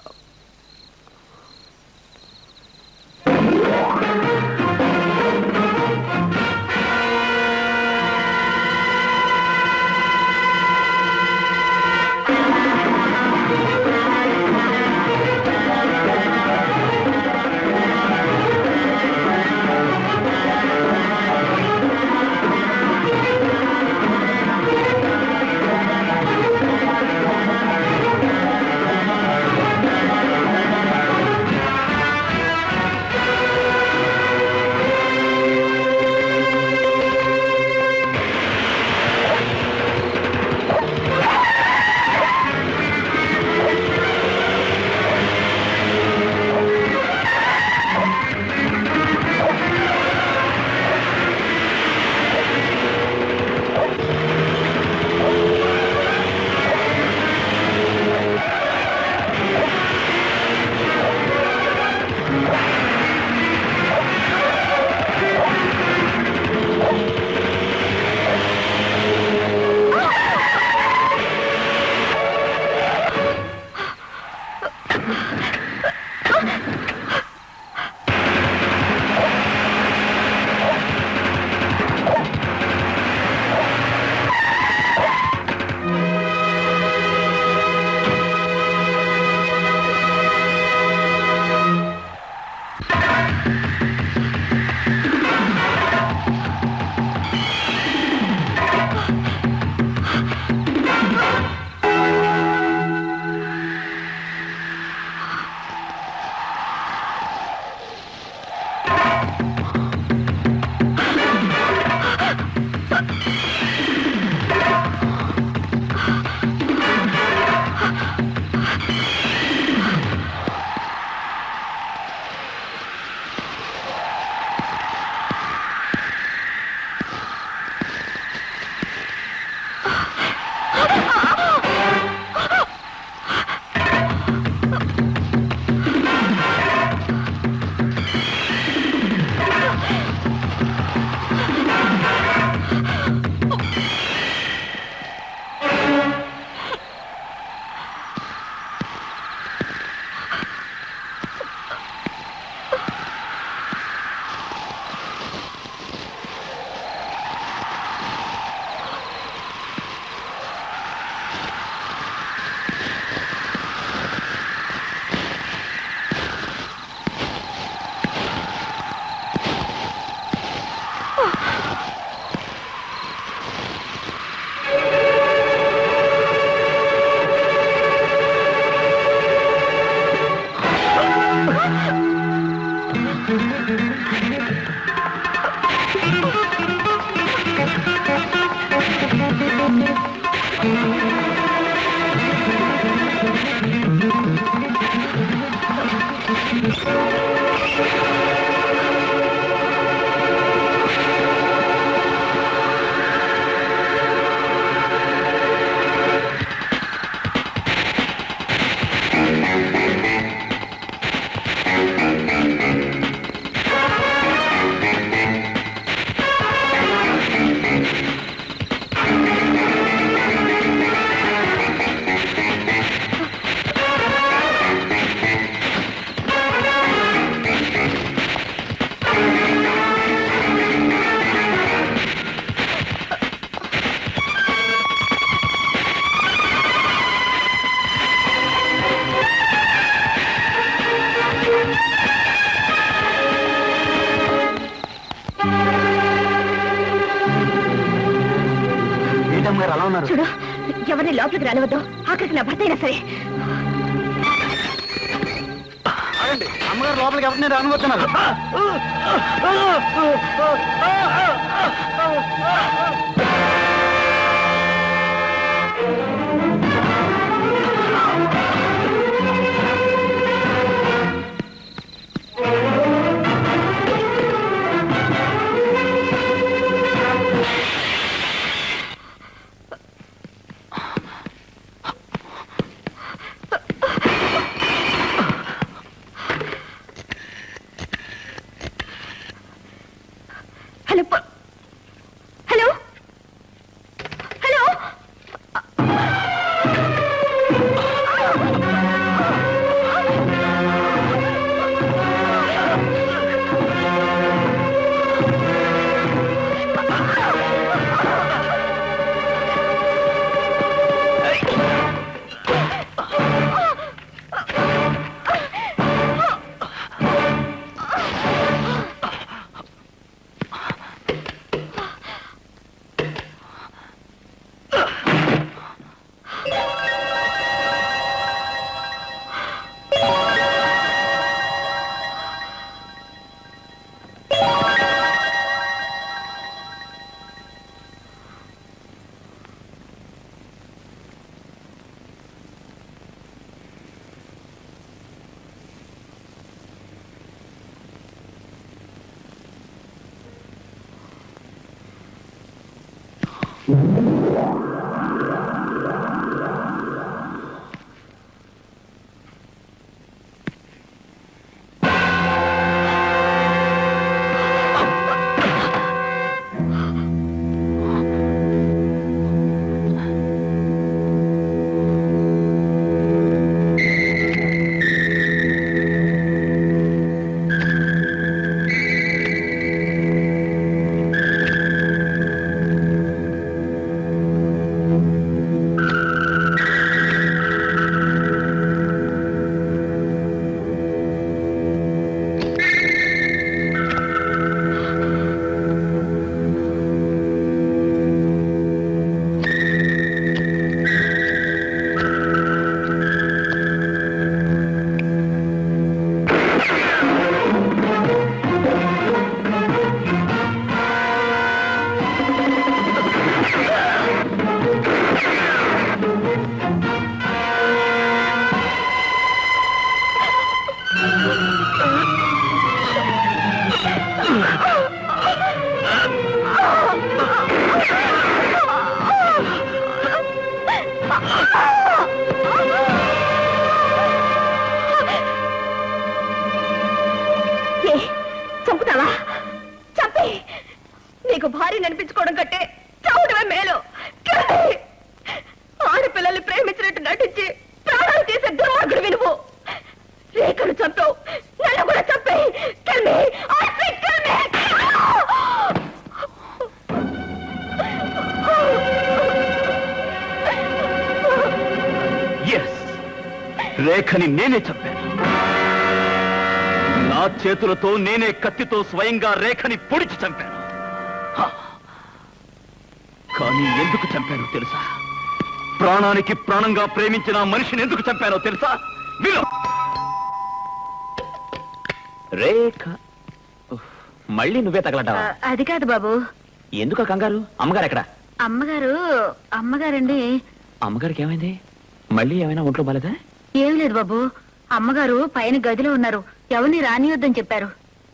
ఏంటమ్మగారు అలా ఉన్నారు చూడు ఎవరిని లోపలికి రానివద్దు ఆఖరికి నా భర్త అయినా సరే అమ్మగారు లోపలికి ఎవరిని రానుకొచ్చున్నారు హలో పో- ఏ చంపుతావా చంపి నీకు భార్య అనిపించుకోవడం కంటే చావడమే మేలు కానీ ఆడపిల్లల్ని ప్రేమించినట్టు నటించి ప్రాణాలు తీసే దుర్మార్గుడు వినువు రేఖను చంపావు నన్ను కూడా చంపే కిల్మి ఎస్ రేఖని నేనే చంపాను నా చేతులతో నేనే కత్తితో స్వయంగా రేఖని పొడిచి చంపాను హా. కానీ ఎందుకు చంపానో తెలుసా ప్రాణానికి ప్రాణంగా ప్రేమించిన ఆ మనిషిని ఎందుకు చంపానో తెలుసా విను రేఖ ఉఫ్, మళ్ళీ నువ్వే తగలటావా అది కాదు బాబు ఎందుకు కంగారు అమ్మగారు ఎక్కడ అమ్మగారు అమ్మగారండి అమ్మగారికి ఏమైంది మళ్ళీ ఏమైనా ఒంట్లో బాలేదా ఏం లేదు బాబు అమ్మగారు పైన గదిలో ఉన్నారు ఎవరిని రానియొద్దని చెప్పారు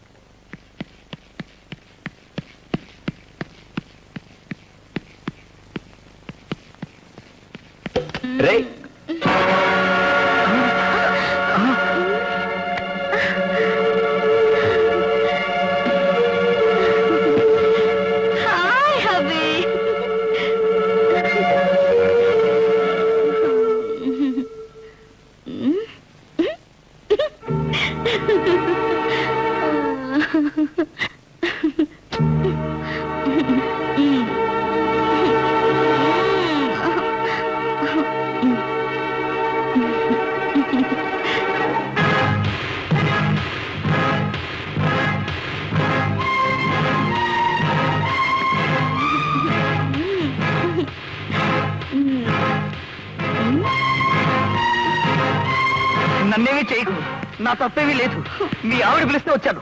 రే హాయ్ హబీ నన్నేమీ చేయకు నా తప్పేమీ లేదు మీ ఆవిడ పిలిస్తే వచ్చాను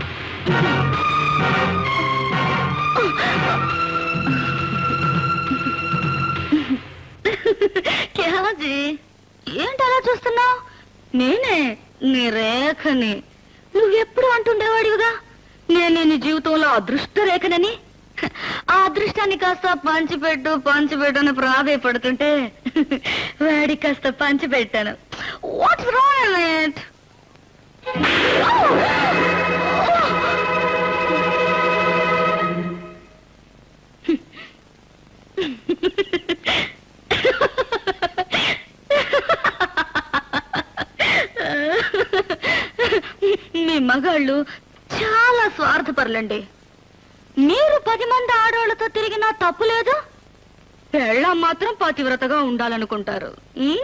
క్యాజీ ఏంటి అలా చూస్తున్నావు నేనే నీ రేఖని నువ్వెప్పుడు అంటుండేవాడివిగా నేను నీ జీవితంలో అదృష్ట రేఖనని ఆ అదృష్టాన్ని కాస్త పంచిపెట్టు పంచిపెట్టు అని ప్రాధాయపడుతుంటే వాడికి కాస్త పంచిపెట్టాను వాట్స్ రాంగ్ ఇట్ మీ మగాళ్ళు చాలా స్వార్థపరులండి మీరు పది మంది ఆడవాళ్ళతో తిరిగినా తప్పు లేదు పెళ్ళం మాత్రం పతివ్రతగా ఉండాలనుకుంటారు ఉం?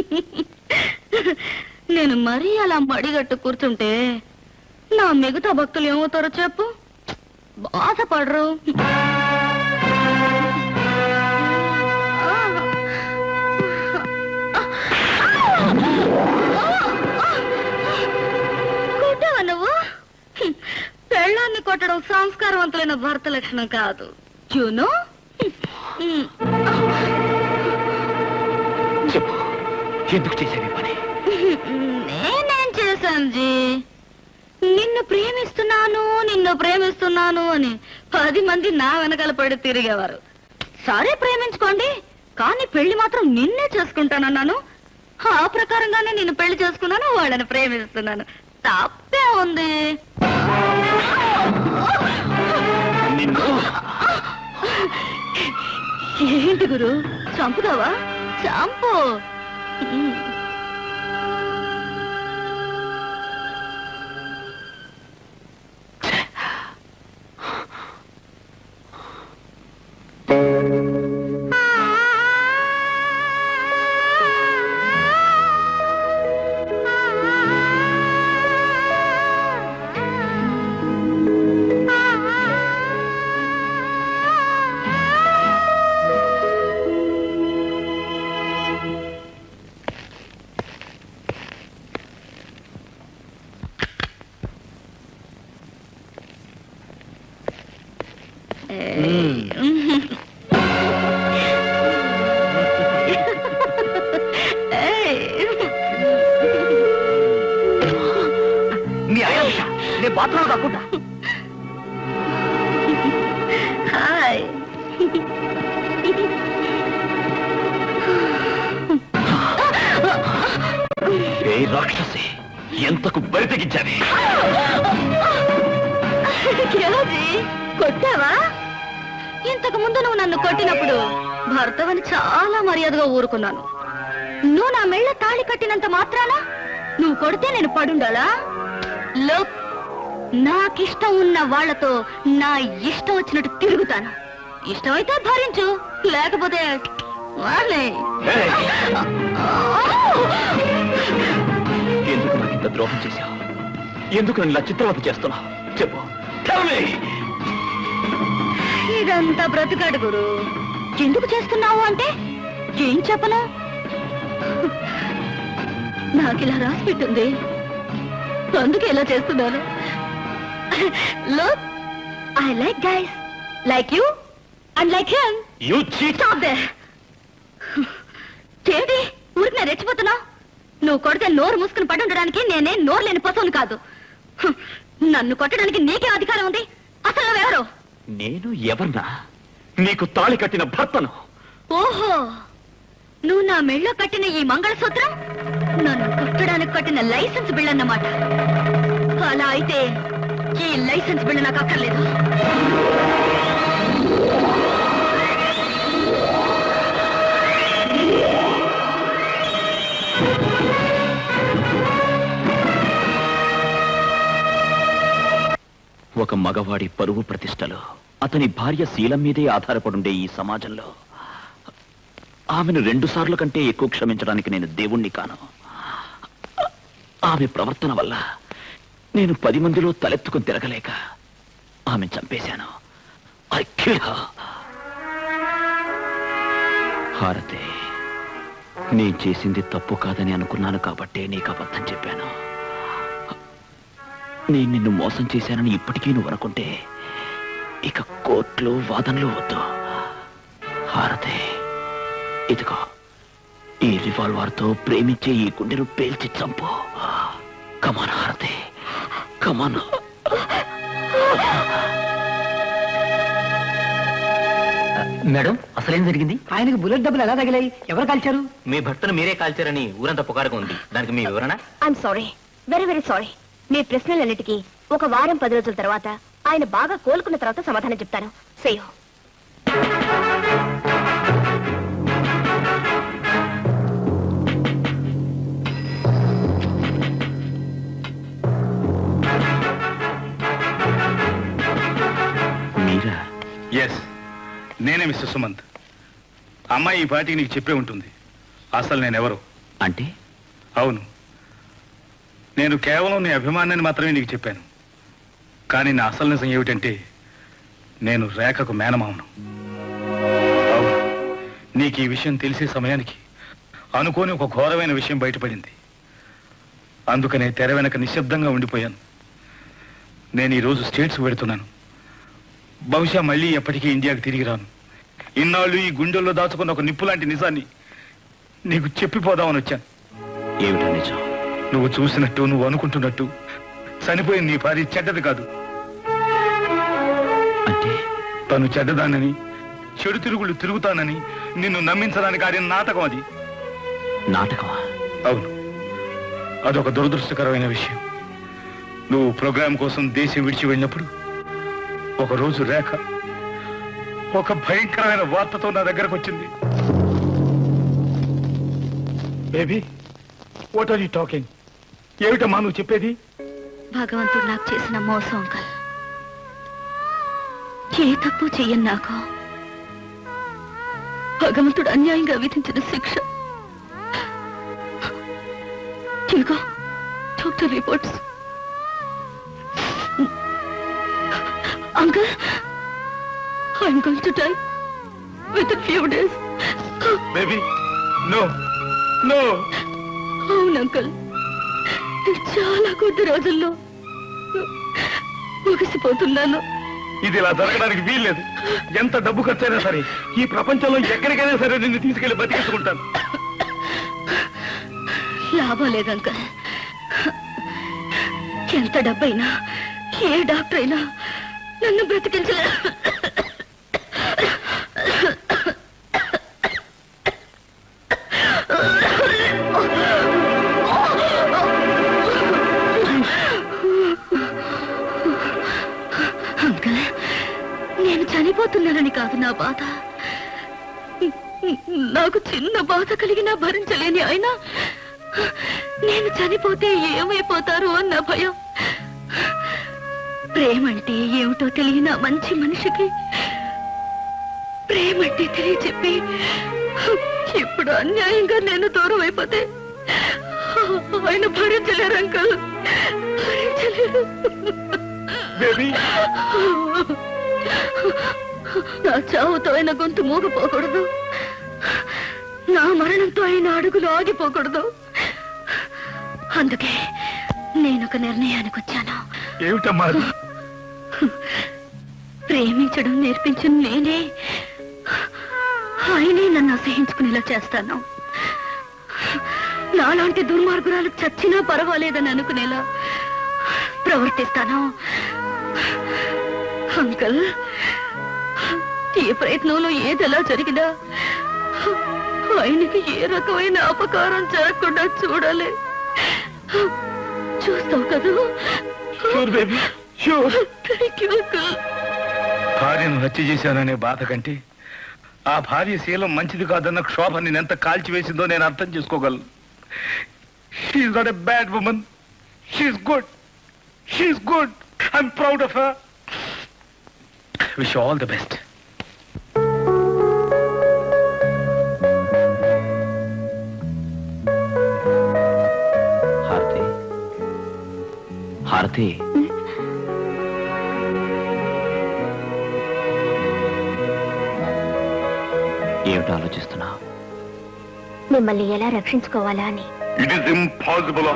నేను మరీ అలా మడిగట్టు కూర్చుంటే నా మిగతా భక్తులు ఏమవుతారో చెప్పు బాధపడరు కొట్టావా నువ్వు హ్మ్. పెళ్ళాన్ని కొట్టడం సంస్కారవంతులైన భర్త లక్షణం కాదు చూను చెప్పు ఎందుకు చేసేది పని నేనేం చేశాను జీ నిన్ను ప్రేమిస్తున్నాను నిన్ను ప్రేమిస్తున్నాను అని పది మంది నా వెనకాల పడి తిరిగేవారు సరే ప్రేమించుకోండి కానీ పెళ్లి మాత్రం నిన్నే చేసుకుంటానన్నాను ఆ ప్రకారంగానే నిన్ను పెళ్లి చేసుకున్నాను వాళ్ళని ప్రేమిస్తున్నాను తప్పే ఉంది ఏంటి గురు చంపుతావా చంపు ఉమ్. నీ ఆయన ఉష, నేను బాత్రూంలో కాకుండా హాయ్ ఏ రాక్షసి ఎంతకు బరి తెగించావి క్యాజీ కొట్టావా ఇంతకు ముందు నువ్వు నన్ను కొట్టినప్పుడు భర్తవని చాలా మర్యాదగా ఊరుకున్నాను నువ్వు నా మెళ్ళ తాళి కట్టినంత మాత్రాన నువ్వు కొడితే నేను పడుండాలా లో నాకిష్టం ఉన్న వాళ్ళతో నా ఇష్టం వచ్చినట్టు తిరుగుతాను ఇష్టమైతే భరించు లేకపోతే వాళ్ళే ఎందుకు నాకు ఇంత ద్రోహం చేశావు ఎందుకు నన్ను ఇలా చిత్రవత చేస్తున్నావు చెప్పు Tell me! ఇదంతా బ్రతికాడు గురు ఎందుకు చేస్తున్నావు అంటే ఏం చెప్పను నాకు ఇలా రాసి పెట్టింది అందుకే ఇలా చేస్తున్నాను look I like guys like you and like him You cheat! Stop దే ఏంటి ఊరికి నేను రెచ్చిపోతున్నా నువ్వు కొడితే నోరు మూసుకుని పడి ఉండడానికి నేనే నోరు లేని పశువుని కాదు హ్మ్. నన్ను కొట్టడానికి నీకే అధికారం ఉంది అసలు నువ్వెవరు నేను ఎవర్నా నీకు తాళి కట్టిన భర్తను ఓహో నువ్వు నా మెళ్ళో కట్టిన ఈ మంగళసూత్రం నన్ను కొట్టడానికి కట్టిన లైసెన్స్ బిల్ అన్నమాట అలా అయితే ఈ లైసెన్స్ బిల్ నాకు అక్కర్లేదు ఒక మగవాడి పరువు ప్రతిష్టలు అతని భార్య శీలం మీదే ఆధారపడుండే ఈ సమాజంలో ఆమెను రెండు సార్ల కంటే ఎక్కువ క్షమించడానికి నేను దేవుణ్ణి కాను ఆమె ప్రవర్తన వల్ల నేను పది మందిలో తలెత్తుకుని తిరగలేక ఆమె చంపేశాను I killed her. హారతే నీ చేసింది తప్పు కాదని అనుకున్నాను కాబట్టే నీకు అబద్ధం చెప్పాను నేను నిన్ను మోసం చేశానని ఇప్పటికీ నువ్వు అనుకుంటే ఇక కోర్టులు వాదనలు వద్దు హారతే ఇదిగో ఈ రివాల్వర్తో ప్రేమించే ఈ గుండెను పేల్చి చంపు కమాన్ హారతే కమాన్ మేడం అసలేం జరిగింది ఆయనకు బుల్లెట్ డబ్బులు ఎలా తగిలాయి ఎవరు కాల్చారు మీ భర్తను మీరే కాల్చారని ఊరంతా పుకారుగా ఉంది దానికి మీ వివరణ I'm sorry very very sorry మీ ప్రశ్నలన్నిటికీ ఒక వారం పది రోజుల తర్వాత ఆయన బాగా కోలుకున్న తర్వాత సమాధానం చెప్తాను సేయో మీరా ఎస్ నేనే మిస్టర్ సుమంత్ అమ్మాయి ఈ పాటికి నీకు చెప్పే ఉంటుంది అసలు నేనెవరు అంటే అవును నేను కేవలం నీ అభిమానాన్ని మాత్రమే నీకు చెప్పాను కానీ నా అసలు నిజం ఏమిటంటే నేను రేఖకు మేనమావను అవును నీకు ఈ విషయం తెలిసే సమయానికి అనుకోని ఒక ఘోరమైన విషయం బయటపడింది అందుకనే తెర వెనక నిశ్శబ్దంగా ఉండిపోయాను నేను ఈరోజు స్టేట్స్ పెడుతున్నాను బహుశా మళ్ళీ ఎప్పటికీ ఇండియాకి తిరిగి రాను ఇన్నాళ్ళు ఈ గుండెల్లో దాచుకున్న ఒక నిప్పు లాంటి నిజాన్ని నీకు చెప్పిపోదామని వచ్చాను ఏమిటో నిజం నువ్వు చూసినట్టు నువ్వు అనుకుంటున్నట్టు చనిపోయిన నీ భార్య చెడ్డది కాదు అంటే తను చెడ్డదానని చెడు తిరుగుళ్ళు తిరుగుతానని నిన్ను నమ్మించడానికి ఆడిన నాటకం అది నాటకమా అవును అదొక దురదృష్టకరమైన విషయం నువ్వు ప్రోగ్రాం కోసం దేశం విడిచి వెళ్ళినప్పుడు ఒక రోజు రేఖ ఒక భయంకరమైన వార్తతో నా దగ్గరకు వచ్చింది baby what are you talking ఏమిటమ్మా నువ్వు చెప్పేది భగవంతుడు నాకు చేసిన మోసం అంకల్ ఏ తప్పు చెయ్యను నాకు భగవంతుడు అన్యాయంగా విధించిన శిక్ష ఇదిగో doctor reports uncle I'm going to die with few days baby no no అవును అంకల్ చాలా కొద్ది రోజుల్లో ముగిసిపోతున్నాను ఇది ఇలా జరగడానికి వీల్లేదు ఎంత డబ్బు ఖర్చైనా సరే ఈ ప్రపంచంలో ఎక్కడికైనా సరే నిన్ను తీసుకెళ్లి బతికించుకుంటాను లాభం లేదు అంకల్ ఎంత డబ్బైనా ఏ డాక్టర్ అయినా నన్ను బ్రతికించలే అంకల్ నేను చనిపోతున్నానని కాదు నా బాధ నాకు చిన్న బాధ కలిగినా భరించలేని ఆయన నేను చనిపోతే ఏమైపోతారు అన్న భయం ప్రేమంటే ఏమిటో తెలియని ఆ మంచి మనిషికి ప్రేమంటే తెలియచెప్పి ఇప్పుడు అన్యాయంగా నేను దూరం అయిపోతే ఆయన భరించలేరు అంకల్ భరించలేరు బేబీ నా చావుతో ఆయన గొంతు మూగపోకూడదు నా మరణంతో ఆయన అడుగులు ఆగిపోకూడదు అందుకే నేను ఒక నిర్ణయానికి వచ్చాను ఏమిటమ్మా అది? ప్రేమించడం నేర్పించిన నేనే ఆయనే నన్ను అసహించుకునేలా చేస్తాను నాలాంటి దుర్మార్గురాలు చచ్చినా పర్వాలేదని అనుకునేలా ప్రవర్తిస్తాను అంకల్ ఏ ప్రయత్నంలో ఏది ఎలా జరిగినా ఆయనకి ఏ రకమైన అపకారం జరగకుండా చూడాలి చూస్తావు కదా sure baby sure thank you uncle భార్యను హత్య చేశాననే బాధ కంటే ఆ భార్య శీలం మంచిది కాదన్న క్షోభ నేనెంత కాల్చివేసిందో నేను అర్థం చేసుకోగలను she's not a bad woman she's good she's good I'm proud of her wish all the best Harathi Harathi ఏమిటో ఆలోచిస్తున్నావు మిమ్మల్ని ఎలా రక్షించుకోవాలా అని ఇట్ ఈస్ ఇంపాసిబుల్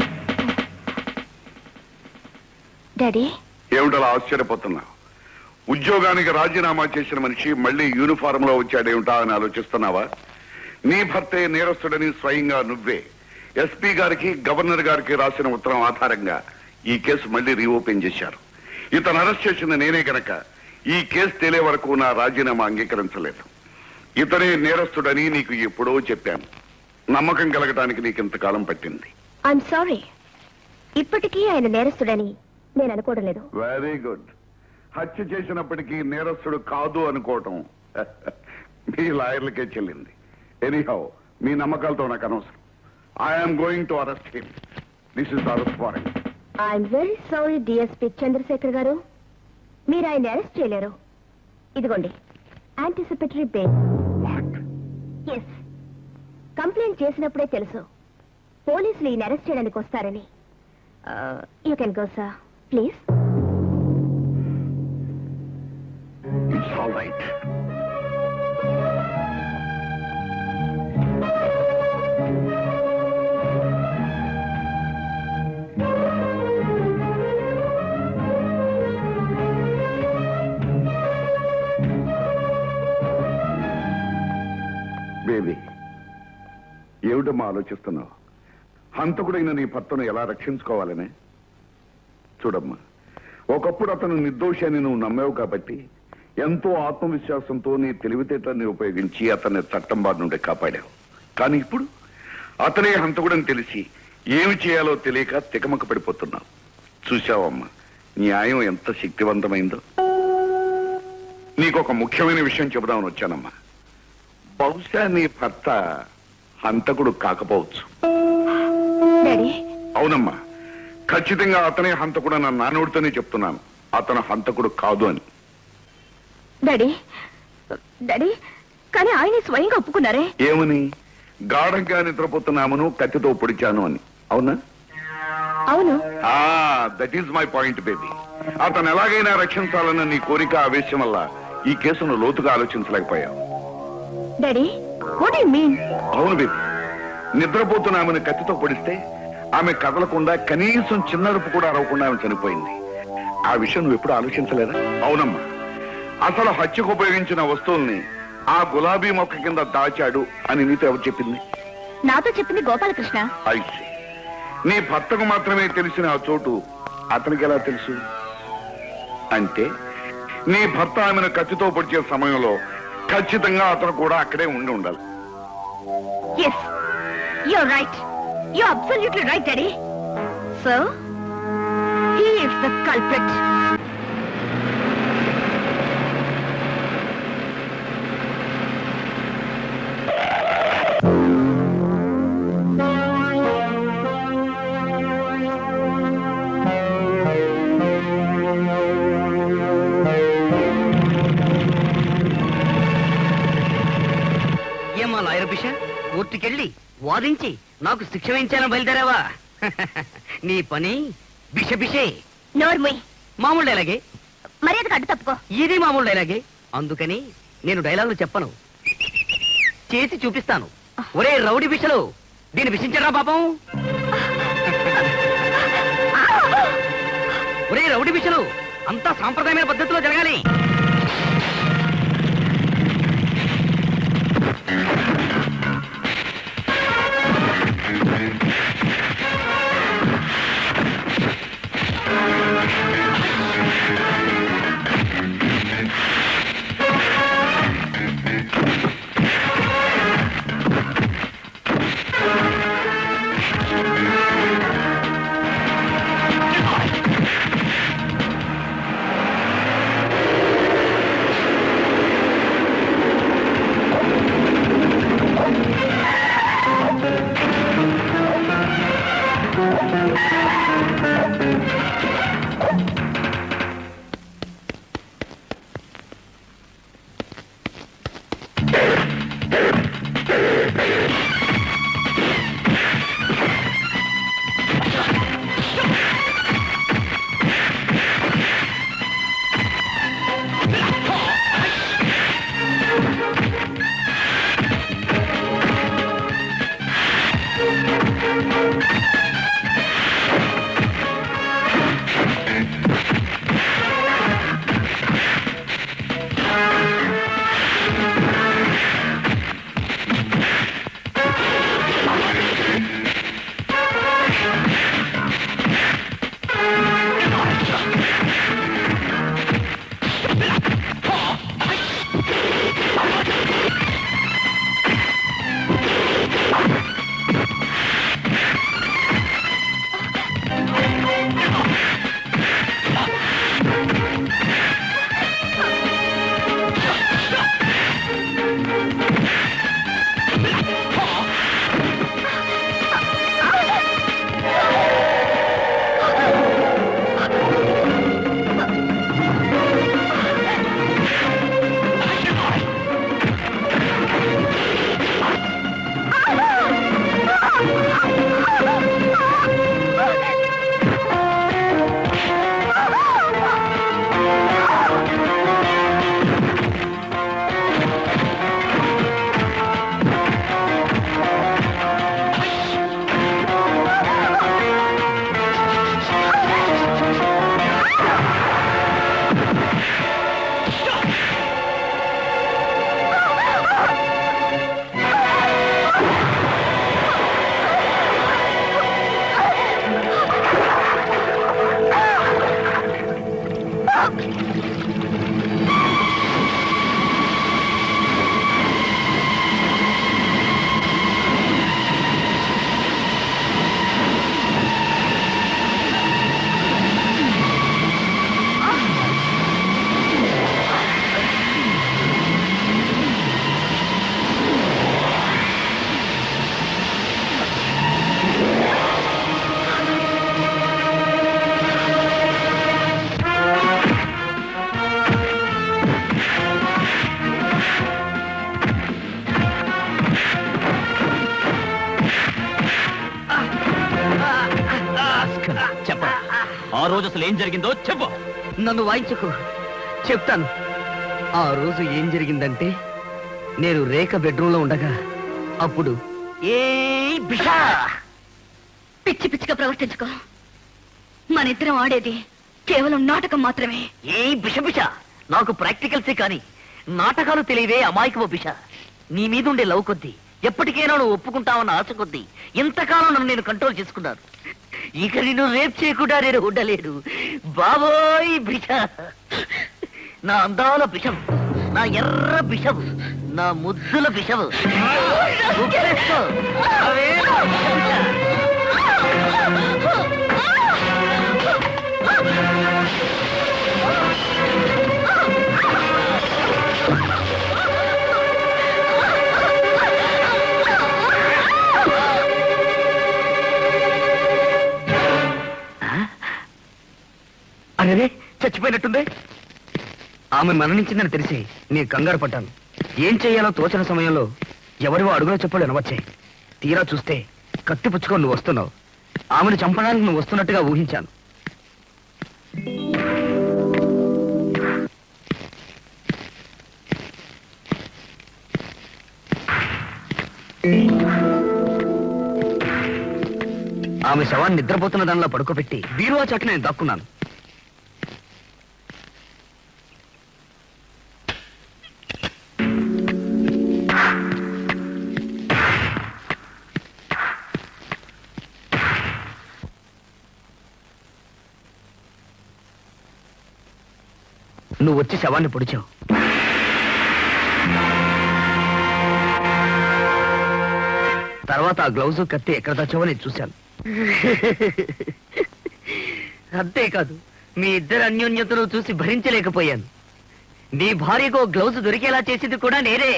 డాడీ ఏమిటలా ఆశ్చర్యపోతున్నా ఉద్యోగానికి రాజీనామా చేసిన మనిషి మళ్ళీ యూనిఫారం లో వచ్చాడేమిటా అని ఆలోచిస్తున్నావా నీ భర్తే నేరస్తుడని స్వయంగా నువ్వే ఎస్పీ గారికి గవర్నర్ గారికి రాసిన ఉత్తరం ఆధారంగా ఈ కేసు మళ్ళీ రీఓపెన్ చేశారు ఇతను అరెస్ట్ చేసింది నేనే గనక ఈ కేసు తేలే వరకు నా రాజీనామా అంగీకరించలేదు ఇతనే నేరస్తుడని నీకు ఎప్పుడో చెప్పాను నమ్మకం కలగటానికి నీకు ఇంతకాలం పట్టింది ఐఎమ్ సారీ ఇప్పటికీ ఆయన నేరస్తుడని నేను అనుకోవడం లేదు వెరీ గుడ్ హత్య చేసినప్పటికీ నేరస్తుడు కాదు అనుకోవటం మీ లాయర్లకే చెల్లింది ఎనీహౌ మీ నమ్మకాలతో నాకు అనవసరం I'm going to arrest him this is arrest warrant I'm very sorry DSP Chandrasekhar garu మీరు ఆయన అరెస్ట్ చేయలేరు ఇదిగోండి యాంటిసిపేటరీ బెయిల్ ఎస్ కంప్లైంట్ చేసినప్పుడే తెలుసు పోలీసులు ఈయన అరెస్ట్ చేయడానికి వస్తారని you can go sir please it's all right baby ఏమిటమ్మా ఆలోచిస్తున్నావు హంతకుడైన నీ భర్తను ఎలా రక్షించుకోవాలనే చూడమ్మా ఒకప్పుడు అతను నిర్దోషి అని నువ్వు నమ్మావు కాబట్టి ఎంతో ఆత్మవిశ్వాసంతో నీ తెలివితేటల్ని ఉపయోగించి అతన్ని చట్టం బారి నుండి కాపాడావు కానీ ఇప్పుడు అతనే హంతకుడని తెలిసి ఏమి చేయాలో తెలియక తికమక పడిపోతున్నావు చూశావమ్మా న్యాయం ఎంత శక్తివంతమైందో నీకు ఒక ముఖ్యమైన విషయం చెబుదామని వచ్చానమ్మా బహుశా నీ భర్త హంతకుడు కాకపోవచ్చు డాడీ అవునమ్మా ఖచ్చితంగా అతనే హంతకుడు నా నాన్నోడితోనే చెప్తున్నాను అతను హంతకుడు కాదు అని డాడీ డాడీ కానీ ఆయన స్వయంగా ఒప్పుకున్నారే ఏమని గాఢంగా నిద్రపోతున్నామను కత్తితో పొడిచాను అని అవునా అవును ఆ that is my point baby అతను ఎలాగైనా రక్షించాలన్న నీ కోరిక ఆవేశం వల్ల ఈ కేసును లోతుగా ఆలోచించలేకపోయావు డాడీ వాట్ యు మీన్ అవును బేబీ నిద్రపోతున్న ఆమెను కత్తితో పొడిస్తే ఆమె కదలకుండా కనీసం చిన్నరుపు కూడా అరవకుండా ఆమె చనిపోయింది ఆ విషయం నువ్వు ఎప్పుడు ఆలోచించలేదా అవునమ్మా అసలు హత్యకు ఉపయోగించిన వస్తువుల్ని ఆ గులాబీ మొక్క కింద దాచాడు అని నీతో ఎవరు చెప్పింది నాతో చెప్పింది గోపాలకృష్ణ ఐసి నీ భర్తకు మాత్రమే తెలిసిన ఆ చోటు అతనికి ఎలా తెలుసు అంటే నీ భర్త ఆమెను కత్తితో పొడిచే సమయంలో ఖచ్చితంగా అతను కూడా అక్కడే ఉండి ఉండాలి yes you right you absolutely right daddy so he is the culprit ఏమా లాయర్ బిష కోర్టుకెళ్ళి వాదించి నాకు శిక్ష వేయించాలని బయలుదేరావా నీ పని బిష బిషే నోర్ముయ్ మామూలు డైలాగే మర్యాదకు అడ్డు తప్పుకో ఇది మామూలు డైలాగే అందుకని నేను డైలాగులు చెప్పను చేసి చూపిస్తాను ఒరే రౌడీ బిషలు దీన్ని విషించరా పాపం ఒరే రౌడీ బిషలు అంతా సాంప్రదాయమైన పద్ధతిలో జరగాలి ఆ రోజు అసలు ఏం జరిగిందో చెప్పు నన్ను వాయించకు చెప్తాను ఆ రోజు ఏం జరిగిందంటే నేను రేఖ బెడ్రూమ్ లో ఉండగా అప్పుడు ఏ బిషా పిచ్చి పిచ్చిగా ప్రవర్తించుకో మన ఇద్దరం ఆడేది కేవలం నాటకం మాత్రమే ఏ బిష బిష నాకు ప్రాక్టికల్సే కాని నాటకాలు తెలియవే అమాయకమో బిష నీ మీద ఉండే లవ్ కొద్దీ ఎప్పటికైనా నువ్వు ఒప్పుకుంటావన్న ఆశ కొద్దీ ఇంతకాలం నన్ను నేను కంట్రోల్ చేసుకున్నాను ఇక నిన్ను రేప్ చేయకుండా నేను ఉండలేడు బాబోయ్ బిష నా అందాల బిషం నా ఎర్ర బిషం నా ముద్దుల బిషం ఒప్పేసుకో. అవే నా బిష బిష. అరే చచ్చిపోయినట్టుంది ఆమె మరణించిందని తెలిసి నేను కంగారు పడ్డాను ఏం చెయ్యాలో తోచిన సమయంలో ఎవరివో అడుగులో చెప్పాడు వినవచ్చాయి తీరా చూస్తే కత్తి పుచ్చుకొని నువ్వు వస్తున్నావు ఆమెను చంపడానికి నువ్వు వస్తున్నట్టుగా ఊహించాను ఆమె శవాన్ని నిద్రపోతున్న దానిలో పడుకోబెట్టి బీరువా చాటు నేను దాక్కున్నాను నువ్వు వచ్చి శవాన్ని పొడిచావు తర్వాత ఆ గ్లౌజు కత్తి ఎక్కడ దాచావో నేను చూశాను అంతేకాదు మీ ఇద్దరు అన్యోన్యతను చూసి భరించలేకపోయాను నీ భార్యకు ఓ గ్లౌజ్ దొరికేలా చేసింది కూడా నేనే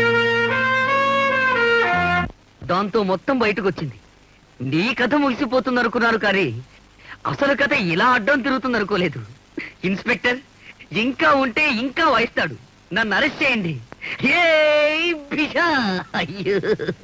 దాంతో మొత్తం బయటకు వచ్చింది నీ కథ ముగిసిపోతుంది అనుకున్నారు కానీ అసలు కథ ఇలా అడ్డం తిరుగుతుంది అనుకోలేదు ఇన్స్పెక్టర్ ఇంకా ఉంటే ఇంకా వాయిస్తాడు నన్ను అరెస్ట్ చేయండి ఏ బిషా అయ్యో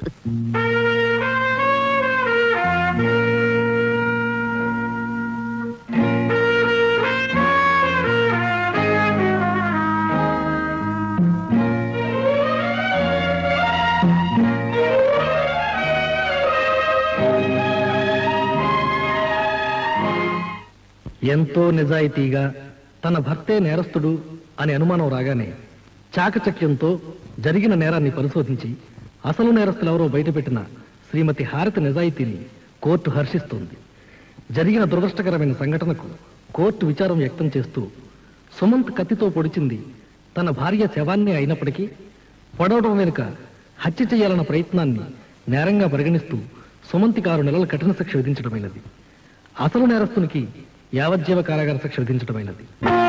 ఎంతో నిజాయితీగా తన భర్తే నేరస్తుడు అని అనుమానం రాగానే చాకచక్యంతో జరిగిన నేరాన్ని పరిశోధించి అసలు నేరస్తులెవరో బయటపెట్టిన శ్రీమతి హారతి నిజాయితీని కోర్టు హర్షిస్తోంది జరిగిన దురదృష్టకరమైన సంఘటనకు కోర్టు విచారం వ్యక్తం చేస్తూ సుమంత్ కత్తితో పొడిచింది తన భార్య శవాన్ని అయినప్పటికీ పొడవడం వెనుక హత్య చేయాలన్న ప్రయత్నాన్ని నేరంగా పరిగణిస్తూ సుమంతికి ఆరు నెలల కఠిన శిక్ష విధించడమైనది అసలు నేరస్తునికి యావజ్జీవ కారాగార శిక్ష విధించడమైనది